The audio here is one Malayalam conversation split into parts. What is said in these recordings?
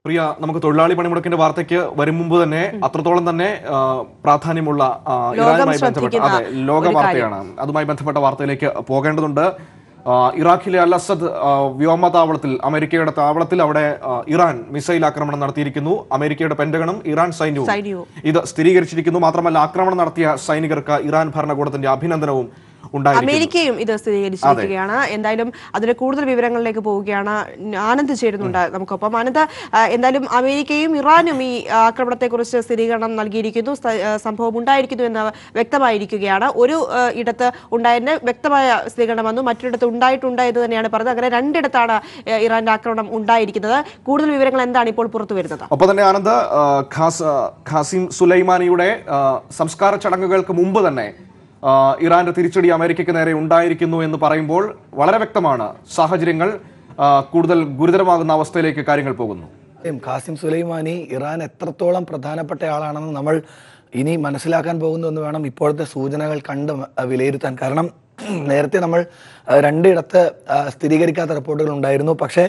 പ്രിയ നമുക്ക് തൊഴിലാളി പണിമുടക്കിന്റെ വാർത്തയ്ക്ക് വരും മുമ്പ് തന്നെ അത്രത്തോളം തന്നെ ആ, പ്രാധാന്യമുള്ള ആ, ഇറാനുമായി ബന്ധപ്പെട്ട ശ്രദ്ധിക്കുന്ന അതെ ലോക ഒരു വാർത്തയാണ് അതുമായി ബന്ധപ്പെട്ട വാർത്തയിലേക്ക് പോകേണ്ടതുണ്ട് ആ, ഇറാഖിലെ അൽ അസദ് ആ, വ്യോമതാവളത്തിൽ അമേരിക്കയുടെ താവളത്തിൽ അവിടെ ആ, ഇറാൻ മിസൈൽ ആക്രമണം നടത്തിയിരിക്കുന്നു അമേരിക്കയുടെ പെന്റഗണും ഇറാൻ സൈന്യവും സൈന്യവും. ഇത് സ്ഥിരീകരിച്ചിരിക്കുന്നു മാത്രമല്ല ആക്രമണം നടത്തിയ സൈനികർക്ക് ഇറാൻ ഭരണകൂടത്തിന്റെ അഭിനന്ദനവും ഉണ്ടായിരിക്കുന്നു അമേരിക്കയും ഇത് സ്ഥിരീകരിച്ചിരിക്കുകയാണ് എന്തായാലും അതിന്റെ കൂടുതൽ വിവരങ്ങളിലേക്ക് പോവുകയാണ് ആനന്ദ് ചേരുന്നുണ്ട് നമുക്കൊപ്പം ആനന്ദ് ആ, എന്തായാലും അമേരിക്കയും ഇറാനും ഈ ആക്രമണത്തെക്കുറിച്ച് സ്ഥിരീകരണം നൽകിയിരിക്കുന്നു സ്ഥ- ആ, സംഭവം ഉണ്ടായിരിക്കുന്നു എന്ന് വ്യക്തമായിരിക്കുകയാണ് ഒരു ആ, ഇടത്ത് ഉണ്ടായതിന് വ്യക്തമായ സ്ഥിരീകരണം വന്നു മറ്റൊരിടത്ത് ഉണ്ടായിട്ടുണ്ട് എന്ന് തന്നെയാണ് പറഞ്ഞത് അങ്ങനെ രണ്ടിടത്താണ് ആ, ഇറാന്റെ ആക്രമണം ഉണ്ടായിരിക്കുന്നത് കൂടുതൽ വിവരങ്ങൾ എന്താണ് ഇപ്പോൾ പുറത്തു വരുന്നത് ഒപ്പം തന്നെ ആനന്ദ് ആ, ഖാസ് ആ, ഖാസിം സുലൈമാനിയുടെ ആ, സംസ്കാര ചടങ്ങുകൾക്ക് മുമ്പ് തന്നെ ആ, ഇറാന്റെ തിരിച്ചടി അമേരിക്കയ്ക്ക് നേരെ ഉണ്ടായിരിക്കുന്നു എന്ന് പറയുമ്പോൾ വളരെ വ്യക്തമാണ് സാഹചര്യങ്ങൾ ആ, കൂടുതൽ ഗുരുതരമാകുന്ന അവസ്ഥയിലേക്ക് കാര്യങ്ങൾ പോകുന്നു ഉം, ഖാസിം സുലൈമാനി ഇറാൻ എത്രത്തോളം പ്രധാനപ്പെട്ട ആളാണെന്ന് നമ്മൾ ഇനി മനസ്സിലാക്കാൻ പോകുന്നു എന്ന് വേണം ഇപ്പോഴത്തെ സൂചനകൾ കണ്ട് മ- വിലയിരുത്താൻ കാരണം നേരത്തെ നമ്മൾ ആ, രണ്ടിടത്ത് ആ, സ്ഥിരീകരിക്കാത്ത റിപ്പോർട്ടുകൾ ഉണ്ടായിരുന്നു പക്ഷേ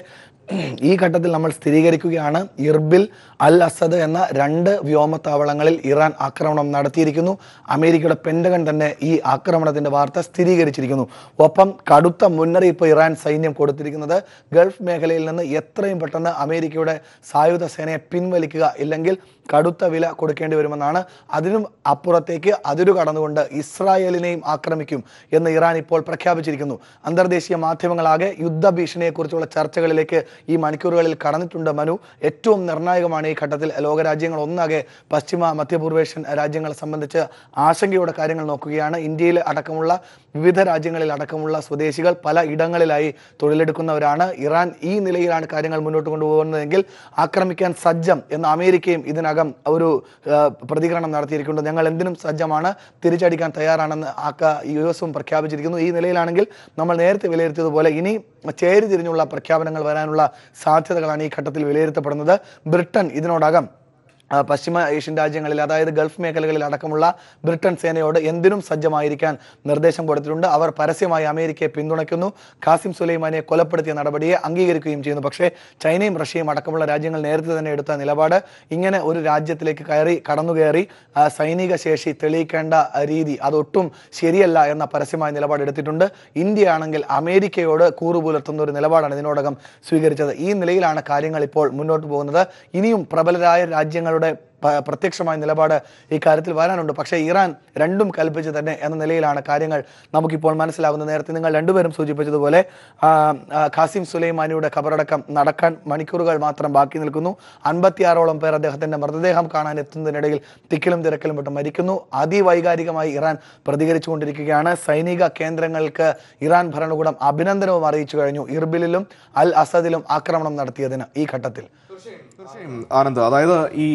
ഈ ഘട്ടത്തിൽ നമ്മൾ സ്ഥിരീകരിക്കുകയാണ് ഇർബിൽ അൽ അസദ് എന്ന രണ്ട് വ്യോമത്താവളങ്ങളിൽ ഇറാൻ ആക്രമണം നടത്തിയിരിക്കുന്നു അമേരിക്കയുടെ പെൻഡഗൺ തന്നെ ഈ ആക്രമണത്തിന്റെ വാർത്ത സ്ഥിരീകരിച്ചിരിക്കുന്നു ഒപ്പം കടുത്ത മുന്നറിയിപ്പ് ഇറാൻ സൈന്യം കൊടുത്തിരിക്കുന്നത് ഗൾഫ് മേഖലയിൽ നിന്ന് എത്രയും പെട്ടെന്ന് അമേരിക്കയുടെ സായുധ സേനയെ പിൻവലിക്കുക ഇല്ലെങ്കിൽ കടുത്ത വില കൊടുക്കേണ്ടി വരുമെന്നാണ് അതിനും അപ്പുറത്തേക്ക് അതിരു കടന്നുകൊണ്ട് ഇസ്രായേലിനെയും ആക്രമിക്കും എന്ന് ഇറാൻ ഇപ്പോൾ പ്രഖ്യാപിച്ചിരിക്കുന്നു അന്തർദേശീയ മാധ്യമങ്ങളാകെ യുദ്ധഭീഷണിയെക്കുറിച്ചുള്ള ചർച്ചകളിലേക്ക് ഈ മണിക്കൂറുകളിൽ കടന്നിട്ടുണ്ട് മനു ഏറ്റവും നിർണായകമാണ് ഈ ഘട്ടത്തിൽ ലോകരാജ്യങ്ങൾ ഒന്നാകെ പശ്ചിമ മധ്യപൂർവേഷ്യൻ രാജ്യങ്ങളെ സംബന്ധിച്ച് ആശങ്കയോടെ കാര്യങ്ങൾ നോക്കുകയാണ് ഇന്ത്യയിൽ അടക്കമുള്ള വിവിധ രാജ്യങ്ങളിൽ അടക്കമുള്ള സ്വദേശികൾ പല ഇടങ്ങളിലായി തൊഴിലെടുക്കുന്നവരാണ് ഇറാൻ ഈ നിലയിലാണ് കാര്യങ്ങൾ മുന്നോട്ട് കൊണ്ടുപോകുന്നതെങ്കിൽ ആക്രമിക്കാൻ സജ്ജം എന്ന് അമേരിക്കയും ഇതിനകം ഒരു ആ, പ്രതികരണം നടത്തിയിരിക്കുന്നുണ്ട് ഞങ്ങൾ എന്തിനും സജ്ജമാണ് തിരിച്ചടിക്കാൻ തയ്യാറാണെന്ന് ആക്ക യു എസും പ്രഖ്യാപിച്ചിരിക്കുന്നു ഈ നിലയിലാണെങ്കിൽ നമ്മൾ നേരത്തെ വിലയിരുത്തിയതുപോലെ ഇനി ചേരി തിരിഞ്ഞുള്ള പ്രഖ്യാപനങ്ങൾ വരാനുള്ള സാധ്യതകളാണ് ഈ ഘട്ടത്തിൽ വിലയിരുത്തപ്പെടുന്നത് ബ്രിട്ടൻ ഇതിനോടകം ആ, പശ്ചിമ ഏഷ്യൻ രാജ്യങ്ങളിൽ അതായത് ഗൾഫ് മേഖലകളിൽ അടക്കമുള്ള ബ്രിട്ടൻ സേനയോട് എന്തിനും സജ്ജമായിരിക്കാൻ നിർദ്ദേശം കൊടുത്തിട്ടുണ്ട് അവർ പരസ്യമായി അമേരിക്കയെ പിന്തുണയ്ക്കുന്നു ഖാസിം സുലൈമാനിയെ കൊലപ്പെടുത്തിയ നടപടിയെ അംഗീകരിക്കുകയും ചെയ്യുന്നു പക്ഷേ ചൈനയും റഷ്യയും അടക്കമുള്ള രാജ്യങ്ങൾ നേരത്തെ തന്നെ എടുത്ത നിലപാട് ഇങ്ങനെ ഒരു രാജ്യത്തിലേക്ക് കയറി കടന്നുകയറി ആ, സൈനിക ശേഷി തെളിയിക്കേണ്ട ആ, രീതി അതൊട്ടും ശരിയല്ല എന്ന പരസ്യമായ നിലപാട് എടുത്തിട്ടുണ്ട് ഇന്ത്യ ആണെങ്കിൽ അമേരിക്കയോട് കൂറു പുലർത്തുന്ന ഒരു നിലപാടാണ് ഇതിനോടകം സ്വീകരിച്ചത് ഈ നിലയിലാണ് കാര്യങ്ങൾ ഇപ്പോൾ മുന്നോട്ട് പോകുന്നത് ഇനിയും പ്രബലരായ രാജ്യങ്ങളുടെ പ- പ്രത്യക്ഷമായ നിലപാട് ഈ കാര്യത്തിൽ വരാനുണ്ട് പക്ഷേ ഇറാൻ രണ്ടും കൽപ്പിച്ച് തന്നെ എന്ന നിലയിലാണ് കാര്യങ്ങൾ നമുക്കിപ്പോൾ മനസ്സിലാകുന്നത് നേരത്തെ നിങ്ങൾ രണ്ടുപേരും സൂചിപ്പിച്ചതുപോലെ ആ, ആ, ഖാസിം സുലൈമാനിയുടെ ഖബറടക്കം നടക്കാൻ മണിക്കൂറുകൾ മാത്രം ബാക്കി നിൽക്കുന്നു അൻപത്തിയാറോളം പേർ അദ്ദേഹത്തിന്റെ മൃതദേഹം കാണാൻ എത്തുന്നതിനിടയിൽ തിക്കിലും തിരക്കിലും വിട്ട് മരിക്കുന്നു അതിവൈകാരികമായി ഇറാൻ പ്രതികരിച്ചുകൊണ്ടിരിക്കുകയാണ് സൈനിക കേന്ദ്രങ്ങൾക്ക് ഇറാൻ ഭരണകൂടം അഭിനന്ദനവും അറിയിച്ചു കഴിഞ്ഞു ഇർബിലിലും അൽ അസദിലും ആക്രമണം നടത്തിയതിന് ഈ ഘട്ടത്തിൽ തീർച്ചയായും ആനന്ദ് അതായത് ഈ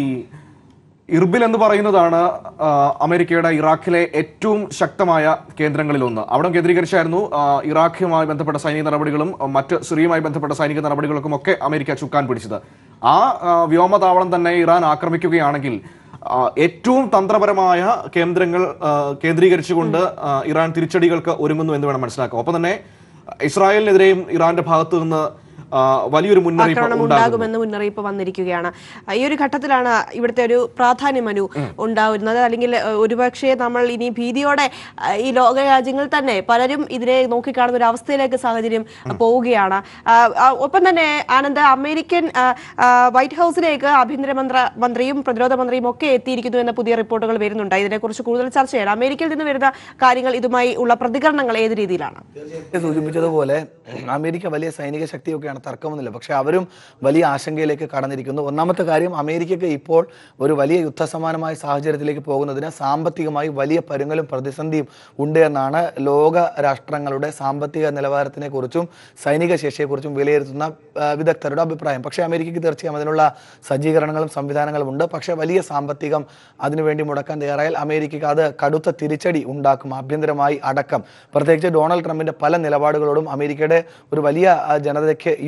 ഇർബിൽ എന്ന് പറയുന്നതാണ് ആ, അമേരിക്കയുടെ ഇറാഖിലെ ഏറ്റവും ശക്തമായ കേന്ദ്രങ്ങളിൽ ഒന്ന് അവിടെ കേന്ദ്രീകരിച്ചായിരുന്നു ആ, ഇറാഖുമായി ബന്ധപ്പെട്ട സൈനിക നടപടികളും ആ, മറ്റ് സിറിയയുമായി ബന്ധപ്പെട്ട സൈനിക നടപടികൾക്കും ഒക്കെ അമേരിക്ക ചുക്കാൻ പിടിച്ചത് ആ ആ, വ്യോമതാവളം തന്നെ ഇറാൻ ആക്രമിക്കുകയാണെങ്കിൽ ആ, ഏറ്റവും തന്ത്രപരമായ കേന്ദ്രങ്ങൾ ആ, കേന്ദ്രീകരിച്ചുകൊണ്ട് ആ, ഇറാൻ തിരിച്ചടികൾക്ക് ഒരുങ്ങുന്നു എന്ന് വേണം മനസ്സിലാക്കാം ഒപ്പം തന്നെ ഇസ്രായേലിനെതിരെയും ഇറാന്റെ ഭാഗത്തു നിന്ന് ആ, വലിയൊരു മുന്നറിയിപ്പ് ആക്രമണം ഉണ്ടാകുന്നു ഉണ്ടാകുമെന്ന് മുന്നറിയിപ്പ് വന്നിരിക്കുകയാണ് ആ, ഈ ഒരു ഘട്ടത്തിലാണ് ഇവിടുത്തെ ഒരു പ്രാധാന്യം മനു ഉണ്ടാവുന്നത് അല്ലെങ്കിൽ ഏഹ്, ഒരുപക്ഷെ നമ്മൾ ഇനി ഭീതിയോടെ ആ, ഈ ലോക രാജ്യങ്ങൾ തന്നെ പലരും ഇതിനെ നോക്കിക്കാണുന്ന ഒരു അവസ്ഥയിലേക്ക് സാഹചര്യം പോവുകയാണ് ആ, ആ, ഒപ്പം തന്നെ ആനന്ദ് അമേരിക്കൻ ആ, ആ, വൈറ്റ് ഹൗസിലേക്ക് ആഭ്യന്തര മന്ത്ര മന്ത്രിയും പ്രതിരോധ മന്ത്രിയും ഒക്കെ എത്തിയിരിക്കുന്നു എന്ന പുതിയ റിപ്പോർട്ടുകൾ വരുന്നുണ്ട് ഇതിനെക്കുറിച്ച് കൂടുതൽ ചർച്ച ചെയ്യണം അമേരിക്കയിൽ നിന്ന് വരുന്ന കാര്യങ്ങൾ ഇതുമായി ഉള്ള പ്രതികരണങ്ങൾ ഏത് രീതിയിലാണ് നേരത്തെ സൂചിപ്പിച്ചതുപോലെ അമേരിക്ക വലിയ സൈനിക ശക്തിയൊക്കെയാണ് തർക്കമൊന്നുമില്ല പക്ഷെ അവരും വലിയ ആശങ്കയിലേക്ക് കടന്നിരിക്കുന്നു ഒന്നാമത്തെ കാര്യം അമേരിക്കയ്ക്ക് ഇപ്പോൾ ഒരു വലിയ യുദ്ധസമാനമായ സാഹചര്യത്തിലേക്ക് പോകുന്നതിന് സാമ്പത്തികമായി വലിയ പരുങ്ങലും പ്രതിസന്ധിയും ഉണ്ട് എന്നാണ് ലോക രാഷ്ട്രങ്ങളുടെ സാമ്പത്തിക നിലവാരത്തിനെ കുറിച്ചും സൈനിക ശേഷിയെക്കുറിച്ചും വിലയിരുത്തുന്ന ആ, വിദഗ്ധരുടെ അഭിപ്രായം പക്ഷേ അമേരിക്കയ്ക്ക് തീർച്ചയായും അതിനുള്ള സജ്ജീകരണങ്ങളും സംവിധാനങ്ങളും ഉണ്ട് പക്ഷേ വലിയ സാമ്പത്തികം അതിനുവേണ്ടി മുടക്കാൻ തയ്യാറായാൽ അമേരിക്കയ്ക്ക് അത് കടുത്ത തിരിച്ചടി ഉണ്ടാക്കും ആഭ്യന്തരമായി അടക്കം പ്രത്യേകിച്ച് ഡൊണാൾഡ് ട്രംപിന്റെ പല നിലപാടുകളോടും അമേരിക്കയുടെ ഒരു വലിയ ആ, ജനതയ്ക്ക്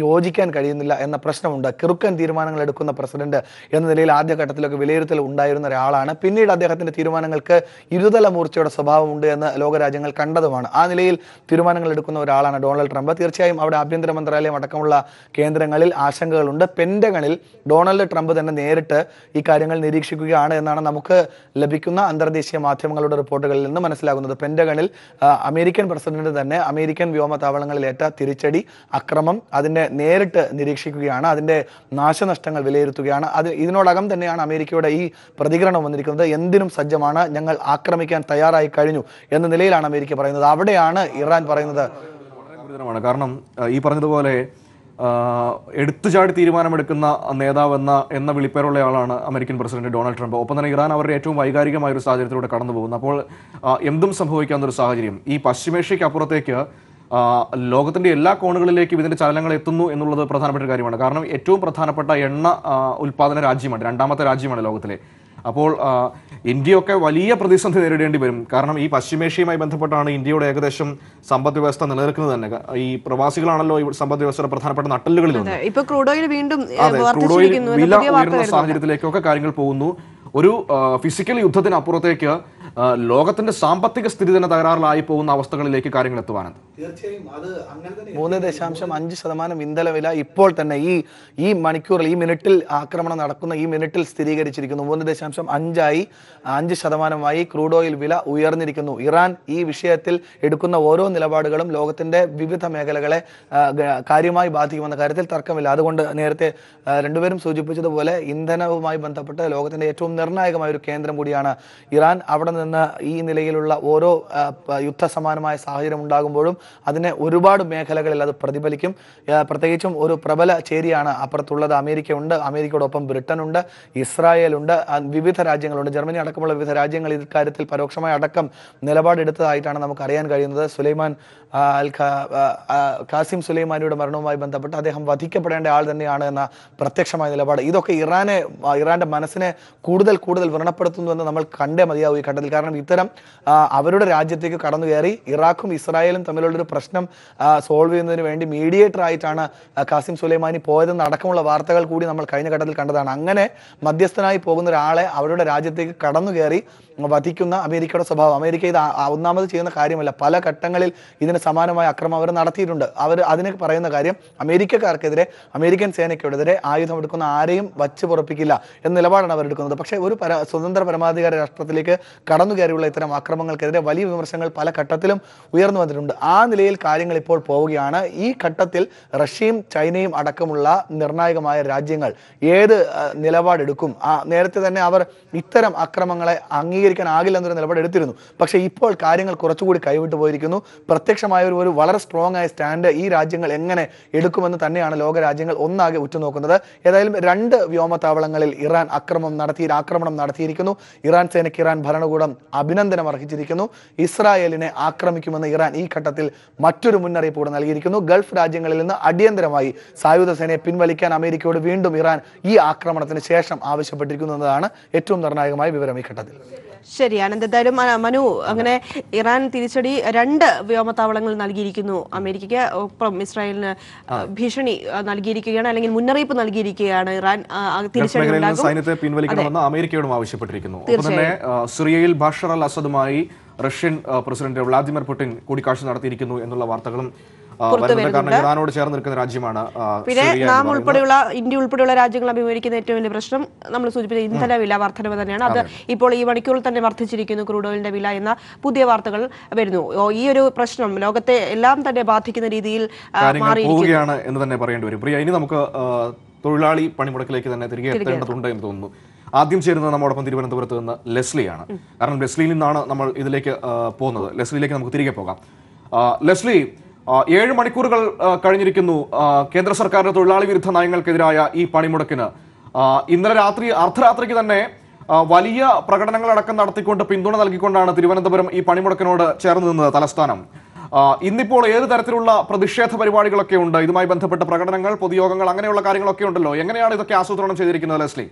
യോജിക്കാൻ കഴിയുന്നില്ല എന്ന പ്രശ്നമുണ്ട് കിറുക്കൻ തീരുമാനങ്ങൾ എടുക്കുന്ന പ്രസിഡന്റ് എന്ന നിലയിൽ ആദ്യഘട്ടത്തിലൊക്കെ വിലയിരുത്തൽ ഉണ്ടായിരുന്ന ഒരാളാണ് പിന്നീട് അദ്ദേഹത്തിന്റെ തീരുമാനങ്ങൾക്ക് ഇരുതല മൂർച്ചയുടെ സ്വഭാവമുണ്ട് എന്ന് ലോകരാജ്യങ്ങൾ കണ്ടതുമാണ് ആ നിലയിൽ തീരുമാനങ്ങൾ എടുക്കുന്ന ഒരാളാണ് ഡൊണാൾഡ് ട്രംപ് തീർച്ചയായും അവിടെ ആഭ്യന്തര മന്ത്രാലയം അടക്കമുള്ള കേന്ദ്രങ്ങളിൽ ആശങ്കകളുണ്ട് പെന്റഗണിൽ ഡൊണാൾഡ് ട്രംപ് തന്നെ നേരിട്ട് ഈ കാര്യങ്ങൾ നിരീക്ഷിക്കുകയാണ് എന്നാണ് നമുക്ക് ലഭിക്കുന്ന അന്തർദേശീയ മാധ്യമങ്ങളുടെ റിപ്പോർട്ടുകളിൽ നിന്ന് മനസ്സിലാകുന്നത് പെന്റഗണിൽ ആ, അമേരിക്കൻ പ്രസിഡന്റ് തന്നെ അമേരിക്കൻ വ്യോമതാവളങ്ങളിലേറ്റ തിരിച്ചടി അക്രമം അതിന്റെ നേരിട്ട് നിരീക്ഷിക്കുകയാണ് അതിന്റെ നാശനഷ്ടങ്ങൾ വിലയിരുത്തുകയാണ് അത് ഇതിനോടകം തന്നെയാണ് അമേരിക്കയുടെ ഈ പ്രതികരണം വന്നിരിക്കുന്നത് എന്തിനും സജ്ജമാണ് ഞങ്ങൾ ആക്രമിക്കാൻ തയ്യാറായി കഴിഞ്ഞു എന്ന നിലയിലാണ് അമേരിക്ക പറയുന്നത് അവിടെയാണ് ഇറാൻ പറയുന്നത് വളരെ ഗുരുതരമാണ് കാരണം ആ, ഈ പറഞ്ഞതുപോലെ ആ, എടുത്തുചാടി തീരുമാനമെടുക്കുന്ന നേതാവ് എന്ന എന്ന വിളിപ്പേരുള്ള ആളാണ് അമേരിക്കൻ പ്രസിഡന്റ് ഡൊണാൾഡ് ട്രംപ് ഒപ്പം തന്നെ ഇറാൻ അവരുടെ ഏറ്റവും വൈകാരികമായ ഒരു സാഹചര്യത്തിലൂടെ കടന്നു പോകുന്നു അപ്പോൾ ആ, എന്തും സംഭവിക്കാവുന്ന ഒരു സാഹചര്യം ഈ പശ്ചിമേഷ്യയ്ക്ക് അപ്പുറത്തേക്ക് ആ, ലോകത്തിന്റെ എല്ലാ കോണുകളിലേക്കും ഇതിന്റെ ചലനങ്ങൾ എത്തുന്നു എന്നുള്ളത് പ്രധാനപ്പെട്ട ഒരു കാര്യമാണ് കാരണം ഏറ്റവും പ്രധാനപ്പെട്ട എണ്ണ ആ, ഉൽപാദന രാജ്യമാണ് രണ്ടാമത്തെ രാജ്യമാണ് ലോകത്തിലെ അപ്പോൾ ആ, ഇന്ത്യയൊക്കെ വലിയ പ്രതിസന്ധി നേരിടേണ്ടി വരും കാരണം ഈ പശ്ചിമേഷ്യയുമായി ബന്ധപ്പെട്ടാണ് ഇന്ത്യയുടെ ഏകദേശം സമ്പദ് വ്യവസ്ഥ നിലനിൽക്കുന്നത് തന്നെ ക- ഈ പ്രവാസികളാണല്ലോ ഈ സമ്പദ് വ്യവസ്ഥയുടെ പ്രധാനപ്പെട്ട നട്ടലുകളിലൊന്ന് അതെ, ഇപ്പൊ ക്രൂഡ് ഓയിൽ വീണ്ടും ഏ, അതെ ക്രൂഡ് ഓയിൽ വർദ്ധിച്ചിരിക്കുന്നു എന്ന വില പുതിയ വാർത്ത ഉയരുന്ന വരുന്നുണ്ട് സാഹചര്യത്തിലേക്കൊക്കെ കാര്യങ്ങൾ പോകുന്നു ഒരു ഫിസിക്കൽ യുദ്ധത്തിനപ്പുറത്തേക്ക് ആ, ലോകത്തിന്റെ സാമ്പത്തിക സ്ഥിതി തന്നെ തകരാറിലായി പോകുന്ന അവസ്ഥകളിലേക്ക് കാര്യങ്ങൾ എത്തുവാനത് തീർച്ചയായും അത് അങ്ങനെ തന്നെ മൂന്ന് ദശാംശം അഞ്ച് ശതമാനം ഇന്ധന വില ഇപ്പോൾ തന്നെ ഈ ഈ മണിക്കൂറിൽ ഈ മിനിറ്റിൽ ആക്രമണം നടക്കുന്ന ഈ മിനിറ്റിൽ സ്ഥിരീകരിച്ചിരിക്കുന്നു മൂന്ന് ദശാംശം അഞ്ചായി അഞ്ച് ശതമാനമായി ക്രൂഡ് ഓയിൽ വില ഉയർന്നിരിക്കുന്നു ഇറാൻ ഈ വിഷയത്തിൽ എടുക്കുന്ന ഓരോ നിലപാടുകളും ലോകത്തിന്റെ വിവിധ മേഖലകളെ ആ, ഗ- കാര്യമായി ബാധിക്കുമെന്ന കാര്യത്തിൽ തർക്കമില്ല അതുകൊണ്ട് നേരത്തെ ആ, രണ്ടുപേരും സൂചിപ്പിച്ചതുപോലെ ഇന്ധനവുമായി ബന്ധപ്പെട്ട് ലോകത്തിന്റെ ഏറ്റവും നിർണായകമായ ഒരു കേന്ദ്രം കൂടിയാണ് ഇറാൻ അവിടെ നിന്ന് ഈ നിലയിലുള്ള ഓരോ ആ, പ- യുദ്ധസമാനമായ സാഹചര്യം ഉണ്ടാകുമ്പോഴും അതിനെ ഒരുപാട് മേഖലകളിൽ അത് പ്രതിഫലിക്കും ആ, പ്രത്യേകിച്ചും ഒരു പ്രബല ചേരിയാണ് അപ്പുറത്തുള്ളത് അമേരിക്ക ഉണ്ട് അമേരിക്കയോടൊപ്പം ബ്രിട്ടൻ ഉണ്ട് ഇസ്രായേൽ ഉണ്ട് ആ, വിവിധ രാജ്യങ്ങളുണ്ട് ജർമ്മനി അടക്കമുള്ള വിവിധ രാജ്യങ്ങൾ ഇക്കാര്യത്തിൽ പരോക്ഷമായ അടക്കം നിലപാടെടുത്തതായിട്ടാണ് നമുക്ക് അറിയാൻ കഴിയുന്നത് സുലൈമാൻ ആ, അൽ ഖാ- ആ, ആ, കാസിം സുലൈമാനിയുടെ മരണവുമായി ബന്ധപ്പെട്ട് അദ്ദേഹം വധിക്കപ്പെടേണ്ട ആൾ തന്നെയാണ് എന്ന പ്രത്യക്ഷമായ നിലപാട് ഇതൊക്കെ ഇറാനെ ആ, ഇറാന്റെ മനസ്സിനെ കൂടുതൽ കൂടുതൽ വ്രണപ്പെടുത്തുന്നു എന്ന് നമ്മൾ കണ്ടേ മതിയാവും ഈ ഘട്ടത്തിൽ കാരണം ഇത്തരം ആ, അവരുടെ രാജ്യത്തേക്ക് കടന്നു കയറി ഇറാഖും ഇസ്രായേലും തമ്മിലുള്ളൊരു പ്രശ്നം സോൾവ് ചെയ്യുന്നതിന് വേണ്ടി മീഡിയേറ്റർ ആയിട്ടാണ് ആ, കാസിം സുലൈമാനി പോയതെന്ന് അടക്കമുള്ള വാർത്തകൾ കൂടി നമ്മൾ കഴിഞ്ഞ ഘട്ടത്തിൽ കണ്ടതാണ് അങ്ങനെ മധ്യസ്ഥനായി പോകുന്ന ഒരാളെ അവരുടെ രാജ്യത്തേക്ക് കടന്നു കയറി വധിക്കുന്ന അമേരിക്കയുടെ സ്വഭാവം അമേരിക്ക ഇത് ആ- ആ ഒന്നാമത് ചെയ്യുന്ന കാര്യമല്ല പല ഘട്ടങ്ങളിൽ ഇതിന് സമാനമായ അക്രമം അവർ നടത്തിയിട്ടുണ്ട് അവർ അതിന് പറയുന്ന കാര്യം അമേരിക്കക്കാർക്കെതിരെ അമേരിക്കൻ സേനയ്ക്കെതിരെ ആയുധം എടുക്കുന്ന ആരെയും വച്ച് പുറപ്പിക്കില്ല എന്ന നിലപാടാണ് അവർ എടുക്കുന്നത് പക്ഷേ ഒരു പര സ്വതന്ത്ര പരമാധികാര രാഷ്ട്രത്തിലേക്ക് കടന്നു കയറിയുള്ള ഇത്തരം ആക്രമണങ്ങൾക്കെതിരെ വലിയ വിമർശനങ്ങൾ പല ഘട്ടത്തിലും ഉയർന്നു വന്നിട്ടുണ്ട് ആ നിലയിൽ കാര്യങ്ങൾ ഇപ്പോൾ പോവുകയാണ് ഈ ഘട്ടത്തിൽ റഷ്യയും ചൈനയും അടക്കമുള്ള നിർണായകമായ രാജ്യങ്ങൾ ഏത് ആ, നിലപാടെടുക്കും ആ നേരത്തെ തന്നെ അവർ ഇത്തരം അക്രമങ്ങളെ അംഗീകരിക്കാനാകില്ല എന്നൊരു നിലപാട് എടുത്തിരുന്നു പക്ഷേ ഇപ്പോൾ കാര്യങ്ങൾ കുറച്ചുകൂടി കൈവിട്ടു പോയിരിക്കുന്നു പ്രത്യക്ഷമായ ഒരു ഒരു വളരെ സ്ട്രോങ് ആയ സ്റ്റാൻഡ് ഈ രാജ്യങ്ങൾ എങ്ങനെ എടുക്കുമെന്ന് തന്നെയാണ് ലോക രാജ്യങ്ങൾ ഒന്നാകെ ഉറ്റുനോക്കുന്നത് ഏതായാലും രണ്ട് വ്യോമതാവളങ്ങളിൽ ഇറാൻ അക്രമം നടത്തി ആക്രമണം നടത്തിയിരിക്കുന്നു ഇറാൻ സേനയ്ക്ക് ഇറാൻ ഭരണകൂടം അഭിനന്ദനം അർഹിച്ചിരിക്കുന്നു ഇസ്രായേലിനെ ആക്രമിക്കുമെന്ന് ഇറാൻ ഈ ഘട്ടത്തിൽ മറ്റൊരു മുന്നറിയിപ്പ് കൂടെ നൽകിയിരിക്കുന്നു ഗൾഫ് രാജ്യങ്ങളിൽ നിന്ന് അടിയന്തരമായി സായുധ സേനയെ പിൻവലിക്കാൻ അമേരിക്കയോട് വീണ്ടും ഇറാൻ ഈ ആക്രമണത്തിന് ശേഷം ആവശ്യപ്പെട്ടിരിക്കുന്നു എന്നതാണ് ഏറ്റവും നിർണായകമായ വിവരം ഈ ഘട്ടത്തിൽ ശരി ആനന്ദ് എന്തായാലും മ- മനു അങ്ങനെ ഇറാൻ തിരിച്ചടി രണ്ട് വ്യോമത്താവളങ്ങൾ നൽകിയിരിക്കുന്നു അമേരിക്കയ്ക്ക് ഒപ്പം ഇസ്രായേലിന് ആ, ഭീഷണി ആ, നൽകിയിരിക്കുകയാണ് അല്ലെങ്കിൽ മുന്നറിയിപ്പ് നൽകിയിരിക്കുകയാണ് ഇറാൻ ആ, ആ, ഗൾഫ് തിരിച്ചടി മേഖലയിൽ നിന്ന് ഉണ്ടാകും സൈന്യത്തെ പിൻവലിക്കണമെന്ന് അമേരിക്കയോടും ആവശ്യപ്പെട്ടിരിക്കുന്നു ഒപ്പം തന്നെ ആ, സിറിയയിൽ ബഷർ അൽ അസദുമായി റഷ്യൻ ആ, പ്രസിഡന്റ് വ്ളാദിമിർ പുടിൻ കൂടിക്കാഴ്ച നടത്തിയിരിക്കുന്നു എന്നുള്ള വാർത്തകളും ആ, വരുന്നുണ്ട് കാരണം ഇറാനോട് ചേർന്ന് നിൽക്കുന്ന രാജ്യമാണ് ആ, പിന്നെ സിറിയ എന്ന് നാം പറയുന്നത്. ഉൾപ്പെടെയുള്ള ഇന്ത്യ ഉൾപ്പെടെയുള്ള രാജ്യങ്ങൾ അഭിമുഖീകരിക്കുന്ന ഏറ്റവും വലിയ പ്രശ്നം നമ്മൾ സൂചിപ്പിച്ച ഇന്ധന വില വർധനവ് തന്നെയാണ് അത് ഇപ്പോൾ ഈ മണിക്കൂറിൽ തന്നെ വർദ്ധിച്ചിരിക്കുന്നു ക്രൂഡ് ഓയിലിന്റെ വില എന്ന പുതിയ വാർത്തകൾ വരുന്നു ഓ, ഈ ഒരു പ്രശ്നം ലോകത്തെ എല്ലാം തന്നെ ബാധിക്കുന്ന രീതിയിൽ ആ, കാര്യങ്ങൾ മാറിയിരിക്കുന്നു പോവുകയാണ് എന്ന് തന്നെ പറയേണ്ടി വരും പ്രിയ ഇനി നമുക്ക് ആ, തൊഴിലാളി പണിമുടക്കിലേക്ക് തന്നെ തിരികെ എത്തേണ്ടതുണ്ട് എന്ന് തോന്നുന്നു ആദ്യം ചേരുന്നത് നമ്മോടൊപ്പം തിരുവനന്തപുരത്ത് നിന്ന് ലെസ്ലിയാണ് കാരണം ലെസ്ലിയിൽ നിന്നാണ് നമ്മൾ ഇതിലേക്ക് ആ, പോകുന്നത് ലെസ്ലിയിലേക്ക് നമുക്ക് തിരികെ പോകാം ആ, ലെസ്ലി ആ, ഏഴ് മണിക്കൂറുകൾ ആ, കഴിഞ്ഞിരിക്കുന്നു ആ, കേന്ദ്ര സർക്കാരിന്റെ തൊഴിലാളി വിരുദ്ധ നയങ്ങൾക്കെതിരായ ഈ പണിമുടക്കിന് ആ, ഇന്നലെ രാത്രി അർദ്ധരാത്രിക്ക് തന്നെ ആ, വലിയ പ്രകടനങ്ങളടക്കം നടത്തിക്കൊണ്ട് പിന്തുണ നൽകിക്കൊണ്ടാണ് തിരുവനന്തപുരം ഈ പണിമുടക്കിനോട് ചേർന്ന് നിന്നത് തലസ്ഥാനം ആ, ഇന്നിപ്പോൾ ഏത് തരത്തിലുള്ള പ്രതിഷേധ പരിപാടികളൊക്കെ ഉണ്ട് ഇതുമായി ബന്ധപ്പെട്ട പ്രകടനങ്ങൾ പൊതുയോഗങ്ങൾ അങ്ങനെയുള്ള കാര്യങ്ങളൊക്കെ ഉണ്ടല്ലോ എങ്ങനെയാണ് ഇതൊക്കെ ആസൂത്രണം ചെയ്തിരിക്കുന്നത് ലെസ്ലി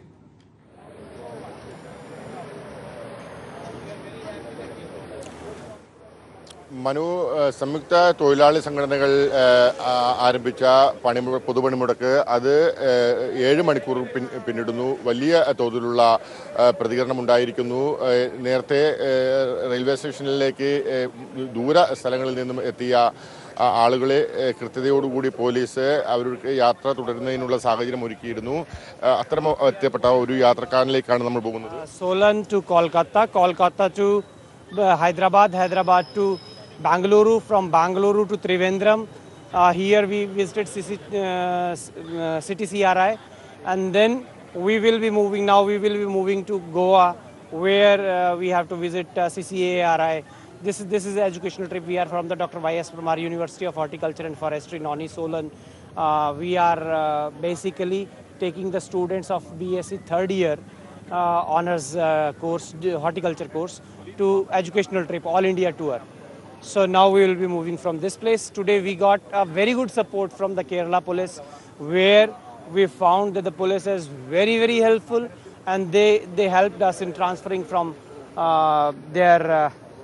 മനു ഏഹ് സംയുക്ത തൊഴിലാളി സംഘടനകൾ ഏഹ് ആ- ആരംഭിച്ച പണിമു പൊതുപണിമുടക്ക് അത് ഏഹ് ഏഴ് മണിക്കൂർ പിൻ പിന്നിടുന്നു വലിയ തോതിലുള്ള ഏഹ് പ്രതികരണം ഉണ്ടായിരിക്കുന്നു ഏഹ് നേരത്തെ ഏഹ് റെയിൽവേ സ്റ്റേഷനിലേക്ക് ഏഹ് ദൂര സ്ഥലങ്ങളിൽ നിന്നും എത്തിയ ആ ആളുകളെ ഏഹ് കൃത്യതയോടുകൂടി പോലീസ് അവർക്ക് യാത്ര തുടരുന്നതിനുള്ള സാഹചര്യം ഒരുക്കിയിരുന്നു ഏഹ് അത്തരം എത്തിയപ്പെട്ട ഒരു യാത്രക്കാരനിലേക്കാണ് നമ്മൾ പോകുന്നത് Solan to Kolkata, Kolkata to uh, Hyderabad, Hyderabad to Bangalore, from Bangalore to Trivandrum. Uh, here we visited CC, uh, s- uh, City CRI, and then we will be moving. Now we will be moving to Goa, where uh, we have to visit uh, CCARI. This is this is an educational trip. We are from the Dr. Y.S. Pramar University of Horticulture and Forestry, Noni Solan. Uh, we are uh, basically taking the students of BSc third year uh, honors uh, course, d- horticulture course, to educational trip, all India tour. So now we will be moving from this place. Today we got a very good support from the Kerala police, where we found that the police is very very helpful, and they they helped us in transferring from uh, their. Uh,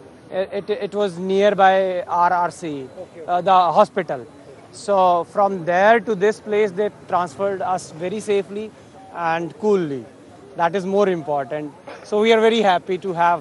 it, it was nearby RRC, uh, the hospital. So from there to this place, they transferred us very safely and coolly. That is more important. So we are very happy to have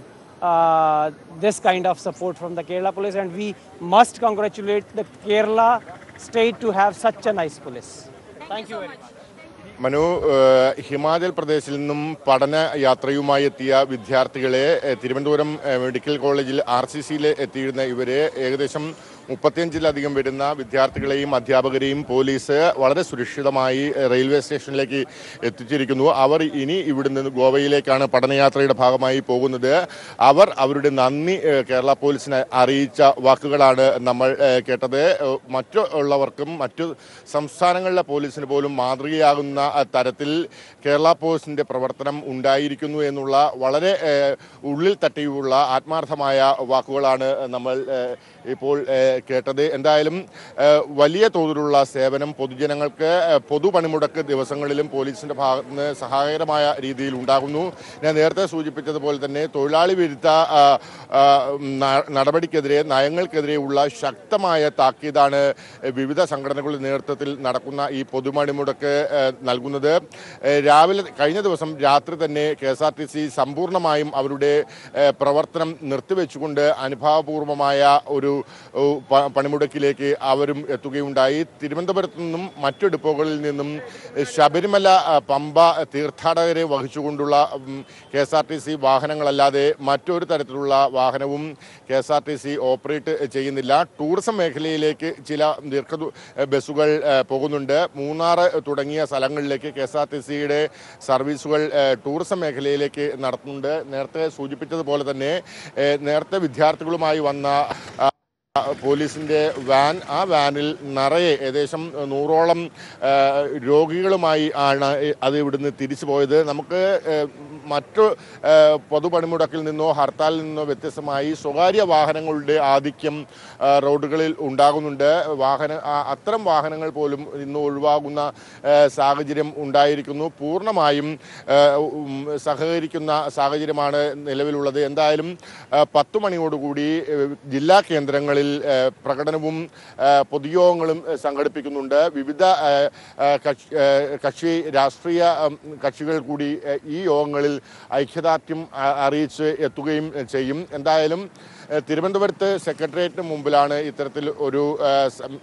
uh, this kind of support from the Kerala police, and we must congratulate the Kerala state to have such a nice police. Thank you very much. Manu ഏഹ് ഹിമാചൽ പ്രദേശിൽ നിന്നും പഠന യാത്രയുമായി എത്തിയ വിദ്യാർത്ഥികളെ ഏഹ് തിരുവനന്തപുരം ഏഹ് മെഡിക്കൽ കോളേജിൽ ആർ സി സിയിൽ എത്തിയിരുന്ന ഇവരെ ഏകദേശം മുപ്പത്തിയഞ്ചിലധികം വരുന്ന വിദ്യാർത്ഥികളെയും അധ്യാപകരെയും പോലീസ് വളരെ സുരക്ഷിതമായി ഏഹ് റെയിൽവേ സ്റ്റേഷനിലേക്ക് എത്തിച്ചിരിക്കുന്നു അവർ ഇനി ഇവിടുന്ന് ഗോവയിലേക്കാണ് പഠനയാത്രയുടെ ഭാഗമായി പോകുന്നത് അവർ അവരുടെ നന്ദി ഏഹ് കേരള പോലീസിനെ അറിയിച്ച വാക്കുകളാണ് നമ്മൾ ഏഹ് കേട്ടത് ഏഹ് മറ്റു ഉള്ളവർക്കും മറ്റു സംസ്ഥാനങ്ങളിലെ പോലീസിന് പോലും മാതൃകയാകുന്ന അഹ് തരത്തിൽ കേരള പോലീസിന്റെ പ്രവർത്തനം ഉണ്ടായിരിക്കുന്നു എന്നുള്ള വളരെ ഏഹ് ഉള്ളിൽ തട്ടിയുള്ള ആത്മാർത്ഥമായ വാക്കുകളാണ് നമ്മൾ ഏഹ് ഇപ്പോൾ ഏഹ് കേട്ടത് എന്തായാലും ഏഹ് വലിയ തോതിലുള്ള സേവനം പൊതുജനങ്ങൾക്ക് ഏഹ് പൊതുപണിമുടക്ക് ദിവസങ്ങളിലും പോലീസിന്റെ ഭാഗത്ത് നിന്ന് സഹായകരമായ രീതിയിൽ ഉണ്ടാകുന്നു ഞാൻ നേരത്തെ സൂചിപ്പിച്ചതുപോലെ തന്നെ തൊഴിലാളി വിരുദ്ധ ആ, ആ, ന- നടപടിക്കെതിരെ നയങ്ങൾക്കെതിരെയുള്ള ശക്തമായ താക്കീതാണ് വിവിധ സംഘടനകളുടെ നേതൃത്വത്തിൽ നടക്കുന്ന ഈ പൊതുപണിമുടക്ക് ഏഹ് നൽകുന്നത് ഏഹ് രാവിലെ കഴിഞ്ഞ ദിവസം രാത്രി തന്നെ K S R T C സമ്പൂർണ്ണമായും അവരുടെ ഏഹ് പ്രവർത്തനം നിർത്തിവെച്ചുകൊണ്ട് അനുഭാവപൂർവമായ ഒരു ഏഹ് പ- പണിമുടക്കിലേക്ക് അവരും എത്തുകയുണ്ടായി തിരുവനന്തപുരത്ത് നിന്നും മറ്റു ഡിപ്പോകളിൽ നിന്നും ഏഹ് ശബരിമല ആ, പമ്പ തീർത്ഥാടകരെ വഹിച്ചുകൊണ്ടുള്ള K S R T C വാഹനങ്ങളല്ലാതെ മറ്റൊരു തരത്തിലുള്ള വാഹനവും K S R T C operate ചെയ്യുന്നില്ല ടൂറിസം മേഖലയിലേക്ക് ചില ദീർഘ ബസ്സുകൾ ഏഹ് പോകുന്നുണ്ട് മൂന്നാർ തുടങ്ങിയ സ്ഥലങ്ങളിലേക്ക് കെ എസ് ആർ ടി സിയുടെ സർവീസുകൾ ഏഹ് ടൂറിസം മേഖലയിലേക്ക് നടത്തുന്നുണ്ട് നേരത്തെ സൂചിപ്പിച്ചതുപോലെ തന്നെ ഏഹ് നേരത്തെ വിദ്യാർത്ഥികളുമായി വന്ന ആ, ആ, പോലീസിന്റെ വാൻ ആ വാനിൽ നിറയെ ഏകദേശം നൂറോളം ആ, രോഗികളുമായി ആണ് അത് ഇവിടുന്ന് തിരിച്ചു പോയത് നമുക്ക് ഏ, മറ്റു ഏ, പൊതുപണിമുടക്കിൽ നിന്നോ ഹർത്താലിൽ നിന്നോ വ്യത്യസ്തമായി സ്വകാര്യ വാഹനങ്ങളുടെ ആധിക്യം ആ, റോഡുകളിൽ ഉണ്ടാകുന്നുണ്ട് വാഹന ആ, അത്തരം വാഹനങ്ങൾ പോലും ഇന്ന് ഒഴിവാകുന്ന ഏ, സാഹചര്യം ഉണ്ടായിരിക്കുന്നു പൂർണ്ണമായും ഏ, ഉം, സഹകരിക്കുന്ന സാഹചര്യമാണ് നിലവിലുള്ളത് എന്തായാലും ആ, പത്ത് മണിയോടുകൂടി ഏ, ജില്ലാ കേന്ദ്രങ്ങളിൽ ഏ, പ്രകടനവും ഏ, പൊതുയോഗങ്ങളും ഏ, സംഘടിപ്പിക്കുന്നുണ്ട് വിവിധ ഏ, ഏ, കക്ഷി ഏ, കക്ഷി രാഷ്ട്രീയ ഉം, കക്ഷികൾ കൂടി ഏ, ഈ യോഗങ്ങളിൽ ഐക്യദാർഢ്യം അ- അറിയിച്ച് എത്തുകയും ചെയ്യും എന്തായാലും ഏ, തിരുവനന്തപുരത്ത് സെക്രട്ടേറിയറ്റിന് മുമ്പിലാണ് ഇത്തരത്തിൽ ഒരു ഏ, സം-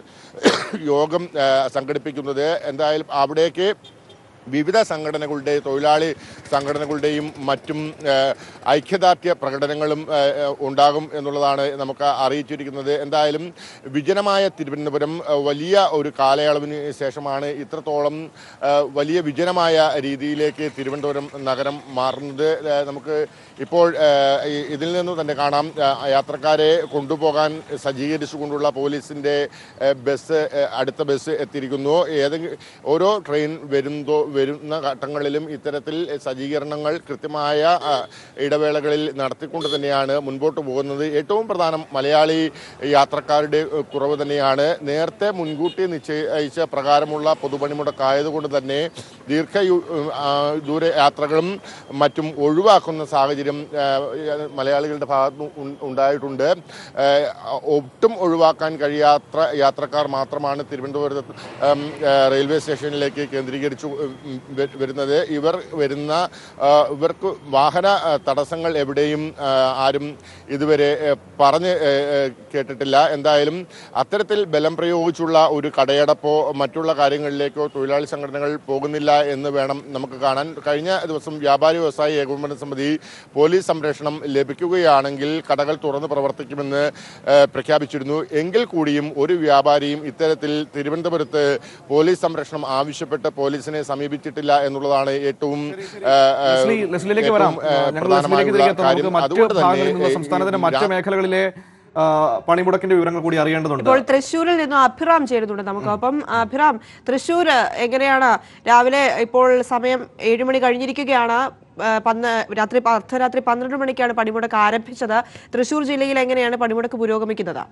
യോഗം ഏ, സംഘടിപ്പിക്കുന്നത് എന്തായാലും അവിടേക്ക് വിവിധ സംഘടനകളുടെ തൊഴിലാളി സംഘടനകളുടെയും മറ്റും ഏഹ്, ഐക്യദാർഢ്യ പ്രകടനങ്ങളും ഏഹ്, ഏഹ്, ഉണ്ടാകും എന്നുള്ളതാണ് നമുക്ക് അറിയിച്ചിരിക്കുന്നത് എന്തായാലും വിജനമായ തിരുവനന്തപുരം ഏഹ്, വലിയ ഒരു കാലയളവിന് ശേഷമാണ് ഇത്രത്തോളം ഏഹ്, വലിയ വിജനമായ രീതിയിലേക്ക് തിരുവനന്തപുരം നഗരം മാറുന്നത് ഏഹ്, നമുക്ക് ഇപ്പോൾ ഏഹ്, ഈ- ഇതിൽ നിന്ന് തന്നെ കാണാം ഏഹ്, യാത്രക്കാരെ കൊണ്ടുപോകാൻ സജ്ജീകരിച്ചുകൊണ്ടുള്ള പോലീസിന്റെ ഏഹ്, ബസ് ഏഹ്, അടുത്ത ബസ് എത്തിയിരിക്കുന്നു ഏതെങ്കിലും ഓരോ ട്രെയിൻ വരുന്നതോ വരുന്ന ഘട്ടങ്ങളിലും ഇത്തരത്തിൽ സജ്ജീകരണങ്ങൾ കൃത്യമായ ആ, ഇടവേളകളിൽ നടത്തിക്കൊണ്ട് തന്നെയാണ് മുൻപോട്ട് പോകുന്നത് ഏറ്റവും പ്രധാനം മലയാളി യാത്രക്കാരുടെ ഏഹ്, കുറവ് തന്നെയാണ് നേരത്തെ മുൻകൂട്ടി നിശ്ചയിച്ച പ്രകാരമുള്ള പൊതുപണിമുടക്കായതുകൊണ്ട് തന്നെ ദീർഘ യു- ആ, ദൂര യാത്രകളും മറ്റും ഒഴിവാക്കുന്ന സാഹചര്യം ആ, മലയാളികളുടെ ഭാഗത്ത് ഉ- ഉണ്ടായിട്ടുണ്ട് ആ, ഒട്ടും ഒഴിവാക്കാൻ കഴിയാത്ത യാത്രക്കാർ മാത്രമാണ് തിരുവനന്തപുരത്ത് ഉം, ആ, റെയിൽവേ സ്റ്റേഷനിലേക്ക് കേന്ദ്രീകരിച്ചു ഉം, വ- വരുന്നത് ഇവർ വരുന്ന ആ, ഇവർക്ക് വാഹന ആ, തടസ്സങ്ങൾ എവിടെയും ആ, ആരും ഇതുവരെ ഏ, പറഞ്ഞ് ഏ, ഏ, കേട്ടിട്ടില്ല എന്തായാലും അത്തരത്തിൽ ബലം പ്രയോഗിച്ചുള്ള ഒരു കടയടപ്പോ മറ്റുള്ള കാര്യങ്ങളിലേക്കോ തൊഴിലാളി സംഘടനകൾ പോകുന്നില്ല എന്ന് വേണം നമുക്ക് കാണാൻ കഴിഞ്ഞ ദിവസം വ്യാപാരി വ്യവസായി ഏകോപന സമിതി പോലീസ് സംരക്ഷണം ലഭിക്കുകയാണെങ്കിൽ കടകൾ തുറന്ന് പ്രവർത്തിക്കുമെന്ന് ഏ, പ്രഖ്യാപിച്ചിരുന്നു എങ്കിൽ കൂടിയും ഒരു വ്യാപാരിയും ഇത്തരത്തിൽ തിരുവനന്തപുരത്ത് പോലീസ് സംരക്ഷണം ആവശ്യപ്പെട്ട് പോലീസിനെ സമീപിച്ചിട്ടില്ല എന്നുള്ളതാണ് ഏറ്റവും ഏ, ഏ, ലെസ്ലി ലെസ്ലിയിലേക്ക് വരാം ഏറ്റവും, ഏ, ഞങ്ങൾ ലെസ്ലിയിലേക്ക് തിരികെ എത്താം. നമുക്ക് കാര്യം മറ്റ് അതുകൊണ്ട് തന്നെ ഭാഗങ്ങളിൽ നിന്നുള്ള ഏ, സംസ്ഥാനത്തിന്റെ മറ്റ് രാ- മേഖലകളിലെ ആ, പണിമുടക്കിന്റെ വിവരങ്ങൾ കൂടി അറിയേണ്ടതുണ്ട് ഇപ്പോൾ തൃശ്ശൂരിൽ നിന്നും അഭിറാം ചേരുന്നുണ്ട് നമുക്ക് അപ്പം അഭിറാം തൃശ്ശൂർ എങ്ങനെയാണ് രാവിലെ ഇപ്പോൾ സമയം ഏഴ് മണി കഴിഞ്ഞിരിക്കുകയാണ് ആ, പന്ന് രാത്രി പ- അർദ്ധരാത്രി പന്ത്രണ്ട് മണിക്കാണ് പണിമുടക്ക് ആരംഭിച്ചത് തൃശ്ശൂർ ജില്ലയിൽ എങ്ങനെയാണ് പണിമുടക്ക് പുരോഗമിക്കുന്നത്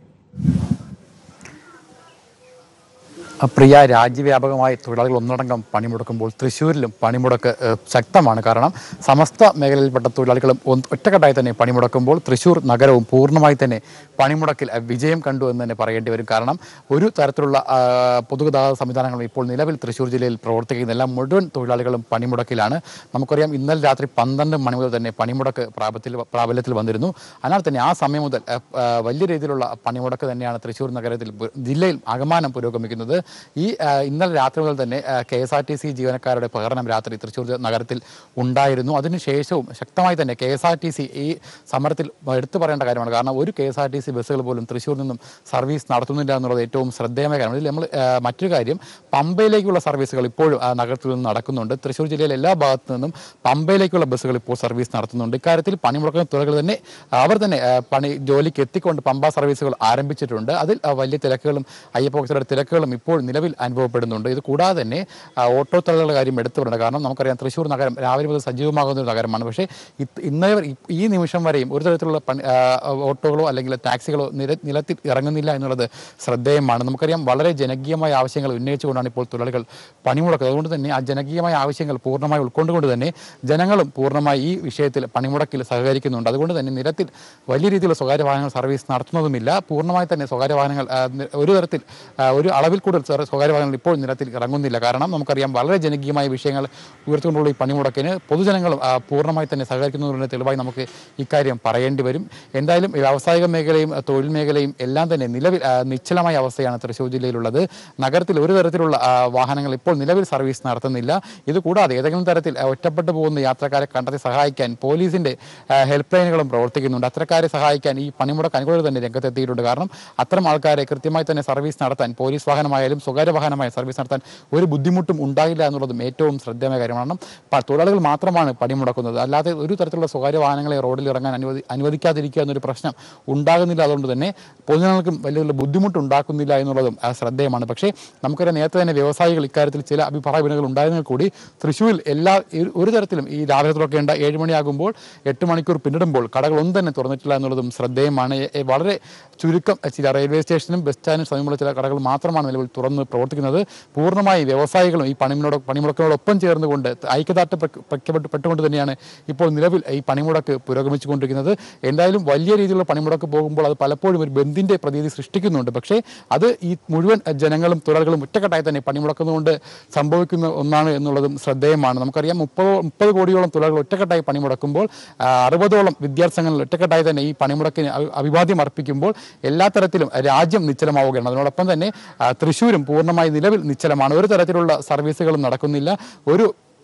പ്രിയ രാജ്യവ്യാപകമായി തൊഴിലാളികൾ ഒന്നടങ്കം പണിമുടക്കുമ്പോൾ തൃശ്ശൂരിലും പണിമുടക്ക് ഏഹ്, ശക്തമാണ് കാരണം സമസ്ത മേഖലയിൽപ്പെട്ട തൊഴിലാളികളും ഒന്ന് ഒറ്റക്കെട്ടായി തന്നെ പണിമുടക്കുമ്പോൾ തൃശ്ശൂർ നഗരവും പൂർണ്ണമായി തന്നെ പണിമുടക്കിൽ അഹ്, വിജയം കണ്ടു എന്ന് തന്നെ പറയേണ്ടി വരും കാരണം ഒരു തരത്തിലുള്ള ആ, പൊതുഗതാഗത സംവിധാനങ്ങളും ഇപ്പോൾ നിലവിൽ തൃശ്ശൂർ ജില്ലയിൽ പ്രവർത്തിക്കുന്ന എല്ലാ മുഴുവൻ തൊഴിലാളികളും പണിമുടക്കിലാണ് നമുക്കറിയാം ഇന്നലെ രാത്രി പന്ത്രണ്ട് മണി മുതൽ തന്നെ പണിമുടക്ക് പ്രാബല്യത്തിൽ പ്രാബല്യത്തിൽ വന്നിരുന്നു അതിനാൽ തന്നെ ആ സമയം മുതൽ അഹ്, ആ, വലിയ രീതിയിലുള്ള പണിമുടക്ക് തന്നെയാണ് തൃശ്ശൂർ നഗരത്തിൽ പു- ജില്ലയിൽ ആകമാനം പുരോഗമിക്കുന്നത് ഈ ആ, ഇന്നലെ രാത്രി മുതൽ തന്നെ K S R T C ജീവനക്കാരുടെ പ്രകടനം രാത്രി തൃശ്ശൂർ നഗരത്തിൽ ഉണ്ടായിരുന്നു അതിനുശേഷവും ശക്തമായി തന്നെ K S R T C ഈ സമരത്തിൽ എടുത്തു പറയേണ്ട കാര്യമാണ് കാരണം ഒരു K S R T C ബസ്സുകൾ പോലും തൃശ്ശൂർ നിന്നും സർവീസ് നടത്തുന്നില്ല എന്നുള്ളത് ഏറ്റവും ശ്രദ്ധേയമായ കാര്യമാണ് ഇതിൽ നമ്മൾ ആ, മറ്റൊരു കാര്യം പമ്പയിലേക്കുള്ള സർവീസുകൾ ഇപ്പോഴും ആ, നഗരത്തിൽ നിന്ന് നടക്കുന്നുണ്ട് തൃശ്ശൂർ ജില്ലയിലെ എല്ലാ ഭാഗത്തു നിന്നും പമ്പയിലേക്കുള്ള ബസ്സുകൾ ഇപ്പോൾ സർവീസ് നടത്തുന്നുണ്ട് ഇക്കാര്യത്തിൽ പണിമുടക്കുന്ന തുറകൾ തന്നെ അവർ തന്നെ ആ, പണി ജോലിക്ക് എത്തിക്കൊണ്ട് പമ്പ സർവീസുകൾ ആരംഭിച്ചിട്ടുണ്ട് അതിൽ ആ, വലിയ തിരക്കുകളും അയ്യപ്പഭക്തരുടെ തിരക്കുകളും ഇപ്പോൾ നിലവിൽ അനുഭവപ്പെടുന്നുണ്ട് ഇത് കൂടാതെ തന്നെ ആ, ഓട്ടോ തൊഴിലാളികളുടെ കാര്യം എടുത്തു പറയണം കാരണം നമുക്കറിയാം തൃശ്ശൂർ നഗരം രാവിലെ മുതൽ സജീവമാകുന്ന ഒരു നഗരമാണ് പക്ഷേ ഇത് ഇന്നേ വരെ- ഈ നിമിഷം വരെയും ഒരു തരത്തിലുള്ള പണി ആ, ഓട്ടോകളോ അല്ലെങ്കിൽ ടാക്സികളോ നിര നിലത്തിൽ ഇറങ്ങുന്നില്ല എന്നുള്ളത് ശ്രദ്ധേയമാണ് നമുക്കറിയാം വളരെ ജനകീയമായ ആവശ്യങ്ങൾ ഉന്നയിച്ചുകൊണ്ടാണ് ഇപ്പോൾ തൊഴിലാളികൾ പണിമുടക്കുന്നത് അതുകൊണ്ട് തന്നെ ആ ജനകീയമായ ആവശ്യങ്ങൾ പൂർണ്ണമായി ഉൾക്കൊണ്ടുകൊണ്ട് തന്നെ ജനങ്ങളും പൂർണ്ണമായി ഈ വിഷയത്തിൽ പണിമുടക്കിൽ സഹകരിക്കുന്നുണ്ട് അതുകൊണ്ട് തന്നെ നിരത്തിൽ വലിയ രീതിയിലുള്ള സ്വകാര്യ വാഹനങ്ങൾ സർവീസ് നടത്തുന്നതുമില്ല പൂർണ്ണമായി തന്നെ സ്വകാര്യ വാഹനങ്ങൾ ആ, നി- ഒരു തരത്തിൽ ആ, ഒരു അളവിൽ കൂടുതൽ സ്വ- സ്വകാര്യ വാഹനങ്ങൾ ഇപ്പോൾ നിരത്തിൽ ഇറങ്ങുന്നില്ല കാരണം നമുക്കറിയാം വളരെ ജനകീയമായ വിഷയങ്ങൾ ഉയർത്തിക്കൊണ്ടുള്ള ഈ പണിമുടക്കിന് പൊതുജനങ്ങളും ആ, പൂർണ്ണമായി തന്നെ സഹകരിക്കുന്നതിനുള്ള തെളിവായി നമുക്ക് ഇക്കാര്യം പറയേണ്ടി വരും എന്തായാലും ഈ വ്യാവസായിക മേഖലയും ആ, തൊഴിൽ മേഖലയും എല്ലാം തന്നെ നിലവിൽ ആ, നിശ്ചലമായ അവസ്ഥയാണ് തൃശ്ശൂർ ജില്ലയിലുള്ളത് നഗരത്തിൽ ഒരു തരത്തിലുള്ള ആ, വാഹനങ്ങൾ ഇപ്പോൾ നിലവിൽ സർവീസ് നടത്തുന്നില്ല ഇത് കൂടാതെ ഏതെങ്കിലും തരത്തിൽ ആ, ഒറ്റപ്പെട്ടു പോകുന്ന യാത്രക്കാരെ കണ്ടെത്തി സഹായിക്കാൻ പോലീസിന്റെ ആ, ഹെൽപ്പ് ലൈനുകളും പ്രവർത്തിക്കുന്നുണ്ട് അത്തരക്കാരെ സഹായിക്കാൻ ഈ പണിമുടക്ക് അനുകൂലർ തന്നെ രംഗത്തെത്തിയിട്ടുണ്ട് കാരണം അത്തരം ആൾക്കാരെ കൃത്യമായി തന്നെ സർവീസ് നടത്താൻ പോലീസ് വാഹനമായാലും സ്വകാര്യ വാഹനമായ സർവീസ് നടത്താൻ ഒരു ബുദ്ധിമുട്ടും ഉണ്ടായില്ല എന്നുള്ളതും ഏറ്റവും ശ്രദ്ധേയമായ കാര്യമാണ് പ- തൊഴിലാളികൾ മാത്രമാണ് പണിമുടക്കുന്നത് അല്ലാതെ ഒരു തരത്തിലുള്ള സ്വകാര്യ വാഹനങ്ങളെ റോഡിൽ ഇറങ്ങാൻ അനുവദി അനുവദിക്കാതിരിക്കുക എന്നൊരു പ്രശ്നം ഉണ്ടാകുന്നില്ല അതുകൊണ്ട് തന്നെ പൊതുജനങ്ങൾക്കും വലിയ ബുദ്ധിമുട്ട് ഉണ്ടാക്കുന്നില്ല എന്നുള്ളതും ആ, ശ്രദ്ധേയമാണ് പക്ഷേ നമുക്കറിയാം നേരത്തെ തന്നെ വ്യവസായികൾ ഇക്കാര്യത്തിൽ ചില അഭിപ്രായ ഭിന്നതകൾ ഉണ്ടായിരുന്നെങ്കിൽ കൂടി തൃശ്ശൂരിൽ എല്ലാ ഒരു- ഒരു തരത്തിലും ഈ രാവിലെ തുറക്കേണ്ട ഏഴ് മണിയാകുമ്പോൾ എട്ട് മണിക്കൂർ പിന്നിടുമ്പോൾ കടകളൊന്നും തന്നെ തുറന്നിട്ടില്ല എന്നുള്ളതും ശ്രദ്ധേയമാണ് എ- എ- വളരെ ചുരുക്കം ചില റെയിൽവേ സ്റ്റേഷനും ബസ് സ്റ്റാൻഡിനും സമീപമുള്ള ചില കടകൾ മാത്രമാണ് നിലവിൽ തുറന്ന് പ്രവർത്തിക്കുന്നത് പൂർണ്ണമായി വ്യവസായികളും ഈ പണിമുട പണിമുടക്കിനോടൊപ്പം ചേർന്നുകൊണ്ട് ഐക്യദാർഢ്യം പ്രഖ്യ- പ്രഖ്യാപിക്കപ്പെട്ടുകൊണ്ട് തന്നെയാണ് ഇപ്പോൾ നിലവിൽ ഈ പണിമുടക്ക് പുരോഗമിച്ചുകൊണ്ടിരിക്കുന്നത് എന്തായാലും വലിയ രീതിയിലുള്ള പണിമുടക്ക് പോകുമ്പോൾ അത് പലപ്പോഴും ഒരു ബന്ധിന്റെ പ്രതീതി സൃഷ്ടിക്കുന്നുണ്ട് പക്ഷേ അത് ഈ മുഴുവൻ ജനങ്ങളും തൊഴിലാളികളും ഒറ്റക്കെട്ടായി തന്നെ പണിമുടക്കുന്നതുകൊണ്ട് സംഭവിക്കുന്ന ഒന്നാണ് എന്നുള്ളതും ശ്രദ്ധേയമാണ് നമുക്കറിയാം മുപ്പത് മുപ്പത് കോടിയോളം തൊഴിലാളികൾ ഒറ്റക്കെട്ടായി പണിമുടക്കുമ്പോൾ ആ, അറുപതോളം വിദ്യാർത്ഥികൾ ഒറ്റക്കെട്ടായി തന്നെ ഈ പണിമുടക്കിന് അഭി- അഭിവാദ്യം അർപ്പിക്കുമ്പോൾ എല്ലാ തരത്തിലും രാജ്യം നിശ്ചലമാവുകയാണ് അതിനോടൊപ്പം തന്നെ ആ, തൃശ്ശൂരും പൂർണ്ണമായി നിലവിൽ നിശ്ചലമാണ് ഒരു തരത്തിലുള്ള സർവീസുകളും നടക്കുന്നില്ല ഒരു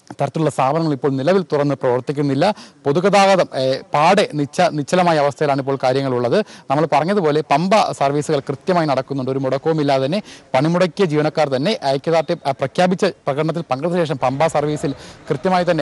തരത്തിലുള്ള സ്ഥാപനങ്ങൾ ഇപ്പോൾ നിലവിൽ തുറന്ന് പ്രവർത്തിക്കുന്നില്ല പൊതുഗതാഗതം ഏഹ്, പാടെ നിച്ച നിശ്ചലമായ അവസ്ഥയിലാണ് ഇപ്പോൾ കാര്യങ്ങളുള്ളത് നമ്മൾ പറഞ്ഞതുപോലെ പമ്പ സർവീസുകൾ കൃത്യമായി നടക്കുന്നുണ്ട് ഒരു മുടക്കവും ഇല്ലാതെ തന്നെ പണിമുടക്കിയ ജീവനക്കാർ തന്നെ ഐക്യദാർഢ്യം അഹ്, പ്രഖ്യാപിച്ച പ്രകടനത്തിൽ പങ്കെടുത്ത ശേഷം പമ്പ സർവീസിൽ കൃത്യമായി തന്നെ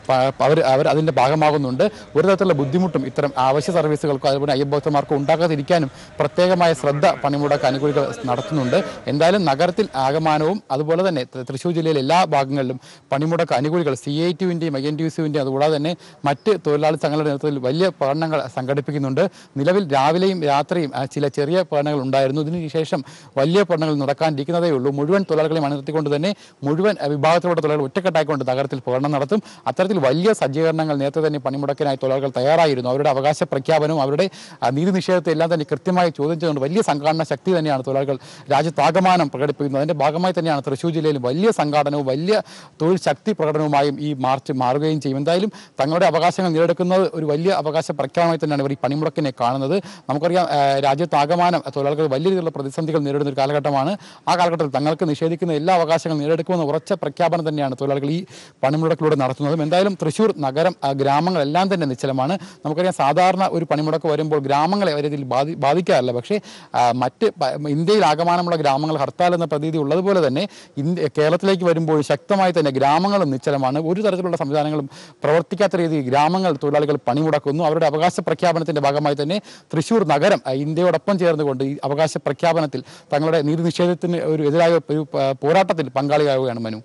അവർ അവർ അതിൻ്റെ ഭാഗമാകുന്നുണ്ട് ഒരു തരത്തിലുള്ള ബുദ്ധിമുട്ടും ഇത്തരം അവശ്യ സർവീസുകൾക്കോ അതുപോലെ അയ്യഭക്തന്മാർക്കോ ഉണ്ടാകാതിരിക്കാനും പ്രത്യേകമായ ശ്രദ്ധ പണിമുടക്ക് അനുകൂലികൾ നടത്തുന്നുണ്ട് എന്തായാലും നഗരത്തിൽ ആകമാനവും അതുപോലെ തന്നെ ത- തൃശ്ശൂർ ജില്ലയിലെ എല്ലാ ഭാഗങ്ങളിലും പണിമുടക്ക് അനുകൂലികൾ സി ഐ ടിയുവിൻ്റെയും ഐ എൻ ടി യുസിൻ്റെയും അതുകൂടാതെ തന്നെ മറ്റ് തൊഴിലാളി സംഘങ്ങളുടെ നേതൃത്വത്തിൽ വലിയ പഠനങ്ങൾ സംഘടിപ്പിക്കുന്നുണ്ട് നിലവിൽ രാവിലെയും രാത്രിയും ആ, ചില ചെറിയ പഠനങ്ങൾ ഉണ്ടായിരുന്നു ഇതിന് ശേഷം വലിയ പഠനങ്ങൾ നടക്കാനിരിക്കുന്നതേ ഉള്ളൂ മുഴുവൻ തൊഴിലാളികളെയും അണിനിർത്തിക്കൊണ്ട് തന്നെ മുഴുവൻ ആ, വിഭാഗത്തിലുള്ള തൊഴിലാളികൾ ഒറ്റക്കെട്ടായിക്കൊണ്ട് നഗരത്തിൽ പഠനം നടത്തും അത്തരത്തിൽ വലിയ സജ്ജീകരണങ്ങൾ നേരത്തെ തന്നെ പണിമുടക്കിനായി തൊഴിലാളികൾ തയ്യാറായിരുന്നു അവരുടെ അവകാശ പ്രഖ്യാപനവും അവരുടെ ആ, നീതി നിഷേധത്തെ എല്ലാം തന്നെ കൃത്യമായി ചോദ്യം ചെയ്തുകൊണ്ട് വലിയ സംഘടന ശക്തി തന്നെയാണ് തൊഴിലാളികൾ രാജ്യത്താകമാനം പ്രകടിപ്പിക്കുന്നത് അതിന്റെ ഭാഗമായി തന്നെയാണ് തൃശ്ശൂർ ജില്ലയിൽ വലിയ സംഘാടനവും വലിയ തൊഴിൽ ശക്തി പ്രകടനവുമായും ഈ മാർച്ച് മാറുകയും ചെയ്യും എന്തായാലും തങ്ങളുടെ അവകാശങ്ങൾ നേടിയെടുക്കുന്നത് ഒരു വലിയ അവകാശ പ്രഖ്യാപനമായി തന്നെയാണ് ഇവർ ഈ പണിമുടക്കിനെ കാണുന്നത് നമുക്കറിയാം ആ, രാജ്യത്താകമാനം തൊഴിലാളികൾ വലിയ രീതിയിലുള്ള പ്രതിസന്ധികൾ നേരിടുന്ന ഒരു കാലഘട്ടമാണ് ആ കാലഘട്ടത്തിൽ തങ്ങൾക്ക് നിഷേധിക്കുന്ന എല്ലാ അവകാശങ്ങളും നേടിയെടുക്കുമെന്ന ഉറച്ച പ്രഖ്യാപനം തന്നെയാണ് തൊഴിലാളികൾ ഈ പണിമുടക്കിലൂടെ നടത്തുന്നതും എന്തായാലും തൃശ്ശൂർ നഗരം ആ, ഗ്രാമങ്ങളെല്ലാം തന്നെ നിശ്ചലമാണ് നമുക്കറിയാം സാധാരണ ഒരു പണിമുടക്ക് വരുമ്പോൾ ഗ്രാമങ്ങളെ വലിയ രീതിയിൽ ബാധി ബാധിക്കാറില്ല പക്ഷേ ആ, മറ്റ് പ- ഇന്ത്യയിൽ ആകമാനമുള്ള ഗ്രാമങ്ങൾ ഹർത്താൽ എന്ന പ്രതീതി ഉള്ളതുപോലെ തന്നെ ഇന്ത്യ കേരളത്തിലേക്ക് വരുമ്പോൾ ശക്തമായി തന്നെ ഗ്രാമങ്ങളും നിശ്ചലമാണ് ഒരു തരത്തിലുള്ള സംവിധാനങ്ങളും പ്രവർത്തിക്കാത്ത രീതിയിൽ ഗ്രാമങ്ങൾ തൊഴിലാളികൾ പണിമുടക്കുന്നു അവരുടെ അവകാശ പ്രഖ്യാപനത്തിന്റെ ഭാഗമായി തന്നെ തൃശ്ശൂർ നഗരം ആ, ഇന്ത്യയോടൊപ്പം ചേർന്നുകൊണ്ട് ഈ അവകാശ പ്രഖ്യാപനത്തിൽ തങ്ങളുടെ നീതി നിഷേധത്തിന് ഒരു എതിരായ ഒരു ആ, പോരാട്ടത്തിൽ പങ്കാളിയാവുകയാണ് മനു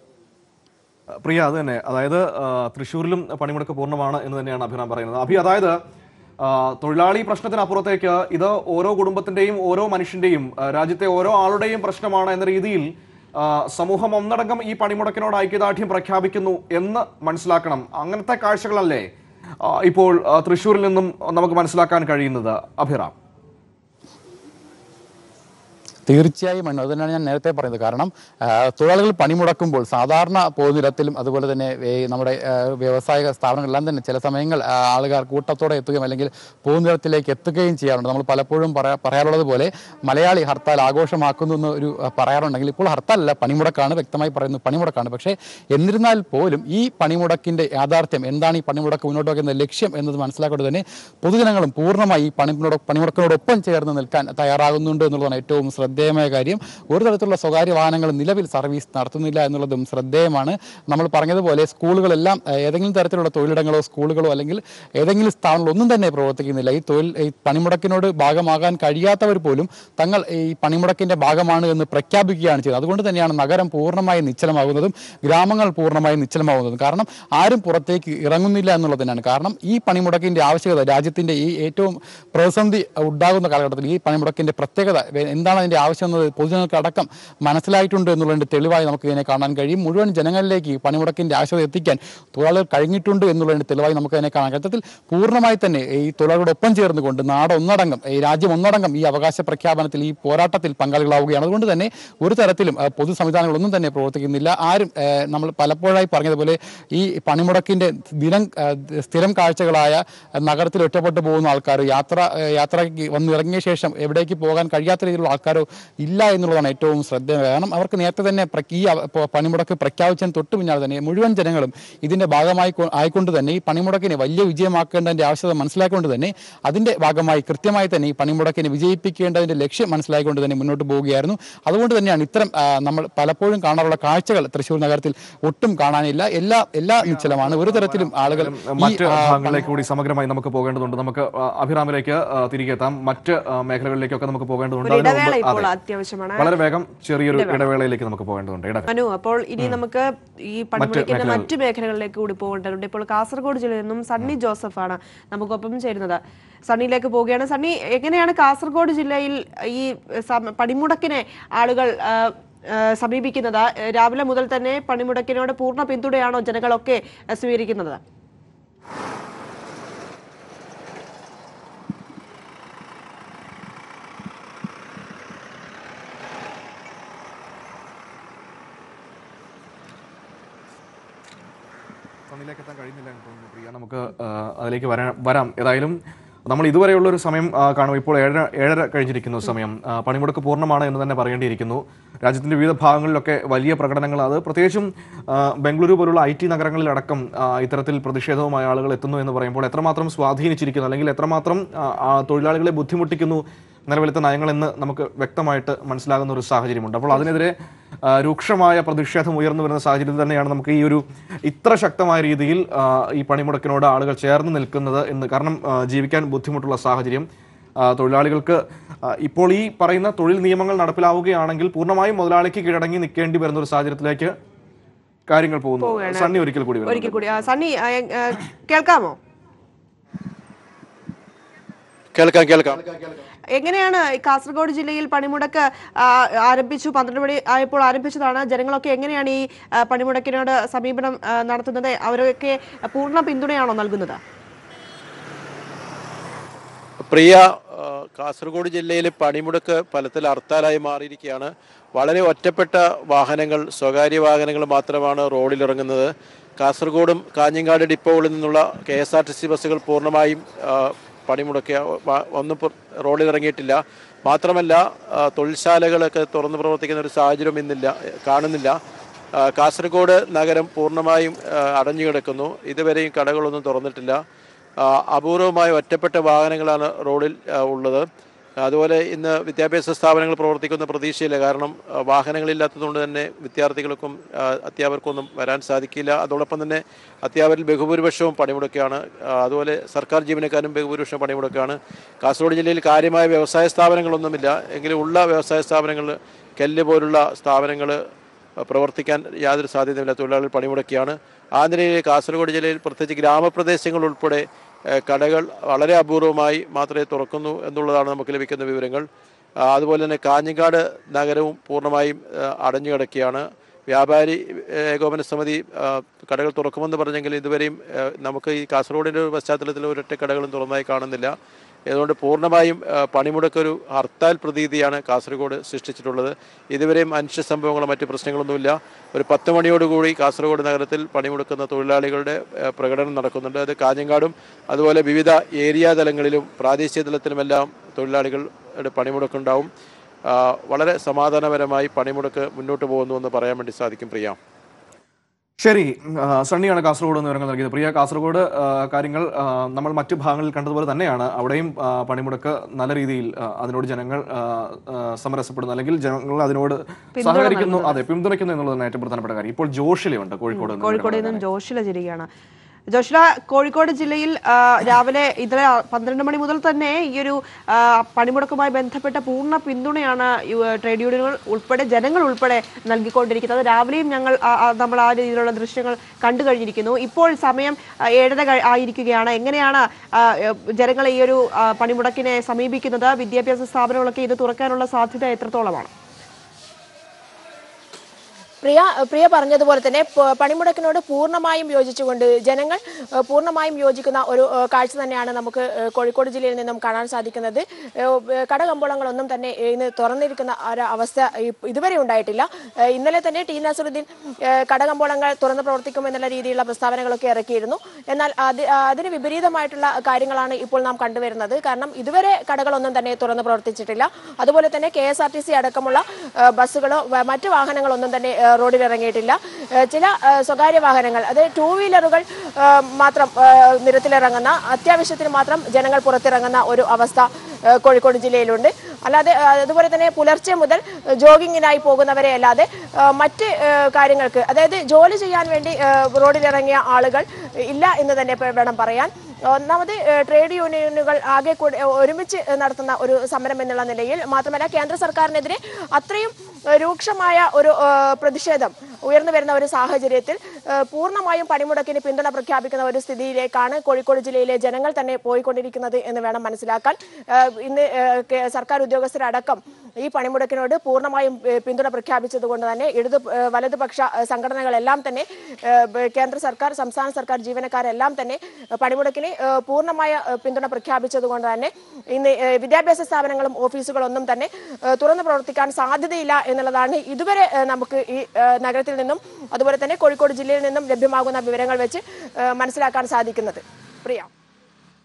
പ്രിയ അത് തന്നെ അതായത് ആ, തൃശ്ശൂരിലും പണിമുടക്ക് പൂർണ്ണമാണ് എന്ന് തന്നെയാണ് അഭിറാം പറയുന്നത് അഭി അതായത് ആ, തൊഴിലാളി പ്രശ്നത്തിനപ്പുറത്തേക്ക് ഇത് ഓരോ കുടുംബത്തിന്റെയും ഓരോ മനുഷ്യന്റെയും ആ, രാജ്യത്തെ ഓരോ ആളുടെയും പ്രശ്നമാണ് എന്ന രീതിയിൽ ആ, സമൂഹം ഒന്നടങ്കം ഈ പണിമുടക്കിനോട് ഐക്യദാർഢ്യം പ്രഖ്യാപിക്കുന്നു എന്ന് മനസ്സിലാക്കണം അങ്ങനത്തെ കാഴ്ചകളല്ലേ ആ, ഇപ്പോൾ ആ, തൃശ്ശൂരിൽ നിന്നും നമുക്ക് മനസ്സിലാക്കാൻ കഴിയുന്നത് അഭിറാം തീർച്ചയായും ആണ് അത് തന്നെയാണ് ഞാൻ നേരത്തെ പറയുന്നത് കാരണം ആ, തൊഴിലാളികൾ പണിമുടക്കുമ്പോൾ സാധാരണ പൊതുനിരത്തിലും അതുപോലെ തന്നെ ഈ നമ്മുടെ ആ, വ്യാവസായിക സ്ഥാപനങ്ങളെല്ലാം തന്നെ ചില സമയങ്ങൾ ആ, ആളുകാർ കൂട്ടത്തോടെ എത്തുകയും അല്ലെങ്കിൽ പൊതുനിരത്തിലേക്ക് എത്തുകയും ചെയ്യാറുണ്ട് നമ്മൾ പലപ്പോഴും പറയാ പറയാറുള്ളത് പോലെ മലയാളി ഹർത്താൽ ആഘോഷമാക്കുന്നു എന്ന് ഒരു ആ, പറയാറുണ്ടെങ്കിൽ ഇപ്പോൾ ഹർത്താലല്ല പണിമുടക്കാണ് വ്യക്തമായി പറയുന്നു പണിമുടക്കാണ് പക്ഷേ എന്നിരുന്നാൽ പോലും ഈ പണിമുടക്കിന്റെ യാഥാർത്ഥ്യം എന്താണ് ഈ പണിമുടക്ക് മുന്നോട്ട് വയ്ക്കുന്ന ലക്ഷ്യം എന്നത് മനസ്സിലാക്കൊണ്ട് തന്നെ പൊതുജനങ്ങളും പൂർണ്ണമായി ഈ പണിമുട പണിമുടക്കിനോടൊപ്പം ചേർന്ന് നിൽക്കാൻ തയ്യാറാകുന്നുണ്ട് എന്നുള്ളതാണ് ഏറ്റവും ശ്രദ്ധേയമായ കാര്യം ഒരു തരത്തിലുള്ള സ്വകാര്യ വാഹനങ്ങൾ നിലവിൽ സർവീസ് നടത്തുന്നില്ല എന്നുള്ളതും ശ്രദ്ധേയമാണ് നമ്മൾ പറഞ്ഞതുപോലെ സ്കൂളുകളെല്ലാം ഏഹ്, ഏതെങ്കിലും തരത്തിലുള്ള തൊഴിലിടങ്ങളോ സ്കൂളുകളോ അല്ലെങ്കിൽ ഏതെങ്കിലും സ്ഥാപനങ്ങളോ ഒന്നും തന്നെ പ്രവർത്തിക്കുന്നില്ല ഈ തൊഴിൽ ഈ പണിമുടക്കിനോട് ഭാഗമാകാൻ കഴിയാത്തവർ പോലും തങ്ങൾ ഈ പണിമുടക്കിന്റെ ഭാഗമാണ് എന്ന് പ്രഖ്യാപിക്കുകയാണ് ചെയ്തത് അതുകൊണ്ട് തന്നെയാണ് നഗരം പൂർണ്ണമായി നിശ്ചലമാകുന്നതും ഗ്രാമങ്ങൾ പൂർണ്ണമായി നിശ്ചലമാകുന്നതും കാരണം ആരും പുറത്തേക്ക് ഇറങ്ങുന്നില്ല എന്നുള്ളത് തന്നെയാണ് കാരണം ഈ പണിമുടക്കിന്റെ ആവശ്യകത രാജ്യത്തിന്റെ ഈ ഏറ്റവും പ്രതിസന്ധി ഉണ്ടാകുന്ന കാലഘട്ടത്തിൽ ഈ പണിമുടക്കിന്റെ പ്രത്യേകത വേ- എന്താണ് അതിന്റെ ആവശ്യം എന്നത് പൊതുജനങ്ങൾക്ക് അടക്കം മനസ്സിലായിട്ടുണ്ട് എന്നുള്ളതിന്റെ തെളിവായി നമുക്ക് ഇതിനെ കാണാൻ കഴിയും മുഴുവൻ ജനങ്ങളിലേക്ക് ഈ പണിമുടക്കിന്റെ ആവശ്യകത എത്തിക്കാൻ തൊഴിലാളികൾ കഴിഞ്ഞിട്ടുണ്ട് എന്നുള്ളതിന്റെ തെളിവായി നമുക്ക് അതിനെ കാണാൻ കഴിയും പൂർണ്ണമായി തന്നെ ഈ തൊഴിലാളികളോടൊപ്പം ചേർന്നുകൊണ്ട് നാട് ഒന്നടങ്കം ഈ രാജ്യം ഒന്നടങ്കം ഈ അവകാശ പ്രഖ്യാപനത്തിൽ ഈ പോരാട്ടത്തിൽ പങ്കാളികളാവുകയാണ് അതുകൊണ്ട് തന്നെ ഒരു തരത്തിലും ആ, പൊതു സംവിധാനങ്ങളൊന്നും തന്നെ പ്രവർത്തിക്കുന്നില്ല ആരും ആ, നമ്മൾ പലപ്പോഴായി പറഞ്ഞതുപോലെ ഈ പണിമുടക്കിന്റെ ദിനം ആ, സ്ഥിരം കാഴ്ചകളായ നഗരത്തിൽ ഒറ്റപ്പെട്ടു പോകുന്ന ആൾക്കാർ യാത്ര ആ, യാത്രയ്ക്ക് വന്ന് ഇറങ്ങിയ ശേഷം എവിടേക്ക് പോകാൻ കഴിയാത്ത രീതിയിലുള്ള ആൾക്കാരോ ഇല്ല എന്നുള്ളതാണ് ഏറ്റവും ശ്രദ്ധേയം കാരണം അവർക്ക് നേരത്തെ തന്നെ പ്ര- ഈ അവ- പ- പണിമുടക്ക് പ്രഖ്യാപിച്ചതിന് തൊട്ട് പിന്നാലെ തന്നെ മുഴുവൻ ജനങ്ങളും ഇതിന്റെ ഭാഗമായി കൊ- ആയിക്കൊണ്ട് തന്നെ ഈ പണിമുടക്കിനെ വലിയ വിജയമാക്കേണ്ടതിന്റെ ആവശ്യകത മനസ്സിലാക്കിക്കൊണ്ട് തന്നെ അതിന്റെ ഭാഗമായി കൃത്യമായി തന്നെ ഈ പണിമുടക്കിനെ വിജയിപ്പിക്കേണ്ടതിന്റെ ലക്ഷ്യം മനസ്സിലാക്കിക്കൊണ്ട് തന്നെ മുന്നോട്ട് പോവുകയായിരുന്നു അതുകൊണ്ട് തന്നെയാണ് ഇത്തരം ആ, നമ്മൾ പലപ്പോഴും കാണാറുള്ള കാഴ്ചകൾ തൃശ്ശൂർ നഗരത്തിൽ ഒട്ടും കാണാനില്ല എല്ലാ എല്ലാ നിശ്ചലമാണ് ഒരു തരത്തിലും ആളുകൾ ഈ മറ്റ് ആ, ഭാഗങ്ങളിലേക്ക് കൂടി സമഗ്രമായി നമുക്ക് പോകേണ്ടതുണ്ട് നമുക്ക് ആ, അഭിറാമിലേക്ക് ആ, തിരികെ എത്താം മറ്റ് ആ, മേഖലകളിലേക്കൊക്കെ നമുക്ക് പോകേണ്ടതുണ്ട് ഒരു അതിനു മുമ്പ് ഇടവേള ഇപ്പോൾ അതെ. അത്യാവശ്യമാണ് വളരെ വേഗം ചെറിയൊരു ഇടവേളയിലേക്ക് നമുക്ക് പോകേണ്ടതുണ്ട് ഇടവേള മനു അപ്പോൾ ഇനി നമുക്ക് ഈ പണിമുടക്കിന്റെ മേഖലകൾ. മറ്റു മേഖലകളിലേക്ക് കൂടി പോകേണ്ടതുണ്ട് ഇപ്പോൾ കാസർഗോഡ് ജില്ലയിൽ നിന്നും സണ്ണി ജോസഫ് ആണ് നമുക്കൊപ്പം ചേരുന്നത് സണ്ണിയിലേക്ക് പോവുകയാണ് സണ്ണി എങ്ങനെയാണ് കാസർഗോഡ് ജില്ലയിൽ ഈ സം- പണിമുടക്കിനെ ആളുകൾ ആ, ആ, സമീപിക്കുന്നത് രാവിലെ മുതൽ തന്നെ പണിമുടക്കിനോട് പൂർണ്ണ പിന്തുണയാണോ ജനങ്ങളൊക്കെ ആ, സ്വീകരിക്കുന്നത് സണ്ണിലേക്ക് എത്താൻ കഴിയുന്നില്ല എന്ന് തോന്നുന്നു പ്രിയ നമുക്ക് ആ, അതിലേക്ക് വരാൻ വരാം ഏതായാലും നമ്മൾ ഇതുവരെയുള്ള ഒരു സമയം ആ, കാണും ഇപ്പോൾ ഏഴര ഏഴര കഴിഞ്ഞിരിക്കുന്നു സമയം ആ, പണിമുടക്ക് പൂർണ്ണമാണ് എന്ന് തന്നെ പറയേണ്ടിയിരിക്കുന്നു രാജ്യത്തിന്റെ വിവിധ ഭാഗങ്ങളിലൊക്കെ വലിയ പ്രകടനങ്ങൾ അത് പ്രത്യേകിച്ചും ആ, ബംഗളൂരു പോലുള്ള ഐ ടി നഗരങ്ങളിലടക്കം ആ, ഇത്തരത്തിൽ പ്രതിഷേധവുമായ ആളുകൾ എത്തുന്നു എന്ന് പറയുമ്പോൾ എത്രമാത്രം സ്വാധീനിച്ചിരിക്കുന്നു അല്ലെങ്കിൽ എത്രമാത്രം ആ, ആ, തൊഴിലാളികളെ ബുദ്ധിമുട്ടിക്കുന്നു നിലവിലത്തെ നയങ്ങളെന്ന് നമുക്ക് വ്യക്തമായിട്ട് മനസ്സിലാകുന്ന ഒരു സാഹചര്യമുണ്ട് അപ്പോൾ അതിനെതിരെ ആ, രൂക്ഷമായ പ്രതിഷേധം ഉയർന്നു വരുന്ന സാഹചര്യത്തിൽ തന്നെയാണ് നമുക്ക് ഈ ഒരു ഇത്ര ശക്തമായ രീതിയിൽ ആ, ഈ പണിമുടക്കിനോട് ആളുകൾ ചേർന്ന് നിൽക്കുന്നത് എന്ന് കാരണം ആ, ജീവിക്കാൻ ബുദ്ധിമുട്ടുള്ള സാഹചര്യം ആ, തൊഴിലാളികൾക്ക് ആ, ഇപ്പോൾ ഈ പറയുന്ന തൊഴിൽ നിയമങ്ങൾ നടപ്പിലാവുകയാണെങ്കിൽ പൂർണ്ണമായും മുതലാളിക്ക് കീഴടങ്ങി നിൽക്കേണ്ടി വരുന്ന ഒരു സാഹചര്യത്തിലേക്ക് കാര്യങ്ങൾ പോകുന്നു സണ്ണി ഒരിക്കൽ കൂടി വരുന്നു. ഒരിക്കൽ കൂടി ആ, സണ്ണി ആ, ആ, കേൾക്കാമോ കേൾക്കാം കേൾക്കാം എങ്ങനെയാണ് ഈ കാസർഗോഡ് ജില്ലയിൽ പണിമുടക്ക് ആ, ആരംഭിച്ചു പന്ത്രണ്ട് മണി ആയപ്പോൾ ആരംഭിച്ചതാണ് ജനങ്ങളൊക്കെ എങ്ങനെയാണ് ഈ ആ, പണിമുടക്കിനോട് സമീപനം ആ, നടത്തുന്നത് അവരൊക്കെ പൂർണ്ണ പിന്തുണയാണോ നൽകുന്നത് പ്രിയ ആ, കാസർഗോഡ് ജില്ലയിലെ പണിമുടക്ക് ഫലത്തിൽ ഹർത്താലായി മാറിയിരിക്കുകയാണ് വളരെ ഒറ്റപ്പെട്ട വാഹനങ്ങൾ സ്വകാര്യ വാഹനങ്ങൾ മാത്രമാണ് റോഡിലിറങ്ങുന്നത് കാസർഗോഡും കാഞ്ഞങ്ങാട് ഡിപ്പോകളിൽ നിന്നുള്ള K S R T C ബസ്സുകൾ പൂർണ്ണമായും ആ, പണിമുടക്കിയ വ- ഒന്നും പുറ- റോഡിലിറങ്ങിയിട്ടില്ല മാത്രമല്ല ആ, തൊഴിൽശാലകളൊക്കെ തുറന്നു പ്രവർത്തിക്കുന്ന ഒരു സാഹചര്യം ഇന്നില്ല കാണുന്നില്ല ആ, കാസർഗോഡ് നഗരം പൂർണ്ണമായും ആ, അടഞ്ഞു കിടക്കുന്നു ഇതുവരെയും കടകളൊന്നും തുറന്നിട്ടില്ല ആ, അപൂർവമായ ഒറ്റപ്പെട്ട വാഹനങ്ങളാണ് റോഡിൽ ആ, ഉള്ളത് അതുപോലെ ഇന്ന് വിദ്യാഭ്യാസ സ്ഥാപനങ്ങൾ പ്രവർത്തിക്കുന്ന പ്രതീക്ഷയില്ല കാരണം ആ, വാഹനങ്ങളില്ലാത്തതുകൊണ്ട് തന്നെ വിദ്യാർത്ഥികൾക്കും ആ, അധ്യാപകർക്കൊന്നും വരാൻ സാധിക്കില്ല അതോടൊപ്പം തന്നെ അധ്യാപകരിൽ ബഹുഭൂരിപക്ഷവും പണിമുടക്കുകയാണ് ആ, അതുപോലെ സർക്കാർ ജീവനക്കാരും ബഹുഭൂരിപക്ഷവും പണിമുടക്കുകയാണ് കാസർഗോഡ് ജില്ലയിൽ കാര്യമായ വ്യവസായ സ്ഥാപനങ്ങളൊന്നുമില്ല എങ്കിലും ഉള്ള വ്യവസായ സ്ഥാപനങ്ങൾ കെല്ല് പോലുള്ള സ്ഥാപനങ്ങൾ പ്രവർത്തിക്കാൻ യാതൊരു സാധ്യതയുമില്ല തൊഴിലാളികൾ പണിമുടക്കിയാണ് ആ നിലയിൽ കാസർഗോഡ് ജില്ലയിൽ പ്രത്യേകിച്ച് ഗ്രാമപ്രദേശങ്ങൾ ഉൾപ്പെടെ ഏഹ്, കടകൾ വളരെ അപൂർവമായി മാത്രമേ തുറക്കുന്നു എന്നുള്ളതാണ് നമുക്ക് ലഭിക്കുന്ന വിവരങ്ങൾ ആ, അതുപോലെ തന്നെ കാഞ്ഞങ്ങാട് നഗരവും പൂർണ്ണമായും ഏഹ്, അടഞ്ഞു കിടക്കുകയാണ് വ്യാപാരി ഏഹ്, ഏകോപന സമിതി ആ, കടകൾ തുറക്കുമെന്ന് പറഞ്ഞെങ്കിൽ ഇതുവരെയും ഏഹ്, നമുക്ക് ഈ കാസർഗോഡിൻ്റെ ഒരു പശ്ചാത്തലത്തിൽ ഒരൊറ്റ കടകളും തുറന്നായി കാണുന്നില്ല അതുകൊണ്ട് പൂർണ്ണമായും ആ, പണിമുടക്കൊരു ഹർത്താൽ പ്രതീതിയാണ് കാസർഗോഡ് സൃഷ്ടിച്ചിട്ടുള്ളത് ഇതുവരെയും മനുഷ്യ സംഭവങ്ങളോ മറ്റു പ്രശ്നങ്ങളൊന്നുമില്ല ഒരു പത്ത് മണിയോടുകൂടി കാസർഗോഡ് നഗരത്തിൽ പണിമുടക്കുന്ന തൊഴിലാളികളുടെ ആ, പ്രകടനം നടക്കുന്നുണ്ട് അത് കാഞ്ഞങ്ങാടും അതുപോലെ വിവിധ ഏരിയ തലങ്ങളിലും പ്രാദേശിക തലത്തിലുമെല്ലാം തൊഴിലാളികളുടെ പണിമുടക്കുണ്ടാവും ആ, വളരെ സമാധാനപരമായി പണിമുടക്ക് മുന്നോട്ട് പോകുന്നുവെന്ന് പറയാൻ വേണ്ടി സാധിക്കും പ്രിയ ശരി ആ, സണ്ണിയാണ് കാസർഗോഡ് എന്ന് വിവരങ്ങൾ നൽകിയത് പ്രിയ കാസർഗോഡ് ആ, കാര്യങ്ങൾ ആ, നമ്മൾ മറ്റു ഭാഗങ്ങളിൽ കണ്ടതുപോലെ തന്നെയാണ് അവിടെയും ആ, പണിമുടക്ക് നല്ല രീതിയിൽ ആ, അതിനോട് ജനങ്ങൾ ആ, ആ, സമരസപ്പെടുന്നു അല്ലെങ്കിൽ ജനങ്ങൾ അതിനോട് സഹകരിക്കുന്നു അതെ പിന്തുണയ്ക്കുന്നു എന്നുള്ളതാണ് ഏറ്റവും പ്രധാനപ്പെട്ട കാര്യം ഇപ്പോൾ ജോഷിലുണ്ട് കോഴിക്കോട് നിന്ന് കോഴിക്കോട് നിന്നും ജോഷില ചിരികയാണ് ജോഷില കോഴിക്കോട് ജില്ലയിൽ ആ, രാവിലെ ഇന്നലെ പന്ത്രണ്ട് മണി മുതൽ തന്നെ ഈ ഒരു ആ, പണിമുടക്കുമായി ബന്ധപ്പെട്ട പൂർണ്ണ പിന്തുണയാണ് യു- ട്രേഡ് യൂണിയനുകൾ ഉൾപ്പെടെ ജനങ്ങൾ ഉൾപ്പെടെ നൽകിക്കൊണ്ടിരിക്കുന്നത് രാവിലെയും ഞങ്ങൾ ആ- ആ നമ്മൾ ആ രീതിയിലുള്ള ദൃശ്യങ്ങൾ കണ്ടു കഴിഞ്ഞിരിക്കുന്നു ഇപ്പോൾ സമയം ആ, ഏഴര കഴി- ആയിരിക്കുകയാണ് എങ്ങനെയാണ് ആ, എ, ജനങ്ങൾ ഈ ഒരു ആ, പണിമുടക്കിനെ സമീപിക്കുന്നത് വിദ്യാഭ്യാസ സ്ഥാപനങ്ങളൊക്കെ ഇത് തുറക്കാനുള്ള സാധ്യത എത്രത്തോളമാണ് പ്രിയ പ്രിയ പറഞ്ഞതുപോലെ തന്നെ പ- പണിമുടക്കിനോട് പൂർണ്ണമായും യോജിച്ചുകൊണ്ട് ജനങ്ങൾ ഏഹ്, പൂർണ്ണമായും യോജിക്കുന്ന ഒരു ഏഹ്, കാഴ്ച തന്നെയാണ് നമുക്ക് ഏഹ്, കോഴിക്കോട് ജില്ലയിൽ നിന്നും കാണാൻ സാധിക്കുന്നത് ഏഹ്, ഏഹ്, കടകമ്പോളങ്ങളൊന്നും തന്നെ ഇന്ന് തുറന്നിരിക്കുന്ന ഒരു അവസ്ഥ ഇ- ഇതുവരെ ഉണ്ടായിട്ടില്ല ഏഹ്, ഇന്നലെ തന്നെ ടി നസറുദ്ദീൻ ഏഹ്, കടകമ്പോളങ്ങൾ തുറന്ന് പ്രവർത്തിക്കും എന്നുള്ള രീതിയിലുള്ള പ്രസ്താവനകളൊക്കെ ഇറക്കിയിരുന്നു എന്നാൽ അത് അതിന് വിപരീതമായിട്ടുള്ള കാര്യങ്ങളാണ് ഇപ്പോൾ നാം കണ്ടുവരുന്നത് കാരണം ഇതുവരെ കടകളൊന്നും തന്നെ തുറന്ന് പ്രവർത്തിച്ചിട്ടില്ല അതുപോലെ തന്നെ K S R T C അടക്കമുള്ള ഏഹ്, ബസ്സുകളോ വ- മറ്റ് വാഹനങ്ങളൊന്നും തന്നെ ഏഹ്, റോഡിൽ ഇറങ്ങിയിട്ടില്ല ഏഹ്, ചില ഏഹ്, സ്വകാര്യ വാഹനങ്ങൾ അത് ടൂ വീലറുകൾ ഏഹ്, മാത്രം ഏഹ്, നിരത്തിലിറങ്ങുന്ന അത്യാവശ്യത്തിന് മാത്രം ജനങ്ങൾ പുറത്തിറങ്ങുന്ന ഒരു അവസ്ഥ ഏഹ്, കോഴിക്കോട് ജില്ലയിലുണ്ട് അല്ലാതെ ഏഹ്, അതുപോലെ തന്നെ പുലർച്ചെ മുതൽ ജോഗിങ്ങിനായി പോകുന്നവരെ അല്ലാതെ ഏഹ്, മറ്റ് ഏഹ്, കാര്യങ്ങൾക്ക് അതായത് ജോലി ചെയ്യാൻ വേണ്ടി ഏഹ്, റോഡിലിറങ്ങിയ ആളുകൾ ഇല്ല എന്ന് തന്നെ പ- വേണം പറയാൻ ഒന്നാമത് ഏഹ്, ട്രേഡ് യൂണിയനുകൾ ആകെ കൂടി ഏഹ്, ഒരുമിച്ച് നടത്തുന്ന ഒരു സമരം എന്നുള്ള നിലയിൽ മാത്രമല്ല കേന്ദ്ര സർക്കാരിനെതിരെ അത്രയും ഏഹ്, രൂക്ഷമായ ഒരു ഏഹ്, പ്രതിഷേധം ഉയർന്നു വരുന്ന ഒരു സാഹചര്യത്തിൽ ഏഹ്, പൂർണ്ണമായും പണിമുടക്കിന് പിന്തുണ പ്രഖ്യാപിക്കുന്ന ഒരു സ്ഥിതിയിലേക്കാണ് കോഴിക്കോട് ജില്ലയിലെ ജനങ്ങൾ തന്നെ പോയിക്കൊണ്ടിരിക്കുന്നത് എന്ന് വേണം മനസ്സിലാക്കാൻ ഏഹ്, ഇന്ന് ഏഹ്, കെ- സർക്കാർ ഉദ്യോഗസ്ഥരടക്കം ഈ പണിമുടക്കിനോട് പൂർണ്ണമായും ഏഹ്, പിന്തുണ പ്രഖ്യാപിച്ചത് കൊണ്ട് തന്നെ ഇടതു ഏഹ്, വലതുപക്ഷ ഏഹ്, സംഘടനകളെല്ലാം തന്നെ ഏഹ്, ബ- കേന്ദ്ര സർക്കാർ സംസ്ഥാന സർക്കാർ ജീവനക്കാരെല്ലാം തന്നെ ഏഹ്, പണിമുടക്കിന് ഏഹ്, പൂർണ്ണമായ ഏഹ്, പിന്തുണ പ്രഖ്യാപിച്ചത് കൊണ്ട് തന്നെ ഇന്ന് ഏഹ്, വിദ്യാഭ്യാസ സ്ഥാപനങ്ങളും ഓഫീസുകളൊന്നും തന്നെ ഏഹ്, തുറന്നു പ്രവർത്തിക്കാൻ സാധ്യതയില്ല എന്നുള്ളതാണ് ഇതുവരെ ഏഹ്, നമുക്ക് ഈ ഏഹ്, നഗരത്തിൽ നിന്നും അതുപോലെ തന്നെ കോഴിക്കോട് ജില്ലയിൽ നിന്നും ലഭ്യമാകുന്ന വിവരങ്ങൾ വെച്ച് ഏഹ്, മനസ്സിലാക്കാൻ സാധിക്കുന്നത് പ്രിയ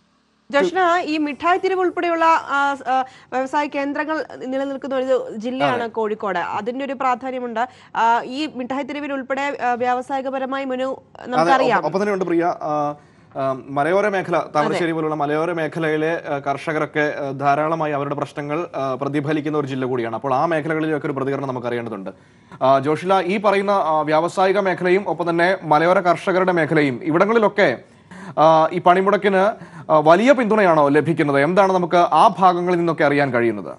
ജോഷ്ന ഈ മിഠായി തെരുവ് ഉൾപ്പെടെയുള്ള ആ, ആ, വ്യവസായ കേന്ദ്രങ്ങൾ നിലനിൽക്കുന്ന ഒരു ജില്ലയാണ് കോഴിക്കോട് അതിന്റെ ഒരു പ്രാധാന്യമുണ്ട് ആ, ഈ മിഠായി തെരുവിൽ ഉൾപ്പെടെ ആ, വ്യാവസായികപരമായി മുനു അതെ, നമുക്കറിയാം ഒപ്പം- ഒപ്പം തന്നെ ഉണ്ട് പ്രിയ ആ, ആ, മലയോര മേഖല താമരശ്ശേരി പോലുള്ള മലയോര മേഖലയിലെ ആ, കർഷകരൊക്കെ ആ, ധാരാളമായി അവരുടെ പ്രശ്നങ്ങൾ ആ, പ്രതിഫലിക്കുന്ന ഒരു ജില്ല കൂടിയാണ് അപ്പോൾ ആ മേഖലകളിലൊക്കെ ഒരു പ്രതികരണം നമുക്ക് അറിയേണ്ടതുണ്ട് ആ, ജോഷില ഈ പറയുന്ന ആ, വ്യാവസായിക മേഖലയും ഒപ്പം തന്നെ മലയോര കർഷകരുടെ മേഖലയും ഇവിടങ്ങളിലൊക്കെ ആ, ഈ പണിമുടക്കിന് ആ, വലിയ പിന്തുണയാണോ ലഭിക്കുന്നത് എന്താണ് നമുക്ക് ആ ഭാഗങ്ങളിൽ നിന്നൊക്കെ അറിയാൻ കഴിയുന്നത്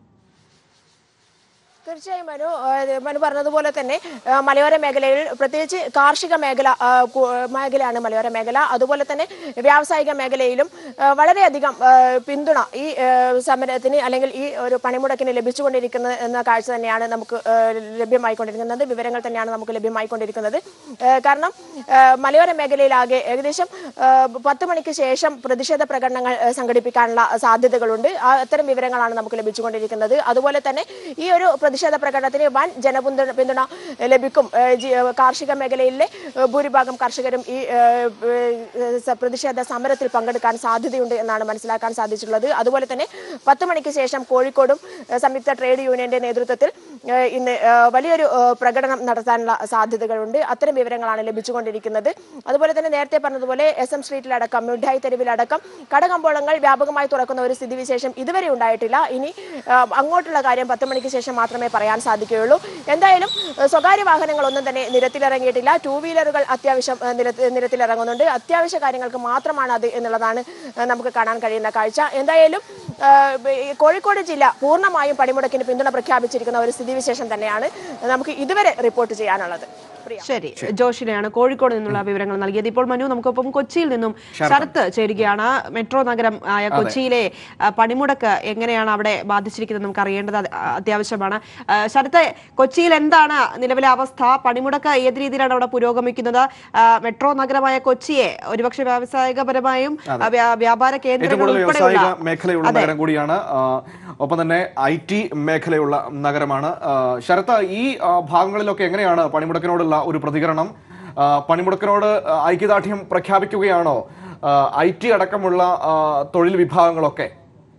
തീർച്ചയായും മനു ആ, ഇത് മനു പറഞ്ഞതുപോലെ തന്നെ ആ, മലയോര മേഖലയിൽ പ്രത്യേകിച്ച് കാർഷിക മേഖല ആ, കു- മേഖലയാണ് മലയോര മേഖല അതുപോലെ തന്നെ വ്യാവസായിക മേഖലയിലും ആ, വളരെയധികം ആ, പിന്തുണ ഈ ആ, സമരത്തിന് അല്ലെങ്കിൽ ഈ ഒരു പണിമുടക്കിന് ലഭിച്ചുകൊണ്ടിരിക്കുന്നത് എന്ന കാഴ്ച തന്നെയാണ് നമുക്ക് ആ, ലഭ്യമായിക്കൊണ്ടിരിക്കുന്നത് വിവരങ്ങൾ തന്നെയാണ് നമുക്ക് ലഭ്യമായിക്കൊണ്ടിരിക്കുന്നത് ആ, കാരണം ആ, മലയോര മേഖലയിലാകെ ഏകദേശം ആ, പത്ത് മണിക്ക് ശേഷം പ്രതിഷേധ പ്രകടനങ്ങൾ ആ, സംഘടിപ്പിക്കാനുള്ള സാധ്യതകളുണ്ട് ആ അത്തരം വിവരങ്ങളാണ് നമുക്ക് ലഭിച്ചുകൊണ്ടിരിക്കുന്നത് അതുപോലെ തന്നെ ഈ ഒരു പ്രതിഷേധ പ്രകടനത്തിന് വൻ ജനപിന്തുണ പിന്തുണ ലഭിക്കും ഏ, ജി- ഏ, കാർഷിക മേഖലയിലെ ഏ, ഭൂരിഭാഗം കർഷകരും ഈ ഏ, ഏ, സ- പ്രതിഷേധ സമരത്തിൽ പങ്കെടുക്കാൻ സാധ്യതയുണ്ട് എന്നാണ് മനസ്സിലാക്കാൻ സാധിച്ചിട്ടുള്ളത് അതുപോലെ തന്നെ പത്ത് മണിക്ക് ശേഷം കോഴിക്കോടും ഏ, സംയുക്ത ട്രേഡ് യൂണിയന്റെ നേതൃത്വത്തിൽ ഏ, ഇന്ന് ഏ, വലിയൊരു ഏ, പ്രകടനം നടത്താനുള്ള സാധ്യതകളുണ്ട് അത്തരം വിവരങ്ങളാണ് ലഭിച്ചുകൊണ്ടിരിക്കുന്നത് അതുപോലെ തന്നെ നേരത്തെ പറഞ്ഞതുപോലെ എസ് എം സ്ട്രീറ്റിലടക്കം മിഠായി തെരുവിലടക്കം കടകമ്പോളങ്ങൾ വ്യാപകമായി തുറക്കുന്ന ഒരു സ്ഥിതിവിശേഷം ഇതുവരെ ഉണ്ടായിട്ടില്ല ഇനി ആ, അങ്ങോട്ടുള്ള കാര്യം പത്ത് മണിക്ക് ശേഷം മാത്രമേ പറയാൻ സാധിക്കുകയുള്ളൂ എന്തായാലും ആ, സ്വകാര്യ വാഹനങ്ങളൊന്നും തന്നെ നിരത്തിലിറങ്ങിയിട്ടില്ല ടൂ വീലറുകൾ അത്യാവശ്യം ആ, നിരത്ത് നിരത്തിലിറങ്ങുന്നുണ്ട് അത്യാവശ്യ കാര്യങ്ങൾക്ക് മാത്രമാണ് അത് എന്നുള്ളതാണ് ആ, നമുക്ക് കാണാൻ കഴിയുന്ന കാഴ്ച എന്തായാലും ആ, ഈ കോഴിക്കോട് ജില്ല പൂർണ്ണമായും പണിമുടക്കിന് പിന്തുണ പ്രഖ്യാപിച്ചിരിക്കുന്ന ഒരു സ്ഥിതിവിശേഷം തന്നെയാണ് നമുക്ക് ഇതുവരെ റിപ്പോർട്ട് ചെയ്യാനുള്ളത് പ്രിയ ശരി ജോഷിനെയാണ് കോഴിക്കോട് നിന്നുള്ള വിവരങ്ങൾ നൽകിയത് ഇപ്പോൾ മനു നമുക്കൊപ്പം കൊച്ചിയിൽ നിന്നും ശരത്ത് ചേരുകയാണ് മെട്രോ നഗരം ആയ കൊച്ചിയിലെ ആ, പണിമുടക്ക് എങ്ങനെയാണ് അവിടെ ബാധിച്ചിരിക്കുന്നത് നമുക്ക് അറിയേണ്ടത് അത് അത്യാവശ്യമാണ് ആ, ശരത്ത് കൊച്ചിയിൽ എന്താണ് നിലവിലെ അവസ്ഥ പണിമുടക്ക് ഏത് രീതിയിലാണ് അവിടെ പുരോഗമിക്കുന്നത് ആ, മെട്രോ നഗരമായ കൊച്ചിയെ ഒരുപക്ഷെ വ്യാവസായികപരമായും ആ, വ്യാ- വ്യാപാര ഏറ്റവും കേന്ദ്രങ്ങൾ കൂടുതൽ ഉൾപ്പെടെയുള്ള വ്യാവസായിക മേഖലയുള്ള നഗരം കൂടിയാണ് ആ, ഒപ്പം തന്നെ ഐ ടി മേഖലയുള്ള നഗരമാണ് ആ, ശരത്ത് ഈ ആ, ഭാഗങ്ങളിലൊക്കെ എങ്ങനെയാണ് പണിമുടക്കിനോടുള്ള ഒരു പ്രതികരണം ആ, പണിമുടക്കിനോട് ആ, ഐക്യദാർഢ്യം പ്രഖ്യാപിക്കുകയാണോ ഐ ടി അടക്കമുള്ള ആ, തൊഴിൽ വിഭാഗങ്ങളൊക്കെ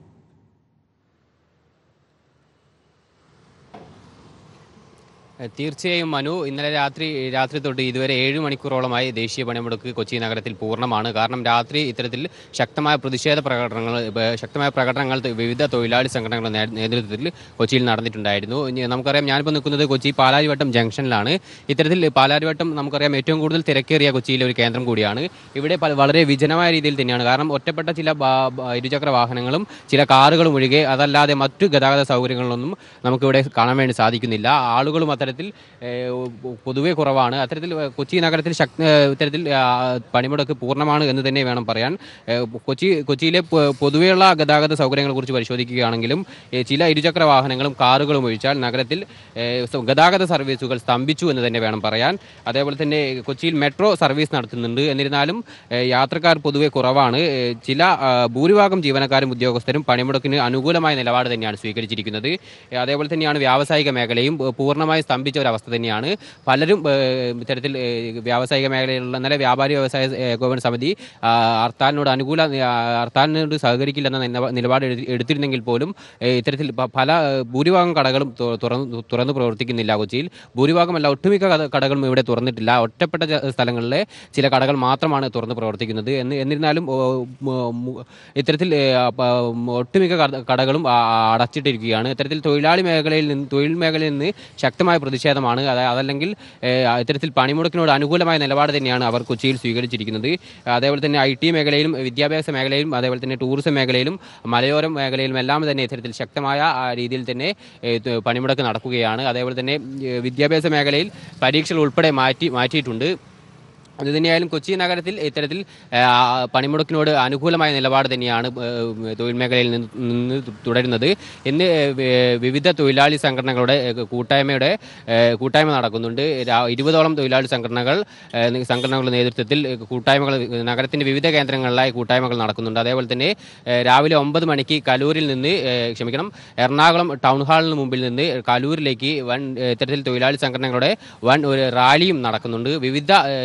തീർച്ചയായും മനു ഇന്നലെ രാത്രി രാത്രി തൊട്ട് ഇതുവരെ ഏഴ് മണിക്കൂറോളമായി ദേശീയ പണിമുടക്ക് കൊച്ചി നഗരത്തിൽ പൂർണ്ണമാണ് കാരണം രാത്രി ഇത്തരത്തിൽ ശക്തമായ പ്രതിഷേധ പ്രകടനങ്ങൾ ഏ, ശക്തമായ പ്രകടനങ്ങൾ വിവിധ തൊഴിലാളി സംഘടനകളുടെ നേ- നേതൃത്വത്തിൽ കൊച്ചിയിൽ നടന്നിട്ടുണ്ടായിരുന്നു ഇനി നമുക്കറിയാം ഞാനിപ്പോൾ നിൽക്കുന്നത് കൊച്ചി പാലാരിവട്ടം ജംഗ്ഷനിലാണ് ഇത്തരത്തിൽ പാലാരിവട്ടം നമുക്കറിയാം ഏറ്റവും കൂടുതൽ തിരക്കേറിയ കൊച്ചിയിലെ ഒരു കേന്ദ്രം കൂടിയാണ് ഇവിടെ പല- വളരെ വിജനമായ രീതിയിൽ തന്നെയാണ് കാരണം ഒറ്റപ്പെട്ട ചില ബാ- ബാ- ഇരുചക്ര വാഹനങ്ങളും ചില കാറുകളും ഒഴികെ അതല്ലാതെ മറ്റു ഗതാഗത സൗകര്യങ്ങളൊന്നും നമുക്കിവിടെ കാണാൻ വേണ്ടി സാധിക്കുന്നില്ല ആളുകളും അത്തരത്തിൽ ഏഹ്, പൊതുവെ കുറവാണ് അത്തരത്തിൽ ഏഹ്, കൊച്ചി നഗരത്തിൽ ശക്തി ഏഹ്, ഇത്തരത്തിൽ ആ, പണിമുടക്ക് പൂർണ്ണമാണ് എന്ന് തന്നെ വേണം പറയാൻ ഏഹ്, കൊച്ചി കൊച്ചിയിലെ പൊ- പൊതുവെയുള്ള ഗതാഗത സൗകര്യങ്ങളെ കുറിച്ച് പരിശോധിക്കുകയാണെങ്കിലും ഏഹ്, ചില ഇരുചക്ര വാഹനങ്ങളും കാറുകളും ഒഴിച്ചാൽ നഗരത്തിൽ ഏഹ്, സ- ഗതാഗത സർവീസുകൾ സ്തംഭിച്ചു എന്ന് തന്നെ വേണം പറയാൻ അതേപോലെ തന്നെ കൊച്ചിയിൽ മെട്രോ സർവീസ് നടത്തുന്നുണ്ട് എന്നിരുന്നാലും ഏഹ്, യാത്രക്കാർ പൊതുവെ കുറവാണ് ഏഹ്, ചില ആ, ഭൂരിഭാഗം ജീവനക്കാരും ഉദ്യോഗസ്ഥരും പണിമുടക്കിന് അനുകൂലമായ നിലപാട് തന്നെയാണ് സ്വീകരിച്ചിരിക്കുന്നത് ഏഹ്, അതേപോലെ തന്നെയാണ് വ്യാവസായിക മേഖലയും ഏഹ്, പൂർണ്ണമായി സ്തംഭിച്ച ഒരു അവസ്ഥ തന്നെയാണ് പലരും ഏഹ്, ഇത്തരത്തിൽ ഏഹ്, വ്യാവസായിക മേഖലയിലുള്ള ഇന്നലെ വ്യാപാരി വ്യവസായ ഏകോപന സമിതി ആ, ഹർത്താലിനോട് അനുകൂല ആ, ഹർത്താലിനോട് സഹകരിക്കില്ലെന്ന നിലപാ- നിലപാട് എടു- എടുത്തിരുന്നെങ്കിൽ പോലും ഏഹ്, ഇത്തരത്തിൽ പ- പല ഏഹ്, ഭൂരിഭാഗം കടകളും തു- തുറന്ന് തുറന്ന് പ്രവർത്തിക്കുന്നില്ല കൊച്ചിയിൽ ഭൂരിഭാഗമല്ല ഒട്ടുമിക്ക കട- കടകളും ഇവിടെ തുറന്നിട്ടില്ല ഒറ്റപ്പെട്ട ച- സ്ഥലങ്ങളിലെ ചില കടകൾ മാത്രമാണ് തുറന്ന് പ്രവർത്തിക്കുന്നത് എന്ന് എന്നിരുന്നാലും ഓ, മ- മു- ഇത്തരത്തിൽ ഏ, പ- ഒട്ടുമിക്ക കട- കടകളും ആ, അടച്ചിട്ടിരിക്കുകയാണ് ഇത്തരത്തിൽ തൊഴിലാളി മേഖലയിൽ നിന്ന് തൊഴിൽ മേഖലയിൽ നിന്ന് ശക്തമായ പ്രതിഷേധമാണ് അത് അതല്ലെങ്കിൽ ഏ, ഇത്തരത്തിൽ പണിമുടക്കിനോട് അനുകൂലമായ നിലപാട് തന്നെയാണ് അവർ കൊച്ചിയിൽ സ്വീകരിച്ചിരിക്കുന്നത് അതേപോലെ തന്നെ ഐ ടി മേഖലയിലും വിദ്യാഭ്യാസ മേഖലയിലും അതേപോലെ തന്നെ ടൂറിസം മേഖലയിലും മലയോരം മേഖലയിലും എല്ലാം തന്നെ ഇത്തരത്തിൽ ശക്തമായ ആ, രീതിയിൽ തന്നെ ഏ, ത് പണിമുടക്ക് നടക്കുകയാണ് അതേപോലെ തന്നെ ഏ, വിദ്യാഭ്യാസ മേഖലയിൽ പരീക്ഷകൾ ഉൾപ്പെടെ മാറ്റി മാറ്റിയിട്ടുണ്ട് അത് തന്നെയായാലും കൊച്ചി നഗരത്തിൽ ഇത്തരത്തിൽ ആ, പണിമുടക്കിനോട് അനുകൂലമായ നിലപാട് തന്നെയാണ് ഏ, തൊഴിൽ മേഖലയിൽ നിന്ന് നിന്ന് തുടരുന്നത് ഇന്ന് വി- വിവിധ തൊഴിലാളി സംഘടനകളുടെ ഏ, കൂട്ടായ്മയുടെ ഏ, കൂട്ടായ്മ നടക്കുന്നുണ്ട് രാ- ഇരുപതോളം തൊഴിലാളി സംഘടനകൾ ഏ, സംഘടനകളുടെ നേതൃത്വത്തിൽ കൂട്ടായ്മകൾ നഗരത്തിന്റെ വിവിധ കേന്ദ്രങ്ങളിലായി കൂട്ടായ്മകൾ നടക്കുന്നുണ്ട് അതേപോലെ തന്നെ ഏ, രാവിലെ ഒമ്പത് മണിക്ക് കലൂരിൽ നിന്ന് ഏ, ക്ഷമിക്കണം എറണാകുളം ടൗൺ ഹാളിന് മുമ്പിൽ നിന്ന് കലൂരിലേക്ക് വൻ ഏ, ഇത്തരത്തിൽ തൊഴിലാളി സംഘടനകളുടെ വൻ ഒരു റാലിയും നടക്കുന്നുണ്ട് വിവിധ ഏ, തൊഴിൽ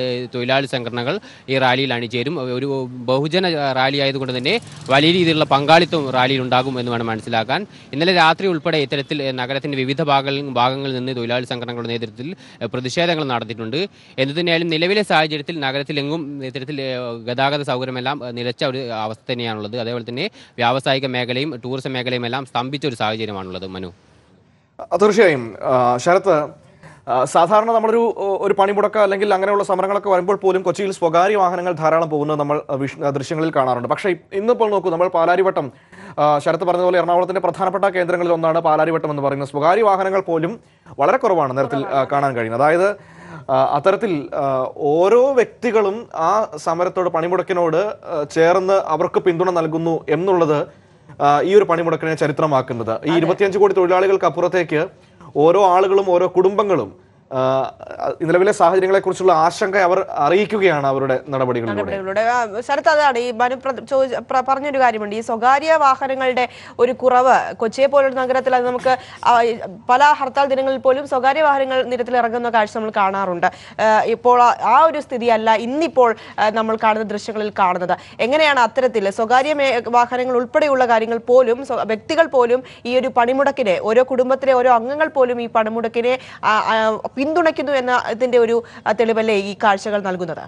തൊഴിലാളി സംഘടനകൾ ഈ റാലിയിൽ അണിചേരും ഒരു ബഹുജന റാലി ആയതുകൊണ്ട് തന്നെ വലിയ രീതിയിലുള്ള പങ്കാളിത്തം റാലിയിൽ ഉണ്ടാകും എന്ന് വേണം മനസ്സിലാക്കാൻ ഇന്നലെ രാത്രി ഉൾപ്പെടെ ഇത്തരത്തിൽ ഏഹ്, നഗരത്തിന്റെ വിവിധ ഭാഗങ്ങളിൽ ഭാഗങ്ങളിൽ നിന്ന് തൊഴിലാളി സംഘടനകളുടെ നേതൃത്വത്തിൽ ഏഹ്, പ്രതിഷേധങ്ങൾ നടത്തിയിട്ടുണ്ട് എന്തു തന്നെയായാലും നിലവിലെ സാഹചര്യത്തിൽ നഗരത്തിലെങ്ങും ഇത്തരത്തിൽ ഏഹ്, ഗതാഗത സൗകര്യമെല്ലാം ഏഹ്, നിലച്ച ഒരു അവസ്ഥ തന്നെയാണുള്ളത് അതേപോലെ തന്നെ വ്യാവസായിക മേഖലയും ടൂറിസം മേഖലയും എല്ലാം സ്തംഭിച്ച ഒരു സാഹചര്യമാണുള്ളത് മനു ആ, തീർച്ചയായും ആ, ശരത്ത് ആ, സാധാരണ നമ്മളൊരു ഒരു പണിമുടക്ക അല്ലെങ്കിൽ അങ്ങനെയുള്ള സമരങ്ങളൊക്കെ വരുമ്പോൾ പോലും കൊച്ചിയിൽ സ്വകാര്യ വാഹനങ്ങൾ ധാരാളം പോകുന്നത് നമ്മൾ ആ, വിഷ്- ആ, ദൃശ്യങ്ങളിൽ കാണാറുണ്ട് പക്ഷേ ഇ- ഇന്നിപ്പോൾ നോക്കൂ നമ്മൾ പാലാരിവട്ടം ആ, ശരത്ത് പറഞ്ഞതുപോലെ എറണാകുളത്തിന്റെ പ്രധാനപ്പെട്ട കേന്ദ്രങ്ങളിൽ ഒന്നാണ് പാലാരിവട്ടം എന്ന് പറയുന്നത് സ്വകാര്യ വാഹനങ്ങൾ പോലും വളരെ കുറവാണ് നേരത്തിൽ ആ, കാണാൻ കഴിയുന്നത് അതായത് ആ, അത്തരത്തിൽ ആ, ഓരോ വ്യക്തികളും ആ സമരത്തോട് പണിമുടക്കിനോട് ആ, ചേർന്ന് അവർക്ക് പിന്തുണ നൽകുന്നു എന്നുള്ളത് ആ, ഈ ഒരു പണിമുടക്കിനെ ചരിത്രമാക്കുന്നത് ഈ ഇരുപത്തിയഞ്ച് കോടി തൊഴിലാളികൾക്ക് അപ്പുറത്തേക്ക് ഓരോ ആളുകളും ഓരോ കുടുംബങ്ങളും ആ, നിലവിലെ സാഹചര്യങ്ങളെ കുറിച്ചുള്ള ആശങ്ക അവർ അറിയിക്കുകയാണ് അവരുടെ നടപടികളിലൂടെ നടപടികളുടെ ആ, ശരത്ത് അതാണ് ഈ മനു പ്ര- ചോദിച്ച- പ്ര- പറഞ്ഞൊരു കാര്യമുണ്ട് ഈ സ്വകാര്യ വാഹനങ്ങളുടെ ഒരു കുറവ് കൊച്ചിയെ പോലുള്ള നഗരത്തിൽ അത് നമുക്ക് ആ, ഈ പല ഹർത്താൽ ദിനങ്ങളിൽ പോലും സ്വകാര്യ വാഹനങ്ങൾ നിരത്തിൽ ഇറങ്ങുന്ന കാഴ്ച നമ്മൾ കാണാറുണ്ട് ആ, ഇപ്പോൾ ആ- ആ ഒരു സ്ഥിതിയല്ല ഇന്നിപ്പോൾ ആ, നമ്മൾ കാണുന്ന ദൃശ്യങ്ങളിൽ കാണുന്നത് എങ്ങനെയാണ് അത്തരത്തിൽ സ്വകാര്യ മേ- വാഹനങ്ങൾ ഉൾപ്പെടെയുള്ള കാര്യങ്ങൾ പോലും സ്വ- വ്യക്തികൾ പോലും ഈ ഒരു പണിമുടക്കിനെ ഓരോ കുടുംബത്തിലെ ഓരോ അംഗങ്ങൾ പോലും ഈ പണിമുടക്കിനെ ആ, ആ, പിന്തുണയ്ക്കുന്നു എന്ന ഇതിന്റെ ഒരു ആ, തെളിവല്ലേ ഈ കാഴ്ചകൾ നൽകുന്നത്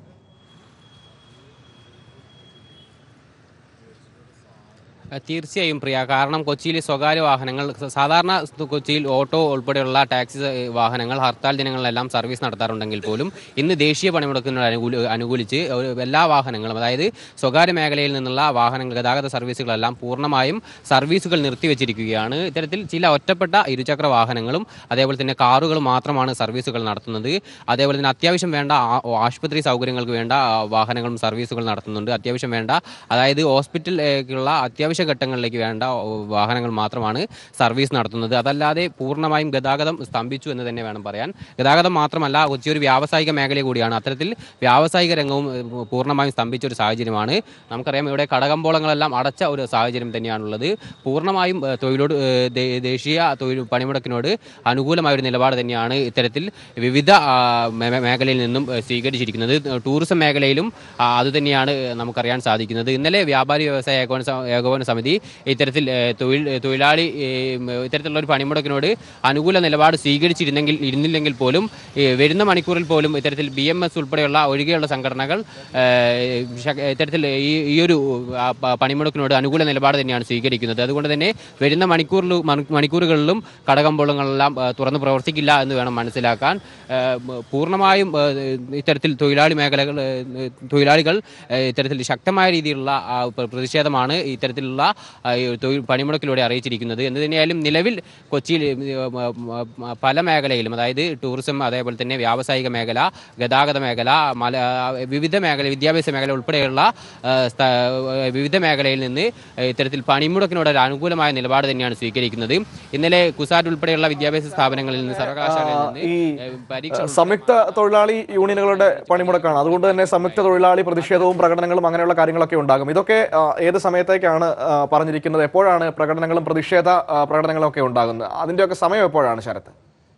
അഹ് തീർച്ചയായും പ്രിയ കാരണം കൊച്ചിയിലെ സ്വകാര്യ വാഹനങ്ങൾ സ- സാധാരണ സ് കൊച്ചിയിൽ ഓട്ടോ ഉൾപ്പെടെയുള്ള ടാക്സി സ- വാഹനങ്ങൾ ഹർത്താൽ ദിനങ്ങളിലെല്ലാം സർവീസ് നടത്താറുണ്ടെങ്കിൽ പോലും ഇന്ന് ദേശീയ പണിമുടക്കിനോട് അനുകൂല അനുകൂലിച്ച് ഒരു എല്ലാ വാഹനങ്ങളും അതായത് സ്വകാര്യ മേഖലയിൽ നിന്നുള്ള വാഹനങ്ങൾ ഗതാഗത സർവീസുകളെല്ലാം പൂർണ്ണമായും സർവീസുകൾ നിർത്തിവെച്ചിരിക്കുകയാണ് ഇത്തരത്തിൽ ചില ഒറ്റപ്പെട്ട ഇരുചക്ര വാഹനങ്ങളും അതേപോലെ തന്നെ കാറുകളും മാത്രമാണ് സർവീസുകൾ നടത്തുന്നത് അതേപോലെ തന്നെ അത്യാവശ്യം വേണ്ട ആ- ആശുപത്രി സൗകര്യങ്ങൾക്ക് വേണ്ട ആ, വാഹനങ്ങളും സർവീസുകൾ നടത്തുന്നുണ്ട് അത്യാവശ്യം വേണ്ട അതായത് ഹോസ്പിറ്റലിലേക്കുള്ള അത്യാവശ്യ ഘട്ടങ്ങളിലേക്ക് വേണ്ട ഓ, വാഹനങ്ങൾ മാത്രമാണ് സർവീസ് നടത്തുന്നത് അതല്ലാതെ പൂർണ്ണമായും ഗതാഗതം സ്തംഭിച്ചു എന്ന് തന്നെ വേണം പറയാൻ ഗതാഗതം മാത്രമല്ല കൊച്ചി ഒരു വ്യാവസായിക മേഖല കൂടിയാണ് അത്തരത്തിൽ വ്യാവസായിക രംഗവും ഏഹ്, പൂർണ്ണമായും സ്തംഭിച്ച ഒരു സാഹചര്യമാണ് നമുക്കറിയാം ഇവിടെ കടകമ്പോളങ്ങളെല്ലാം അടച്ച ഒരു സാഹചര്യം തന്നെയാണുള്ളത് പൂർണ്ണമായും ഏഹ്, തൊഴിലോട് ഏഹ്, ദേ- ദേശീയ തൊഴിൽ പണിമുടക്കിനോട് അനുകൂലമായ ഒരു നിലപാട് തന്നെയാണ് ഇത്തരത്തിൽ വിവിധ ആ, മേ- മേഖലയിൽ നിന്നും ഏഹ്, സ്വീകരിച്ചിരിക്കുന്നത് ടൂറിസം മേഖലയിലും ആ, അതുതന്നെയാണ് നമുക്കറിയാൻ സാധിക്കുന്നത് ഇന്നലെ വ്യാപാരി വ്യവസായ ഏകോപന സ- ഏകോപന സമിതി ഇത്തരത്തിൽ ഏഹ്, തൊഴിൽ തൊഴിലാളി ഏഹ്, ഇത്തരത്തിലുള്ള ഒരു പണിമുടക്കിനോട് അനുകൂല നിലപാട് സ്വീകരിച്ചിരുന്നെങ്കിൽ ഇരുന്നില്ലെങ്കിൽ പോലും ഏഹ്, വരുന്ന മണിക്കൂറിൽ പോലും ഇത്തരത്തിൽ ബി എം എസ് ഉൾപ്പെടെയുള്ള ഒഴികെയുള്ള സംഘടനകൾ ഏഹ്, ശ- ഇത്തരത്തിൽ ഈ ഈ ഒരു ആ, പ- പണിമുടക്കിനോട് അനുകൂല നിലപാട് തന്നെയാണ് സ്വീകരിക്കുന്നത് അതുകൊണ്ട് തന്നെ വരുന്ന മണിക്കൂറിൽ മണി- മണിക്കൂറുകളിലും കടകമ്പോളങ്ങളെല്ലാം ഏഹ്, തുറന്ന് പ്രവർത്തിക്കില്ല എന്ന് വേണം മനസ്സിലാക്കാൻ ഏഹ്, മ- പൂർണ്ണമായും ഏഹ്, ഇത്തരത്തിൽ തൊഴിലാളി മേഖലകൾ ഏഹ്, തൊഴിലാളികൾ ഏഹ്, ഇത്തരത്തിൽ ശക്തമായ രീതിയിലുള്ള ആ, പ്ര- പ്രതിഷേധമാണ് ഇത്തരത്തിലുള്ള ആ, ഈ തൊഴിൽ പണിമുടക്കിലൂടെ അറിയിച്ചിരിക്കുന്നത് എന്ന് തന്നെയായാലും നിലവിൽ കൊച്ചിയിൽ ഏഹ്, മ- മ- മ- പല മേഖലയിലും അതായത് ടൂറിസം അതേപോലെ തന്നെ വ്യാവസായിക മേഖല ഗതാഗത മേഖല മല വിവിധ മേഖല വിദ്യാഭ്യാസ മേഖല ഉൾപ്പെടെയുള്ള ആ, സ്ഥ- വിവിധ മേഖലയിൽ നിന്ന് ഇത്തരത്തിൽ പണിമുടക്കിനോട് ഒരു അനുകൂലമായ നിലപാട് തന്നെയാണ് സ്വീകരിക്കുന്നത് ഇന്നലെ കുസാറ്റ് ഉൾപ്പെടെയുള്ള വിദ്യാഭ്യാസ സ്ഥാപനങ്ങളിൽ നിന്ന് സർവകലാശാലയിൽ നിന്ന് ഈ ഏഹ്, പരീക്ഷ സംയുക്ത തൊഴിലാളി യൂണിയനുകളുടെ പണിമുടക്കാണ് അതുകൊണ്ട് തന്നെ സംയുക്ത തൊഴിലാളി പ്രതിഷേധവും പ്രകടനങ്ങളും അങ്ങനെയുള്ള കാര്യങ്ങളൊക്കെ ഉണ്ടാകും ഇതൊക്കെ ആ, ഏത് സമയത്തേക്കാണ് ആ, പറഞ്ഞിരിക്കുന്നത് എപ്പോഴാണ് പ്രകടനങ്ങളും പ്രതിഷേധ ആ, പ്രകടനങ്ങളും ഒക്കെ ഉണ്ടാകുന്നത് അതിന്റെയൊക്കെ സമയം എപ്പോഴാണ് ശരത്ത്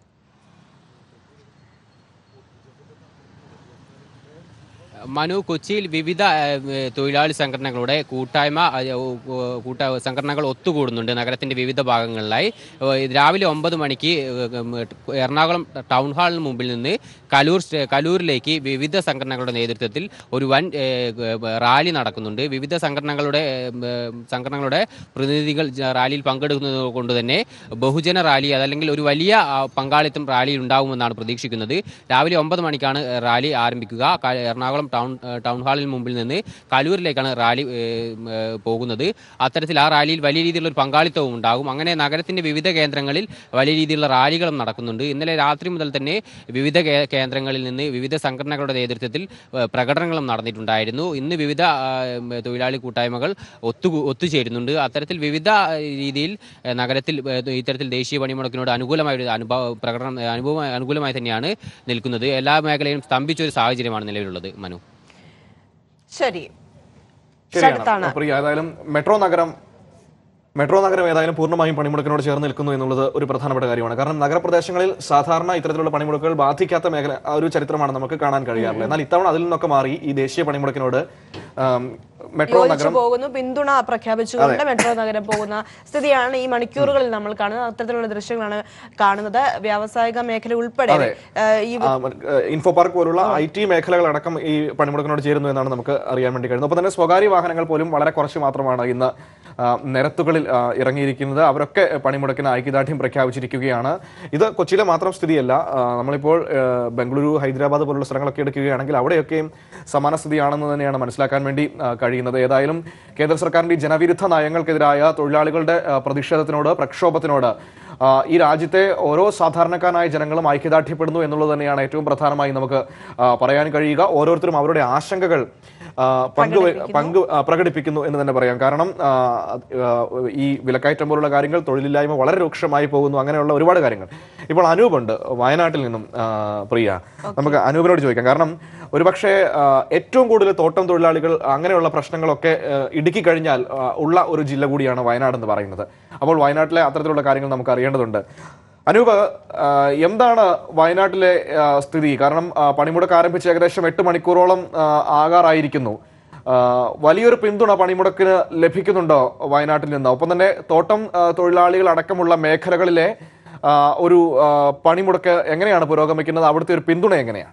മനു കൊച്ചിയിൽ വിവിധ ഏഹ്, തൊഴിലാളി സംഘടനകളുടെ കൂട്ടായ്മ അഹ്, ഓ, കൂട്ട സംഘടനകൾ ഒത്തുകൂടുന്നുണ്ട് നഗരത്തിന്റെ വിവിധ ഭാഗങ്ങളിലായി ഏഹ്, ഇത് രാവിലെ ഒമ്പത് മണിക്ക് ഏഹ്, ഉം, എറണാകുളം ടൗൺ ഹാളിന് മുമ്പിൽ നിന്ന് കലൂർ സ്റ്റേ- കലൂരിലേക്ക് വിവിധ സംഘടനകളുടെ നേതൃത്വത്തിൽ ഒരു വൻ ഏഹ്, ഏഹ്, റാലി നടക്കുന്നുണ്ട് വിവിധ സംഘടനകളുടെ ഏഹ്, സംഘടനകളുടെ പ്രതിനിധികൾ ജ- റാലിയിൽ പങ്കെടുക്കുന്നത് കൊണ്ട് തന്നെ ബഹുജന റാലി അതല്ലെങ്കിൽ ഒരു വലിയ ആ, പങ്കാളിത്തം റാലിയിൽ ഉണ്ടാകുമെന്നാണ് പ്രതീക്ഷിക്കുന്നത് രാവിലെ ഒമ്പത് മണിക്കാണ് ഏഹ്, റാലി ആരംഭിക്കുക ക- എറണാകുളം ടൗൺ ഏഹ്, ടൗൺ ഹാളിന് മുമ്പിൽ നിന്ന് കലൂരിലേക്കാണ് റാലി ഏഹ്, ഏഹ്, പോകുന്നത് അത്തരത്തിൽ ആ റാലിയിൽ വലിയ രീതിയിലുള്ള ഒരു പങ്കാളിത്തവും ഉണ്ടാകും അങ്ങനെ നഗരത്തിന്റെ വിവിധ കേന്ദ്രങ്ങളിൽ വലിയ രീതിയിലുള്ള റാലികളും നടക്കുന്നുണ്ട് ഇന്നലെ രാത്രി മുതൽ തന്നെ വിവിധ കേ- കേന്ദ്രങ്ങളിൽ നിന്ന് വിവിധ സംഘടനകളുടെ നേതൃത്വത്തിൽ ഏഹ്, പ്രകടനങ്ങളും നടന്നിട്ടുണ്ടായിരുന്നു ഇന്ന് വിവിധ ആ, ഉം, തൊഴിലാളി കൂട്ടായ്മകൾ ഒത്തു ഒത്തുചേരുന്നുണ്ട് അത്തരത്തിൽ വിവിധ രീതിയിൽ ഏഹ്, നഗരത്തിൽ ഏഹ്, ഇത്തരത്തിൽ ദേശീയ പണിമുടക്കിനോട് അനുകൂലമായ ഒരു അനുഭവ പ്രകടനം ഏഹ്, അനുഭവം അനുകൂലമായി തന്നെയാണ് നിൽക്കുന്നത് എല്ലാ മേഖലയും സ്തംഭിച്ച ഒരു സാഹചര്യമാണ് നിലവിലുള്ളത് മനു ശരി ശരിയാണ് ശരത്താണ് പ്രിയ ഏതായാലും മെട്രോ നഗരം മെട്രോ നഗരം ഏതായാലും പൂർണ്ണമായും പണിമുടക്കിനോട് ചേർന്ന് നിൽക്കുന്നു എന്നുള്ളത് ഒരു പ്രധാനപ്പെട്ട കാര്യമാണ് കാരണം നഗരപ്രദേശങ്ങളിൽ സാധാരണ ഇത്തരത്തിലുള്ള പണിമുടക്കുകൾ ബാധിക്കാത്ത മേഖല ആ ഒരു ചരിത്രമാണ് നമുക്ക് കാണാൻ കഴിയാറുള്ളത് എന്നാൽ ഇത്തവണ അതിൽ നിന്നൊക്കെ മാറി ഈ ദേശീയ പണിമുടക്കിനോട് ആം, മെട്രോ യോജിച്ചു നഗരം പോകുന്നു പിന്തുണ പ്രഖ്യാപിച്ചുകൊണ്ട് മെട്രോ നഗരം പോകുന്ന സ്ഥിതിയാണ് ഈ മണിക്കൂറുകളിൽ നമ്മൾ കാണുന്നത് അത്തരത്തിലുള്ള ദൃശ്യങ്ങളാണ് കാണുന്നത് വ്യാവസായിക മേഖല ഉൾപ്പെടെ അതെ. ഏഹ്, ഈ ആ, മ- ഏഹ് ഇൻഫോ പാർക്ക് പോലുള്ള ഐ ടി മേഖലകളടക്കം ഈ പണിമുടക്കിനോട് ചേരുന്നു എന്നാണ് നമുക്ക് അറിയാൻ വേണ്ടി കഴിയുന്നത് ഒപ്പം തന്നെ സ്വകാര്യ വാഹനങ്ങൾ പോലും വളരെ കുറച്ച് മാത്രമാണ് ഇന്ന് ആ, നിരത്തുകളിൽ ആ, ഇറങ്ങിയിരിക്കുന്നത് അവരൊക്കെ പണിമുടക്കിന് ഐക്യദാർഢ്യം പ്രഖ്യാപിച്ചിരിക്കുകയാണ് ഇത് കൊച്ചിയിലെ മാത്രം സ്ഥിതിയല്ല ആ, നമ്മളിപ്പോൾ ആ, ബംഗളൂരു ഹൈദരാബാദ് പോലുള്ള സ്ഥലങ്ങളൊക്കെ എടുക്കുകയാണെങ്കിൽ അവിടെയൊക്കെയും സമാന സ്ഥിതിയാണെന്ന് തന്നെയാണ് മനസ്സിലാക്കാൻ വേണ്ടി ആ, കഴിയുന്നത് ഏതായാലും കേന്ദ്ര സർക്കാരിന്റെ ഈ ജനവിരുദ്ധ നയങ്ങൾക്കെതിരായ തൊഴിലാളികളുടെ ആ, പ്രതിഷേധത്തിനോട് പ്രക്ഷോഭത്തിനോട് ആ, ഈ രാജ്യത്തെ ഓരോ സാധാരണക്കാരായ ജനങ്ങളും ഐക്യദാർഢ്യപ്പെടുന്നു എന്നുള്ളത് തന്നെയാണ് ഏറ്റവും പ്രധാനമായി നമുക്ക് ആ, പറയാൻ കഴിയുക ഓരോരുത്തരും അവരുടെ ആശങ്കകൾ ആ, പങ്കു പങ്ക് ആ, പ്രകടിപ്പിക്കുന്നു എന്ന് തന്നെ പറയാം കാരണം ആ, ആ, ഈ വിലക്കയറ്റം പോലുള്ള കാര്യങ്ങൾ തൊഴിലില്ലായ്മ വളരെ രൂക്ഷമായി പോകുന്നു അങ്ങനെയുള്ള ഒരുപാട് കാര്യങ്ങൾ ഇപ്പോൾ അനൂപുണ്ട് വയനാട്ടിൽ നിന്നും ആ, പ്രിയ നമുക്ക് അനൂപിനോട് ചോദിക്കാം കാരണം ഒരുപക്ഷെ ആ, ഏറ്റവും കൂടുതൽ തോട്ടം തൊഴിലാളികൾ അങ്ങനെയുള്ള പ്രശ്നങ്ങളൊക്കെ ആ, ഇടുക്കി കഴിഞ്ഞാൽ ആ, ഉള്ള ഒരു ജില്ല കൂടിയാണ് വയനാട് എന്ന് പറയുന്നത് അപ്പോൾ വയനാട്ടിലെ അത്തരത്തിലുള്ള കാര്യങ്ങൾ നമുക്ക് അറിയേണ്ടതുണ്ട് അനൂപ് ആ, എന്താണ് വയനാട്ടിലെ ആ, സ്ഥിതി കാരണം ആ, പണിമുടക്ക് ആരംഭിച്ച് ഏകദേശം എട്ട് മണിക്കൂറോളം ആ, ആകാറായിരിക്കുന്നു ആ, വലിയൊരു പിന്തുണ പണിമുടക്കിന് ലഭിക്കുന്നുണ്ടോ വയനാട്ടിൽ നിന്ന് ഒപ്പം തന്നെ തോട്ടം ആ, തൊഴിലാളികൾ അടക്കമുള്ള മേഖലകളിലെ ആ, ഒരു ആ, പണിമുടക്ക് എങ്ങനെയാണ് പുരോഗമിക്കുന്നത് അവിടുത്തെ ഒരു പിന്തുണ എങ്ങനെയാണ്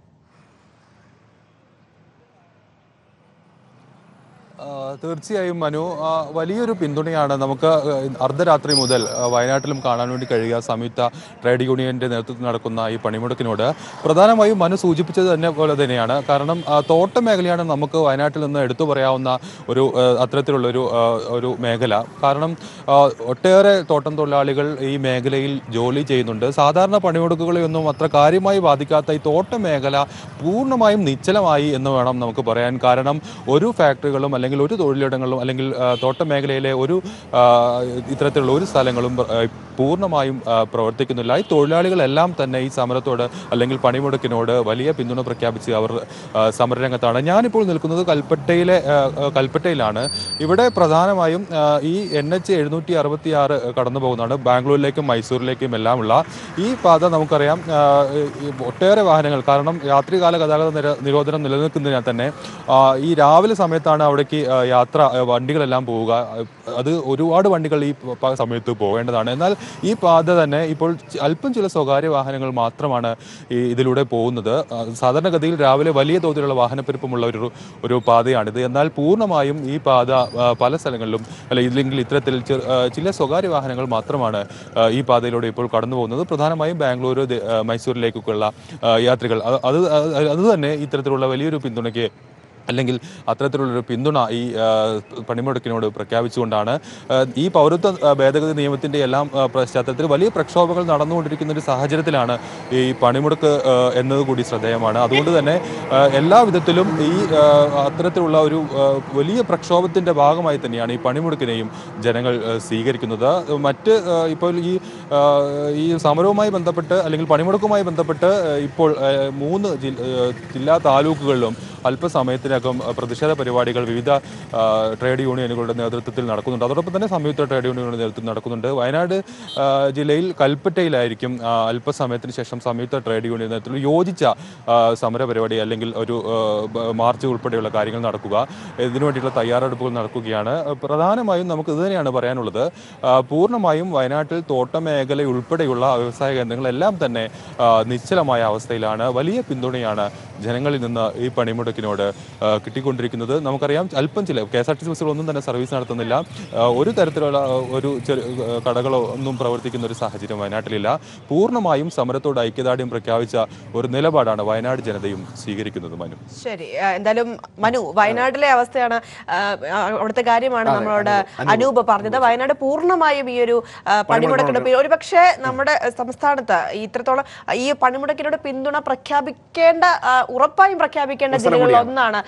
ആ, തീർച്ചയായും മനു ആ, വലിയൊരു പിന്തുണയാണ് നമുക്ക് ആ, അർദ്ധരാത്രി മുതൽ ആ, വയനാട്ടിലും കാണാൻ വേണ്ടി കഴിയുക സംയുക്ത ട്രേഡ് യൂണിയന്റെ നേതൃത്വത്തിൽ നടക്കുന്ന ഈ പണിമുടക്കിനോട് പ്രധാനമായും മനു സൂചിപ്പിച്ചത് തന്നെ പോലെ തന്നെയാണ് കാരണം ആ, തോട്ട മേഖലയാണ് നമുക്ക് വയനാട്ടിൽ നിന്ന് എടുത്തു പറയാവുന്ന ഒരു ആ, അത്തരത്തിലുള്ള ഒരു ആ, ഒരു മേഖല കാരണം ആ, ഒട്ടേറെ തോട്ടം തൊഴിലാളികൾ ഈ മേഖലയിൽ ജോലി ചെയ്യുന്നുണ്ട് സാധാരണ പണിമുടക്കുകളെയൊന്നും അത്ര കാര്യമായി ബാധിക്കാത്ത ഈ തോട്ട മേഖല പൂർണ്ണമായും നിശ്ചലമായി എന്ന് വേണം നമുക്ക് പറയാൻ കാരണം ഒരു ഫാക്ടറികളും അല്ലെങ്കിൽ ഒരു തൊഴിലിടങ്ങളും അല്ലെങ്കിൽ ആ, തോട്ട മേഖലയിലെ ഒരു ആ, ഇത്തരത്തിലുള്ള ഒരു സ്ഥലങ്ങളും ആ, പൂർണ്ണമായും ആ, പ്രവർത്തിക്കുന്നില്ല ഈ തൊഴിലാളികളെല്ലാം തന്നെ ഈ സമരത്തോട് അല്ലെങ്കിൽ പണിമുടക്കിനോട് വലിയ പിന്തുണ പ്രഖ്യാപിച്ച് അവർ ആ, സമരരംഗത്താണ് ഞാനിപ്പോൾ നിൽക്കുന്നത് കൽപ്പറ്റയിലെ ആ, ആ, കൽപ്പറ്റയിലാണ് ഇവിടെ പ്രധാനമായും ആ, ഈ എൻ എച്ച് എഴുന്നൂറ്റി അറുപത്തി ആറ് കടന്നു പോകുന്നതാണ് ബാംഗ്ലൂരിലേക്കും മൈസൂരിലേക്കും എല്ലാമുള്ള ഈ പാത നമുക്കറിയാം ആ, ഈ ഒട്ടേറെ വാഹനങ്ങൾ കാരണം രാത്രികാല ഗതാഗത നിര നിരോധനം നിലനിൽക്കുന്നതിനാൽ തന്നെ ആ, ഈ രാവിലെ സമയത്താണ് അവിടേക്ക് ആ, യാത്ര ആ, വണ്ടികളെല്ലാം പോവുക അത് ഒരുപാട് വണ്ടികൾ ഈ പ- സമയത്ത് പോകേണ്ടതാണ് എന്നാൽ ഈ പാത തന്നെ ഇപ്പോൾ ചി- അല്പം ചില സ്വകാര്യ വാഹനങ്ങൾ മാത്രമാണ് ഈ ഇതിലൂടെ പോകുന്നത് ആ, സാധാരണഗതിയിൽ രാവിലെ വലിയ തോതിലുള്ള വാഹനപ്പെരുപ്പമുള്ള ഒരു ഒരു പാതയാണിത് എന്നാൽ പൂർണ്ണമായും ഈ പാത ആ, പല സ്ഥലങ്ങളിലും അല്ല ഇല്ലെങ്കിൽ ഇത്തരത്തിൽ ചെ- ആ, ചില സ്വകാര്യ വാഹനങ്ങൾ മാത്രമാണ് ആ, ഈ പാതയിലൂടെ ഇപ്പോൾ കടന്നു പോകുന്നത് പ്രധാനമായും ബാംഗ്ലൂർ ദേ- ആ, മൈസൂരിലേക്കൊക്കെയുള്ള ആ, യാത്രികൾ അത് അത് അത് തന്നെ ഇത്തരത്തിലുള്ള വലിയൊരു പിന്തുണയ്ക്ക് അല്ലെങ്കിൽ അത്തരത്തിലുള്ളൊരു പിന്തുണ ഈ ആ, പണിമുടക്കിനോട് പ്രഖ്യാപിച്ചുകൊണ്ടാണ് ആ, ഈ പൗരത്വ ആ, ഭേദഗതി നിയമത്തിന്റെ എല്ലാം ആ, പശ്ചാത്തലത്തിൽ വലിയ പ്രക്ഷോഭങ്ങൾ നടന്നുകൊണ്ടിരിക്കുന്ന ഒരു സാഹചര്യത്തിലാണ് ഈ പണിമുടക്ക് ആ, എന്നത് കൂടി ശ്രദ്ധേയമാണ് അതുകൊണ്ട് തന്നെ ആ, എല്ലാ വിധത്തിലും ഈ ആ, അത്തരത്തിലുള്ള ഒരു ആ, വലിയ പ്രക്ഷോഭത്തിന്റെ ഭാഗമായി തന്നെയാണ് ഈ പണിമുടക്കിനെയും ജനങ്ങൾ ആ, സ്വീകരിക്കുന്നത് മറ്റ് ആ, ഇപ്പോൾ ഈ ആ, ഈ സമരവുമായി ബന്ധപ്പെട്ട് അല്ലെങ്കിൽ പണിമുടക്കുമായി ബന്ധപ്പെട്ട് ആ, ഇപ്പോൾ ആ, മൂന്ന് ജില്ല- ആ, ജില്ലാ താലൂക്കുകളിലും അല്പസമയത്തിനകം ആ, പ്രതിഷേധ പരിപാടികൾ വിവിധ ആ, ട്രേഡ് യൂണിയനുകളുടെ നേതൃത്വത്തിൽ നടക്കുന്നുണ്ട് അതോടൊപ്പം തന്നെ സംയുക്ത ട്രേഡ് യൂണിയനുകളുടെ നേതൃത്വത്തിൽ നടക്കുന്നുണ്ട് വയനാട് ആ, ജില്ലയിൽ കൽപ്പറ്റയിലായിരിക്കും ആ, അല്പസമയത്തിന് ശേഷം സംയുക്ത ട്രേഡ് യൂണിയൻ നേതൃത്വത്തിൽ യോജിച്ച ആ, സമര പരിപാടി അല്ലെങ്കിൽ ഒരു ആ, ബ- മാർച്ച് ഉൾപ്പെടെയുള്ള കാര്യങ്ങൾ നടക്കുക ഇതിനു വേണ്ടിയിട്ടുള്ള തയ്യാറെടുപ്പുകൾ നടക്കുകയാണ് പ്രധാനമായും നമുക്ക് ഇത് തന്നെയാണ് പറയാനുള്ളത് ആ, പൂർണ്ണമായും വയനാട്ടിൽ തോട്ടമേഖല ഉൾപ്പെടെയുള്ള വ്യവസായ കേന്ദ്രങ്ങളെല്ലാം തന്നെ ആ, നിശ്ചലമായ അവസ്ഥയിലാണ് വലിയ പിന്തുണയാണ് ജനങ്ങളിൽ നിന്ന് ഈ പണിമുടക്കിനോട് ആ, കിട്ടിക്കൊണ്ടിരിക്കുന്നത് നമുക്കറിയാം അല്പം ചില K S R T C ബസ്സുകളൊന്നും തന്നെ സർവീസ് നടത്തുന്നില്ല ആ, ഒരു തരത്തിലുള്ള ആ, ഒരു ചെറു ആ, കടകളോ ഒന്നും പ്രവർത്തിക്കുന്ന ഒരു സാഹചര്യം വയനാട്ടിലില്ല പൂർണ്ണമായും സമരത്തോട് ഐക്യദാർഢ്യം പ്രഖ്യാപിച്ച ഒരു നിലപാടാണ് വയനാട് ജനതയും സ്വീകരിക്കുന്നത് മനു ശരി ആ, എന്തായാലും മനു വയനാട്ടിലെ അവസ്ഥയാണ് ആ, ആ, അവിടുത്തെ കാര്യമാണ് നമ്മളോട് അനൂപ് പറഞ്ഞത് വയനാട് പൂർണ്ണമായും ഈ ഒരു ആ, പണിമുടക്കിന്റെ പേര് ഒരുപക്ഷെ നമ്മുടെ സംസ്ഥാനത്ത് ഈ ഇത്രത്തോളം ഈ പണിമുടക്കിനോട് പിന്തുണ പ്രഖ്യാപിക്കേണ്ട ആ, ഉറപ്പായും പ്രഖ്യാപിക്കേണ്ട ജില്ലകളിൽ ഒന്നാണ്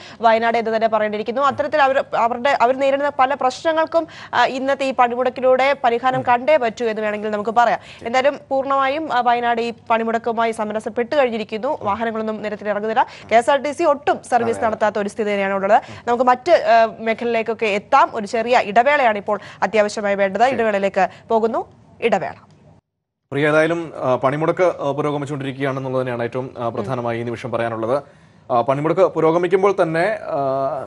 വയനാട് എന്ന് തന്നെ പറയേണ്ടിയിരിക്കുന്നു അത്തരത്തിൽ അവർ അവരുടെ അവർ നേരിടുന്ന പല പ്രശ്നങ്ങൾക്കും ആ, ഇന്നത്തെ ഈ പണിമുടക്കിലൂടെ പരിഹാരം കണ്ടേ പറ്റൂ എന്ന് വേണമെങ്കിൽ നമുക്ക് പറയാം എന്തായാലും പൂർണ്ണമായും ആ, വയനാട് ഈ പണിമുടക്കുമായി സമരസപ്പെട്ട് കഴിഞ്ഞിരിക്കുന്നു വാഹനങ്ങളൊന്നും നിരത്തിൽ ഇറങ്ങുന്നില്ല K S R T C ഒട്ടും സർവീസ് നടത്താത്ത ഒരു സ്ഥിതി തന്നെയാണ് ഉള്ളത് നമുക്ക് മറ്റ് ആ, മേഖലയിലേക്കൊക്കെ എത്താം ഒരു ചെറിയ ഇടവേളയാണ് ഇപ്പോൾ അത്യാവശ്യമായി വേണ്ടത് ഇടവേളയിലേക്ക് പോകുന്നു ഇടവേള പ്രിയ ഏതായാലും ആ, പണിമുടക്ക് ആ, പുരോഗമിച്ചുകൊണ്ടിരിക്കുകയാണെന്നുള്ളത് തന്നെയാണ് ഏറ്റവും ആ, പ്രധാനമായി ഈ നിമിഷം പറയാനുള്ളത് ആ, പണിമുടക്ക് പുരോഗമിക്കുമ്പോൾ തന്നെ ആ,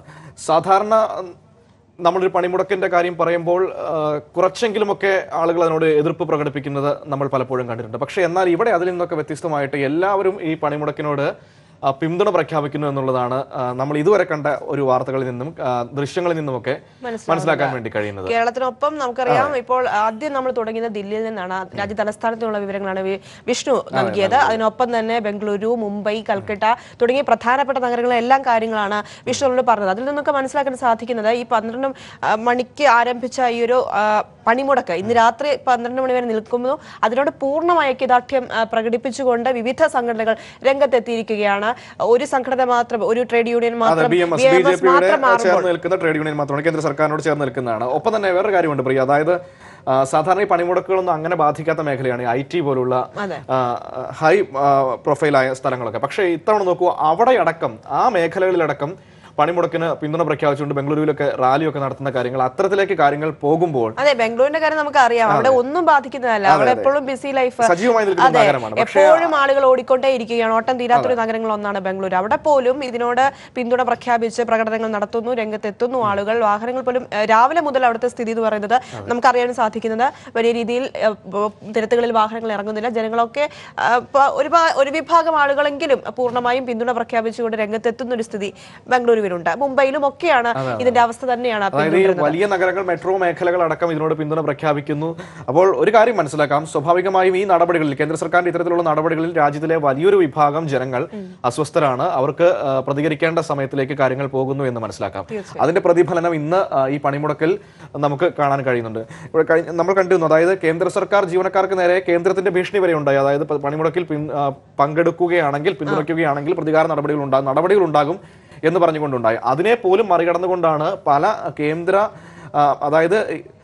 സാധാരണ ഉം, നമ്മളൊരു പണിമുടക്കിന്റെ കാര്യം പറയുമ്പോൾ ആ, കുറച്ചെങ്കിലുമൊക്കെ ആളുകൾ അതിനോട് എതിർപ്പ് പ്രകടിപ്പിക്കുന്നത് നമ്മൾ പലപ്പോഴും കണ്ടിട്ടുണ്ട് പക്ഷേ എന്നാൽ ഇവിടെ അതിൽ നിന്നൊക്കെ വ്യത്യസ്തമായിട്ട് എല്ലാവരും ഈ പണിമുടക്കിനോട് ആ, പിന്തുണ പ്രഖ്യാപിക്കുന്നു എന്നുള്ളതാണ് ആ, നമ്മൾ ഇതുവരെ കണ്ട ഒരു വാർത്തകളിൽ നിന്നും ആ, ദൃശ്യങ്ങളിൽ നിന്നുമൊക്കെ മനസ്സിലാക്കാൻ വേണ്ടി കഴിയുന്നത് കേരളത്തിനൊപ്പം നമുക്കറിയാം ഇപ്പോൾ ആദ്യം നമ്മൾ തുടങ്ങിയത് ദില്ലിയിൽ നിന്നാണ് രാജ്യ തലസ്ഥാനത്തുള്ള വിവരങ്ങളാണ് വി- വിഷ്ണു നൽകിയത് അതിനൊപ്പം തന്നെ ബംഗളൂരു മുംബൈ കൽക്കട്ട തുടങ്ങിയ പ്രധാനപ്പെട്ട നഗരങ്ങളിലെ എല്ലാം കാര്യങ്ങളാണ് വിഷ്ണുവിനോട് പറഞ്ഞത് അതിൽ നിന്നൊക്കെ മനസ്സിലാക്കാൻ സാധിക്കുന്നത് ഈ പന്ത്രണ്ട് മണിക്ക് ആരംഭിച്ച ഈ ഒരു ആ, പണിമുടക്ക് ഇന്ന് രാത്രി പന്ത്രണ്ട് മണി വരെ നിൽക്കുന്നു അതിനോട് പൂർണ്ണമായ ഐക്യദാർഢ്യം ആ, പ്രകടിപ്പിച്ചുകൊണ്ട് വിവിധ സംഘടനകൾ രംഗത്തെത്തിയിരിക്കുകയാണ് ഒരു സംഘടന മാത്രം ഒരു ട്രേഡ് യൂണിയൻ അതെ മാത്രം B M S B BMS J പിയുടെ മാത്രം മാറുമ്പോൾ ചേർന്ന് നിൽക്കുന്ന ട്രേഡ് യൂണിയൻ മാത്രമാണ് കേന്ദ്ര സർക്കാരിനോട് ചേർന്ന് നിൽക്കുന്നതാണ് ഒപ്പം തന്നെ വേറൊരു കാര്യമുണ്ട് പ്രിയ അതായത് ആ, സാധാരണ ഈ പണിമുടക്കുകളൊന്നും അങ്ങനെ ബാധിക്കാത്ത മേഖലയാണ് ഐ ടി പോലുള്ള അതെ. ആ, ഹൈ ആ, പ്രൊഫൈലായ സ്ഥലങ്ങളൊക്കെ പക്ഷേ ഇത്തവണ നോക്കൂ അവിടെ അടക്കം ആ മേഖലകളിലടക്കം പണിമുടക്കിന് പിന്തുണ പ്രഖ്യാപിച്ചുകൊണ്ട് ബംഗളൂരുവിലൊക്കെ റാലിയൊക്കെ നടത്തുന്ന കാര്യങ്ങൾ അത്തരത്തിലേക്ക് കാര്യങ്ങൾ പോകുമ്പോൾ അതെ ബംഗളൂരിന്റെ കാര്യം നമുക്ക് അറിയാം അവിടെ ഒന്നും ബാധിക്കുന്നതല്ല അവിടെ എപ്പോഴും ബിസി ലൈഫ് സജീവമായി നിൽക്കുന്ന അതെ നഗരമാണ്. പക്ഷേ എപ്പോഴും ആളുകൾ ഓടിക്കൊണ്ടേ ഇരിക്കുകയാണ് ഓട്ടം തീരാത്തൊരു നഗരങ്ങൾ ഒന്നാണ് ബംഗളൂരു അവിടെ പോലും ഇതിനോട് പിന്തുണ പ്രഖ്യാപിച്ച് പ്രകടനങ്ങൾ നടത്തുന്നു രംഗത്തെത്തുന്നു ആളുകൾ വാഹനങ്ങൾ പോലും ഏഹ്, രാവിലെ മുതൽ അവിടുത്തെ സ്ഥിതി എന്ന് പറയുന്നത് നമുക്കറിയാൻ സാധിക്കുന്നത് വലിയ രീതിയിൽ ഏഹ്, ബ- നിരത്തുകളിൽ വാഹനങ്ങൾ ഇറങ്ങുന്നില്ല ജനങ്ങളൊക്കെ ഏഹ്, പ- ഒരു ഭാ- ഒരു വിഭാഗം ആളുകളെങ്കിലും പൂർണ്ണമായും പിന്തുണ പ്രഖ്യാപിച്ചുകൊണ്ട് രംഗത്തെത്തുന്ന ഒരു സ്ഥിതി ബംഗളൂരുവിലുണ്ട് മുംബൈയിലും ഒക്കെയാണ് ഇതിന്റെ അവസ്ഥ തന്നെയാണ് അതായത് ഈ പിന്തുടരുന്നത് വലിയ നഗരങ്ങൾ മെട്രോ മേഖലകൾ അടക്കം ഇതിനോട് പിന്തുണ പ്രഖ്യാപിക്കുന്നു അപ്പോൾ ഒരു കാര്യം മനസ്സിലാക്കാം സ്വാഭാവികമായും ഈ നടപടികളിൽ കേന്ദ്ര സർക്കാരിന്റെ ഇത്തരത്തിലുള്ള നടപടികളിൽ രാജ്യത്തിലെ വലിയൊരു വിഭാഗം ജനങ്ങൾ അസ്വസ്ഥരാണ് അവർക്ക് ആ, പ്രതികരിക്കേണ്ട സമയത്തിലേക്ക് കാര്യങ്ങൾ പോകുന്നു എന്ന് മനസ്സിലാക്കാം അതിന്റെ പ്രതിഫലനം ഇന്ന് ആ, ഈ പണിമുടക്കിൽ നമുക്ക് കാണാൻ കഴിയുന്നുണ്ട് ഇവിടെ കഴിഞ്ഞ നമ്മൾ കണ്ടിരുന്നു അതായത് കേന്ദ്ര സർക്കാർ ജീവനക്കാർക്ക് നേരെ കേന്ദ്രത്തിന്റെ ഭീഷണി വരെ ഉണ്ടായി അതായത് പ- പണിമുടക്കിൽ പിൻ- ആ, പങ്കെടുക്കുകയാണെങ്കിൽ പിന്തുണയ്ക്കുകയാണെങ്കിൽ പ്രതികാര നടപടികൾ ഉണ്ടാകും നടപടികൾ ഉണ്ടാകും എന്ന് പറഞ്ഞുകൊണ്ടുണ്ടായി അതിനെ പോലും മറികടന്നുകൊണ്ടാണ് പല കേന്ദ്ര ആ, അതായത്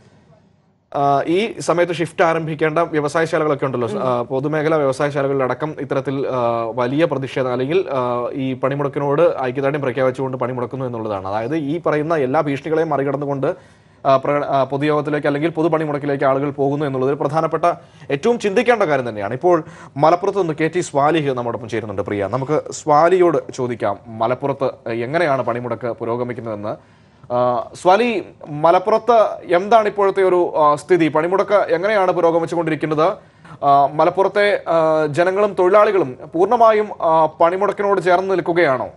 ആ, ഈ സമയത്ത് ഷിഫ്റ്റ് ആരംഭിക്കേണ്ട വ്യവസായശാലകളൊക്കെ ഉണ്ടല്ലോ ആ, പൊതുമേഖലാ വ്യവസായശാലകളിലടക്കം ഇത്തരത്തിൽ ആ, വലിയ പ്രതിഷേധം അല്ലെങ്കിൽ ആ, ഈ പണിമുടക്കിനോട് ഐക്യദാർഢ്യം പ്രഖ്യാപിച്ചുകൊണ്ട് പണിമുടക്കുന്നു എന്നുള്ളതാണ് അതായത് ഈ പറയുന്ന എല്ലാ ഭീഷണികളെയും മറികടന്നുകൊണ്ട് ആ, പ്ര- ആ, പൊതുയോഗത്തിലേക്ക് അല്ലെങ്കിൽ പൊതു പണിമുടക്കിലേക്ക് ആളുകൾ പോകുന്നു എന്നുള്ളത് ഒരു പ്രധാനപ്പെട്ട ഏറ്റവും ചിന്തിക്കേണ്ട കാര്യം തന്നെയാണ് ഇപ്പോൾ മലപ്പുറത്ത് നിന്ന് കെ ടി സ്വാലിഹ് നമ്മോടൊപ്പം ചേരുന്നുണ്ട് പ്രിയ നമുക്ക് സ്വാലിയോട് ചോദിക്കാം മലപ്പുറത്ത് എങ്ങനെയാണ് പണിമുടക്ക് പുരോഗമിക്കുന്നതെന്ന് ആ, സ്വാലി മലപ്പുറത്ത് എന്താണ് ഇപ്പോഴത്തെ ഒരു ആ, സ്ഥിതി പണിമുടക്ക് എങ്ങനെയാണ് പുരോഗമിച്ചുകൊണ്ടിരിക്കുന്നത് ആ, മലപ്പുറത്തെ ആ, ജനങ്ങളും തൊഴിലാളികളും പൂർണ്ണമായും ആ, പണിമുടക്കിനോട് ചേർന്ന് നിൽക്കുകയാണോ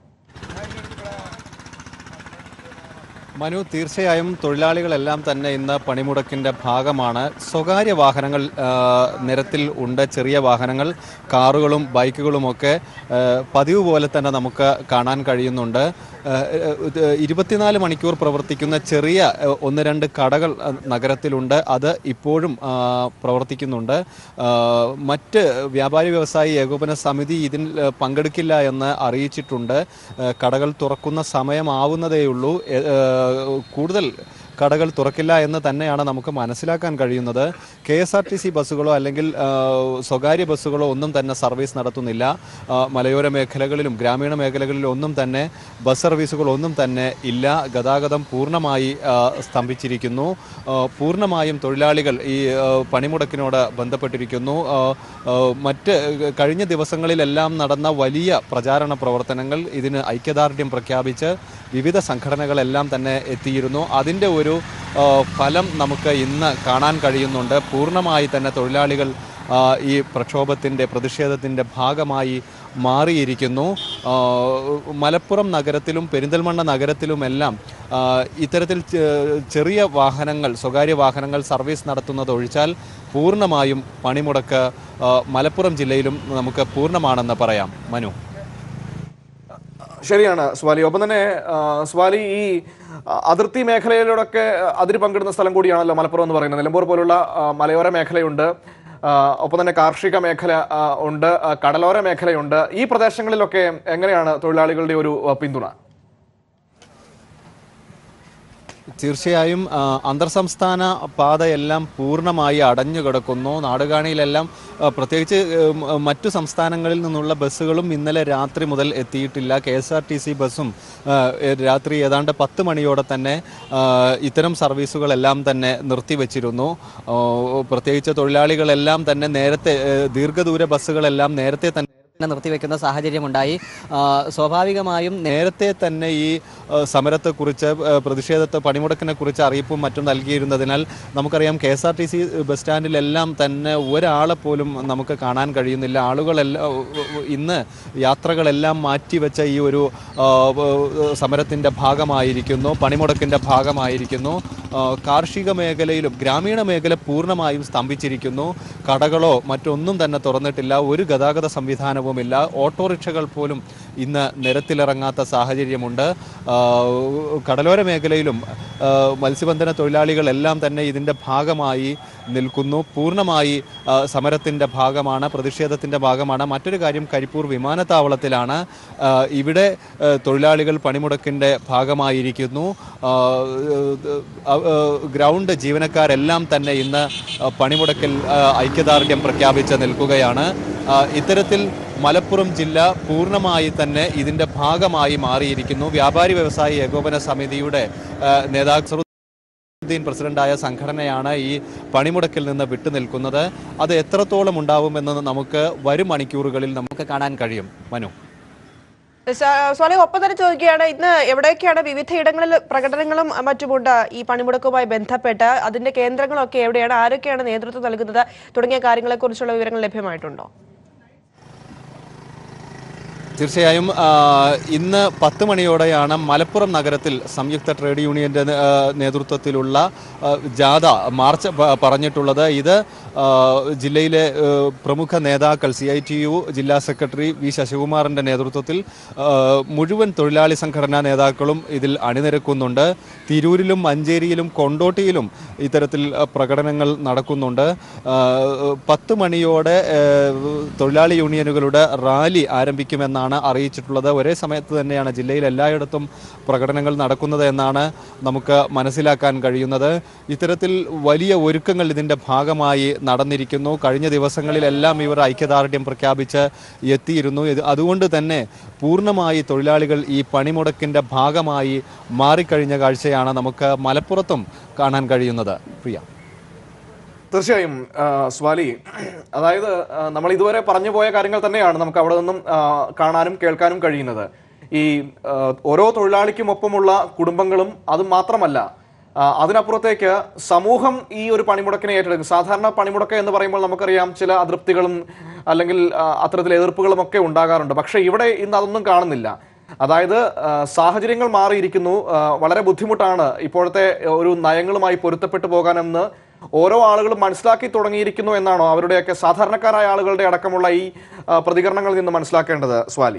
മനു തീർച്ചയായും തൊഴിലാളികളെല്ലാം തന്നെ ഇന്ന് പണിമുടക്കിന്റെ ഭാഗമാണ് സ്വകാര്യ വാഹനങ്ങൾ ആ, നിരത്തിൽ ഉണ്ട് ചെറിയ വാഹനങ്ങൾ കാറുകളും ബൈക്കുകളുമൊക്കെ ആ, പതിവ് പോലെ തന്നെ നമുക്ക് കാണാൻ കഴിയുന്നുണ്ട് ആ, ഇത് ഇരുപത്തിനാല് മണിക്കൂർ പ്രവർത്തിക്കുന്ന ചെറിയ ആ, ഒന്ന് രണ്ട് കടകൾ ആ, നഗരത്തിലുണ്ട് അത് ഇപ്പോഴും ആ, പ്രവർത്തിക്കുന്നുണ്ട് ആ, മറ്റ് വ്യാപാരി വ്യവസായി ഏകോപന സമിതി ഇതിൽ ആ, പങ്കെടുക്കില്ല എന്ന് അറിയിച്ചിട്ടുണ്ട് ആ, കടകൾ തുറക്കുന്ന സമയമാവുന്നതേയുള്ളൂ എ- ആ, കൂടുതൽ കടകൾ തുറക്കില്ല എന്ന് തന്നെയാണ് നമുക്ക് മനസ്സിലാക്കാൻ കഴിയുന്നത് K S R T C ബസ്സുകളോ അല്ലെങ്കിൽ ആ, സ്വകാര്യ ബസ്സുകളോ ഒന്നും തന്നെ സർവീസ് നടത്തുന്നില്ല ആ, മലയോര മേഖലകളിലും ഗ്രാമീണ മേഖലകളിലും ഒന്നും തന്നെ ബസ് സർവീസുകൾ ഒന്നും തന്നെ ഇല്ല ഗതാഗതം പൂർണ്ണമായി ആ, സ്തംഭിച്ചിരിക്കുന്നു ആ, പൂർണ്ണമായും തൊഴിലാളികൾ ഈ ആ, പണിമുടക്കിനോട് ബന്ധപ്പെട്ടിരിക്കുന്നു ആ, ആ, മറ്റ് കഴിഞ്ഞ ദിവസങ്ങളിലെല്ലാം നടന്ന വലിയ പ്രചാരണ പ്രവർത്തനങ്ങൾ ഇതിന് ഐക്യദാർഢ്യം പ്രഖ്യാപിച്ച് വിവിധ സംഘടനകളെല്ലാം തന്നെ എത്തിയിരുന്നു അതിൻ്റെ ഒരു ആ, ഫലം നമുക്ക് ഇന്ന് കാണാൻ കഴിയുന്നുണ്ട് പൂർണ്ണമായി തന്നെ തൊഴിലാളികൾ ആ, ഈ പ്രക്ഷോഭത്തിൻ്റെ പ്രതിഷേധത്തിൻ്റെ ഭാഗമായി മാറിയിരിക്കുന്നു ആ, മലപ്പുറം നഗരത്തിലും പെരിന്തൽമണ്ണ നഗരത്തിലുമെല്ലാം ആ, ഇത്തരത്തിൽ ചെ- ചെറിയ വാഹനങ്ങൾ സ്വകാര്യ വാഹനങ്ങൾ സർവീസ് നടത്തുന്നത് ഒഴിച്ചാൽ പൂർണ്ണമായും പണിമുടക്ക് ആ, മലപ്പുറം ജില്ലയിലും നമുക്ക് പൂർണ്ണമാണെന്ന് പറയാം മനു ശരിയാണ് സ്വാലി ഒപ്പം തന്നെ ആ, സ്വാലി ഈ ആ, അതിർത്തി മേഖലയിലൂടെയൊക്കെ അതിര് പങ്കിടുന്ന സ്ഥലം കൂടിയാണല്ലോ മലപ്പുറം എന്ന് പറയുന്നത് നിലമ്പൂർ പോലുള്ള ആ, മലയോര മേഖലയുണ്ട് ആ, ഒപ്പം തന്നെ കാർഷിക മേഖല ആ, ഉണ്ട് ആ, കടലോര മേഖലയുണ്ട് ഈ പ്രദേശങ്ങളിലൊക്കെ എങ്ങനെയാണ് തൊഴിലാളികളുടെ ഒരു ആ, പിന്തുണ തീർച്ചയായും ആ, അന്തർ സംസ്ഥാന പാതയെല്ലാം പൂർണ്ണമായി അടഞ്ഞു കിടക്കുന്നു നാടുകാണിയിലെല്ലാം ആ, പ്രത്യേകിച്ച് ഉം, മറ്റു സംസ്ഥാനങ്ങളിൽ നിന്നുള്ള ബസ്സുകളും ഇന്നലെ രാത്രി മുതൽ എത്തിയിട്ടില്ല K S R T C ബസ്സും ആ, എ- രാത്രി ഏതാണ്ട് പത്ത് മണിയോടെ തന്നെ ആ, ഇത്തരം സർവീസുകളെല്ലാം തന്നെ നിർത്തിവെച്ചിരുന്നു ആ, പ്രത്യേകിച്ച് തൊഴിലാളികളെല്ലാം തന്നെ നേരത്തെ ഏ, ദീർഘദൂര ബസ്സുകളെല്ലാം നേരത്തെ തന്നെ തന്നെ നിർത്തിവെക്കുന്ന സാഹചര്യമുണ്ടായി ആ, സ്വാഭാവികമായും നേരത്തെ തന്നെ ഈ ആ, സമരത്തെക്കുറിച്ച് ആ, പ്രതിഷേധത്തെ പണിമുടക്കിനെ കുറിച്ച് അറിയിപ്പും മറ്റും നൽകിയിരുന്നതിനാൽ നമുക്കറിയാം K S R T C bus സ്റ്റാൻഡിലെല്ലാം തന്നെ ഒരാളെ പോലും നമുക്ക് കാണാൻ കഴിയുന്നില്ല ആളുകളെല്ലാം ഇന്ന് യാത്രകളെല്ലാം മാറ്റിവെച്ച ഈ ഒരു ആ, സമരത്തിൻ്റെ ഭാഗമായിരിക്കുന്നു പണിമുടക്കിൻ്റെ ഭാഗമായിരിക്കുന്നു ആ, കാർഷിക മേഖലയിലും ഗ്രാമീണ മേഖല പൂർണ്ണമായും സ്തംഭിച്ചിരിക്കുന്നു കടകളോ മറ്റൊന്നും തന്നെ തുറന്നിട്ടില്ല ഒരു ഗതാഗത സംവിധാനവുമില്ല ഓട്ടോറിക്ഷകൾ പോലും ഇന്ന് നിരത്തിലിറങ്ങാത്ത സാഹചര്യമുണ്ട് ആ, കടലോര മേഖലയിലും ആ, മത്സ്യബന്ധന തൊഴിലാളികളെല്ലാം തന്നെ ഇതിൻ്റെ ഭാഗമായി നിൽക്കുന്നു പൂർണ്ണമായി ആ, സമരത്തിൻ്റെ ഭാഗമാണ് പ്രതിഷേധത്തിൻ്റെ ഭാഗമാണ് മറ്റൊരു കാര്യം കരിപ്പൂർ വിമാനത്താവളത്തിലാണ് ആ, ഇവിടെ ആ, തൊഴിലാളികൾ പണിമുടക്കിൻ്റെ ഭാഗമായിരിക്കുന്നു ആ, ആ, ആ, ഗ്രൗണ്ട് ജീവനക്കാരെല്ലാം തന്നെ ഇന്ന് ആ, പണിമുടക്കിൽ ആ, ഐക്യദാർഢ്യം പ്രഖ്യാപിച്ച് നിൽക്കുകയാണ് ആ, ഇത്തരത്തിൽ മലപ്പുറം ജില്ല പൂർണ്ണമായി തന്നെ ഇതിൻ്റെ ഭാഗമായി മാറിയിരിക്കുന്നു വ്യാപാരി വ്യവസായി ഏകോപന സമിതിയുടെ ആ, നേതാക്കൾ ഉദ്ദീൻ പ്രസിഡന്റായ സംഘടനയാണ് ഈ പണിമുടക്കിൽ നിന്ന് വിട്ടുനിൽക്കുന്നത് അത് എത്രത്തോളം ഉണ്ടാവുമെന്ന് നമുക്ക് വരും മണിക്കൂറുകളിൽ നമുക്ക് കാണാൻ കഴിയും മനു സോലെ ഒപ്പം തന്നെ ചോദിക്കുകയാണ് ഇന്ന് എവിടെയൊക്കെയാണ് വിവിധ ഇടങ്ങളിൽ പ്രകടനങ്ങളും മറ്റുമുണ്ട് ഈ പണിമുടക്കുമായി ബന്ധപ്പെട്ട് അതിന്റെ കേന്ദ്രങ്ങളൊക്കെ എവിടെയാണ് ആരൊക്കെയാണ് നേതൃത്വം നൽകുന്നത് തുടങ്ങിയ കാര്യങ്ങളെക്കുറിച്ചുള്ള വിവരങ്ങൾ ലഭ്യമായിട്ടുണ്ടോ തീർച്ചയായും ആ, ഇന്ന് പത്ത് മണിയോടെയാണ് മലപ്പുറം നഗരത്തിൽ സംയുക്ത ട്രേഡ് യൂണിയന്റെ നേ- ആ, നേതൃത്വത്തിലുള്ള ആ, ജാഥ മാർച്ച് പ- പറഞ്ഞിട്ടുള്ളത് ഇത് ആ, ജില്ലയിലെ ആ, പ്രമുഖ നേതാക്കൾ സി ഐ ടി യു ജില്ലാ സെക്രട്ടറി വി ശശികുമാറിന്റെ നേതൃത്വത്തിൽ ആ, മുഴുവൻ തൊഴിലാളി സംഘടനാ നേതാക്കളും ഇതിൽ അണിനിരക്കുന്നുണ്ട് തിരൂരിലും മഞ്ചേരിയിലും കൊണ്ടോട്ടിയിലും ഇത്തരത്തിൽ ആ, പ്രകടനങ്ങൾ നടക്കുന്നുണ്ട് ആ, പത്ത് മണിയോടെ ആ, തൊഴിലാളി യൂണിയനുകളുടെ റാലി ആരംഭിക്കുമെന്നാണ് അറിയിച്ചിട്ടുള്ളത് ഒരേ സമയത്ത് തന്നെയാണ് ജില്ലയിൽ എല്ലായിടത്തും പ്രകടനങ്ങൾ നടക്കുന്നത് എന്നാണ് നമുക്ക് മനസ്സിലാക്കാൻ കഴിയുന്നത് ഇത്തരത്തിൽ വലിയ ഒരുക്കങ്ങൾ ഇതിൻ്റെ ഭാഗമായി നടന്നിരിക്കുന്നു കഴിഞ്ഞ ദിവസങ്ങളിലെല്ലാം ഇവർ ഐക്യദാർഢ്യം പ്രഖ്യാപിച്ച് എത്തിയിരുന്നു ഇത് അതുകൊണ്ട് തന്നെ പൂർണ്ണമായി തൊഴിലാളികൾ ഈ പണിമുടക്കിൻ്റെ ഭാഗമായി മാറിക്കഴിഞ്ഞ കാഴ്ചയാണ് നമുക്ക് മലപ്പുറത്തും കാണാൻ കഴിയുന്നത് പ്രിയ തീർച്ചയായും ആ, സ്വാലി അതായത് ആ, നമ്മൾ ഇതുവരെ പറഞ്ഞു പോയ കാര്യങ്ങൾ തന്നെയാണ് നമുക്ക് അവിടെ നിന്നും ആ, കാണാനും കേൾക്കാനും കഴിയുന്നത് ഈ ആ, ഓരോ തൊഴിലാളിക്കും ഒപ്പമുള്ള കുടുംബങ്ങളും അത് മാത്രമല്ല ആ, അതിനപ്പുറത്തേക്ക് സമൂഹം ഈ ഒരു പണിമുടക്കിനെ ഏറ്റെടുക്കും സാധാരണ പണിമുടക്ക് എന്ന് പറയുമ്പോൾ നമുക്കറിയാം ചില അതൃപ്തികളും അല്ലെങ്കിൽ ആ, അത്തരത്തിൽ എതിർപ്പുകളും ഒക്കെ ഉണ്ടാകാറുണ്ട് പക്ഷേ ഇവിടെ ഇന്ന് അതൊന്നും കാണുന്നില്ല അതായത് ആ, സാഹചര്യങ്ങൾ മാറിയിരിക്കുന്നു ആ, വളരെ ബുദ്ധിമുട്ടാണ് ഇപ്പോഴത്തെ ഒരു നയങ്ങളുമായി പൊരുത്തപ്പെട്ടു പോകാനെന്ന് ഓരോ ആളുകളും മനസ്സിലാക്കി തുടങ്ങിയിരിക്കുന്നു എന്നാണോ അവരുടെയൊക്കെ സാധാരണക്കാരായ ആളുകളുടെ അടക്കമുള്ള ഈ ആ, പ്രതികരണങ്ങളിൽ നിന്ന് മനസ്സിലാക്കേണ്ടത് സ്വാലി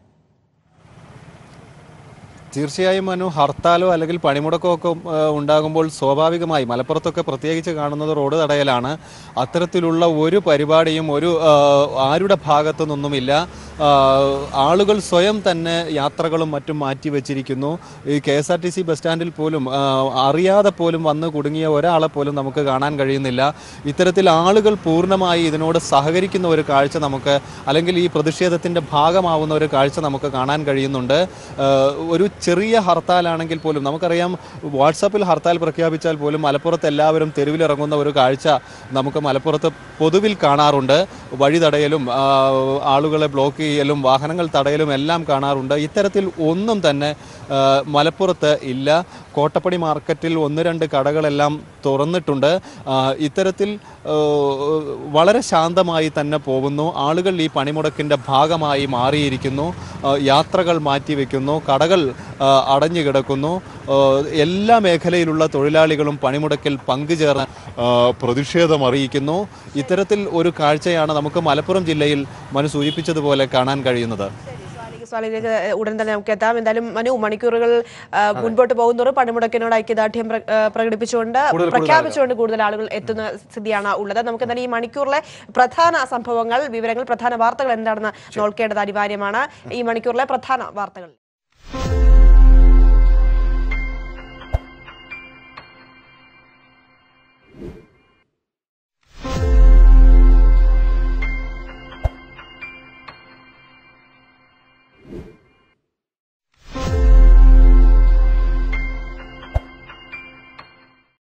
തീർച്ചയായും മനു ഹർത്താലോ അല്ലെങ്കിൽ പണിമുടക്കോ ഒക്കെ ഏഹ്, ഉണ്ടാകുമ്പോൾ സ്വാഭാവികമായി മലപ്പുറത്തൊക്കെ പ്രത്യേകിച്ച് കാണുന്നത് റോഡ് തടയലാണ് അത്തരത്തിലുള്ള ഒരു പരിപാടിയും ഒരു ഏഹ്, ആരുടെ ഭാഗത്തു നിന്നുമില്ല ആഹ്, ആളുകൾ സ്വയം തന്നെ യാത്രകളും മറ്റും മാറ്റി വെച്ചിരിക്കുന്നു ഈ K S R T C bus സ്റ്റാൻഡിൽ പോലും ആഹ്, അറിയാതെ പോലും വന്ന് കുടുങ്ങിയ ഒരാളെ പോലും നമുക്ക് കാണാൻ കഴിയുന്നില്ല ഇത്തരത്തിൽ ആളുകൾ പൂർണ്ണമായി ഇതിനോട് സഹകരിക്കുന്ന ഒരു കാഴ്ച നമുക്ക് അല്ലെങ്കിൽ ഈ പ്രതിഷേധത്തിൻ്റെ ഭാഗമാവുന്ന ഒരു കാഴ്ച നമുക്ക് കാണാൻ കഴിയുന്നുണ്ട് ഏഹ്, ഒരു ചെറിയ ഹർത്താലാണെങ്കിൽ പോലും നമുക്കറിയാം വാട്സാപ്പിൽ ഹർത്താൽ പ്രഖ്യാപിച്ചാൽ പോലും മലപ്പുറത്ത് എല്ലാവരും തെരുവിലിറങ്ങുന്ന ഒരു കാഴ്ച നമുക്ക് മലപ്പുറത്ത് പൊതുവിൽ കാണാറുണ്ട് വഴി തടയലും ആ, ആളുകളെ ബ്ലോക്ക് ചെയ്യലും വാഹനങ്ങൾ തടയലും എല്ലാം കാണാറുണ്ട് ഇത്തരത്തിൽ ഒന്നും തന്നെ ആ, മലപ്പുറത്ത് ഇല്ല കോട്ടപ്പടി മാർക്കറ്റിൽ ഒന്ന് രണ്ട് കടകളെല്ലാം തുറന്നിട്ടുണ്ട് ആ, ഇത്തരത്തിൽ ആ, വളരെ ശാന്തമായി തന്നെ പോകുന്നു ആളുകൾ ഈ പണിമുടക്കിൻ്റെ ഭാഗമായി മാറിയിരിക്കുന്നു ആ, യാത്രകൾ മാറ്റിവെക്കുന്നു കടകൾ ആ, അടഞ്ഞു കിടക്കുന്നു ആ, എല്ലാ മേഖലയിലുള്ള തൊഴിലാളികളും പണിമുടക്കിൽ പങ്കുചേർന്ന് ആ, പ്രതിഷേധം അറിയിക്കുന്നു ഇത്തരത്തിൽ ഒരു കാഴ്ചയാണ് നമുക്ക് മലപ്പുറം ജില്ലയിൽ മനു സൂചിപ്പിച്ചതുപോലെ കാണാൻ കഴിയുന്നത് സ്വാലിലേക്ക് ഉടൻ തന്നെ നമുക്ക് എത്താം എന്തായാലും മനു മണിക്കൂറുകൾ ആ, മുൻപോട്ട് പോകുന്നതോറും പണിമുടക്കിനോട് ഐക്യദാർഢ്യം പ്ര- ആ, പ്രകടിപ്പിച്ചുകൊണ്ട് കൂടുതൽ പ്രഖ്യാപിച്ചുകൊണ്ട് കൂടുതൽ ആളുകൾ എത്തുന്ന സ്ഥിതിയാണ് ഉള്ളത് നമുക്ക് എന്തായാലും ഈ മണിക്കൂറിലെ പ്രധാന സംഭവങ്ങൾ വിവരങ്ങൾ പ്രധാന വാർത്തകൾ എന്താണെന്ന് നോക്കേണ്ടത് അനിവാര്യമാണ് ഈ മണിക്കൂറിലെ പ്രധാന വാർത്തകൾ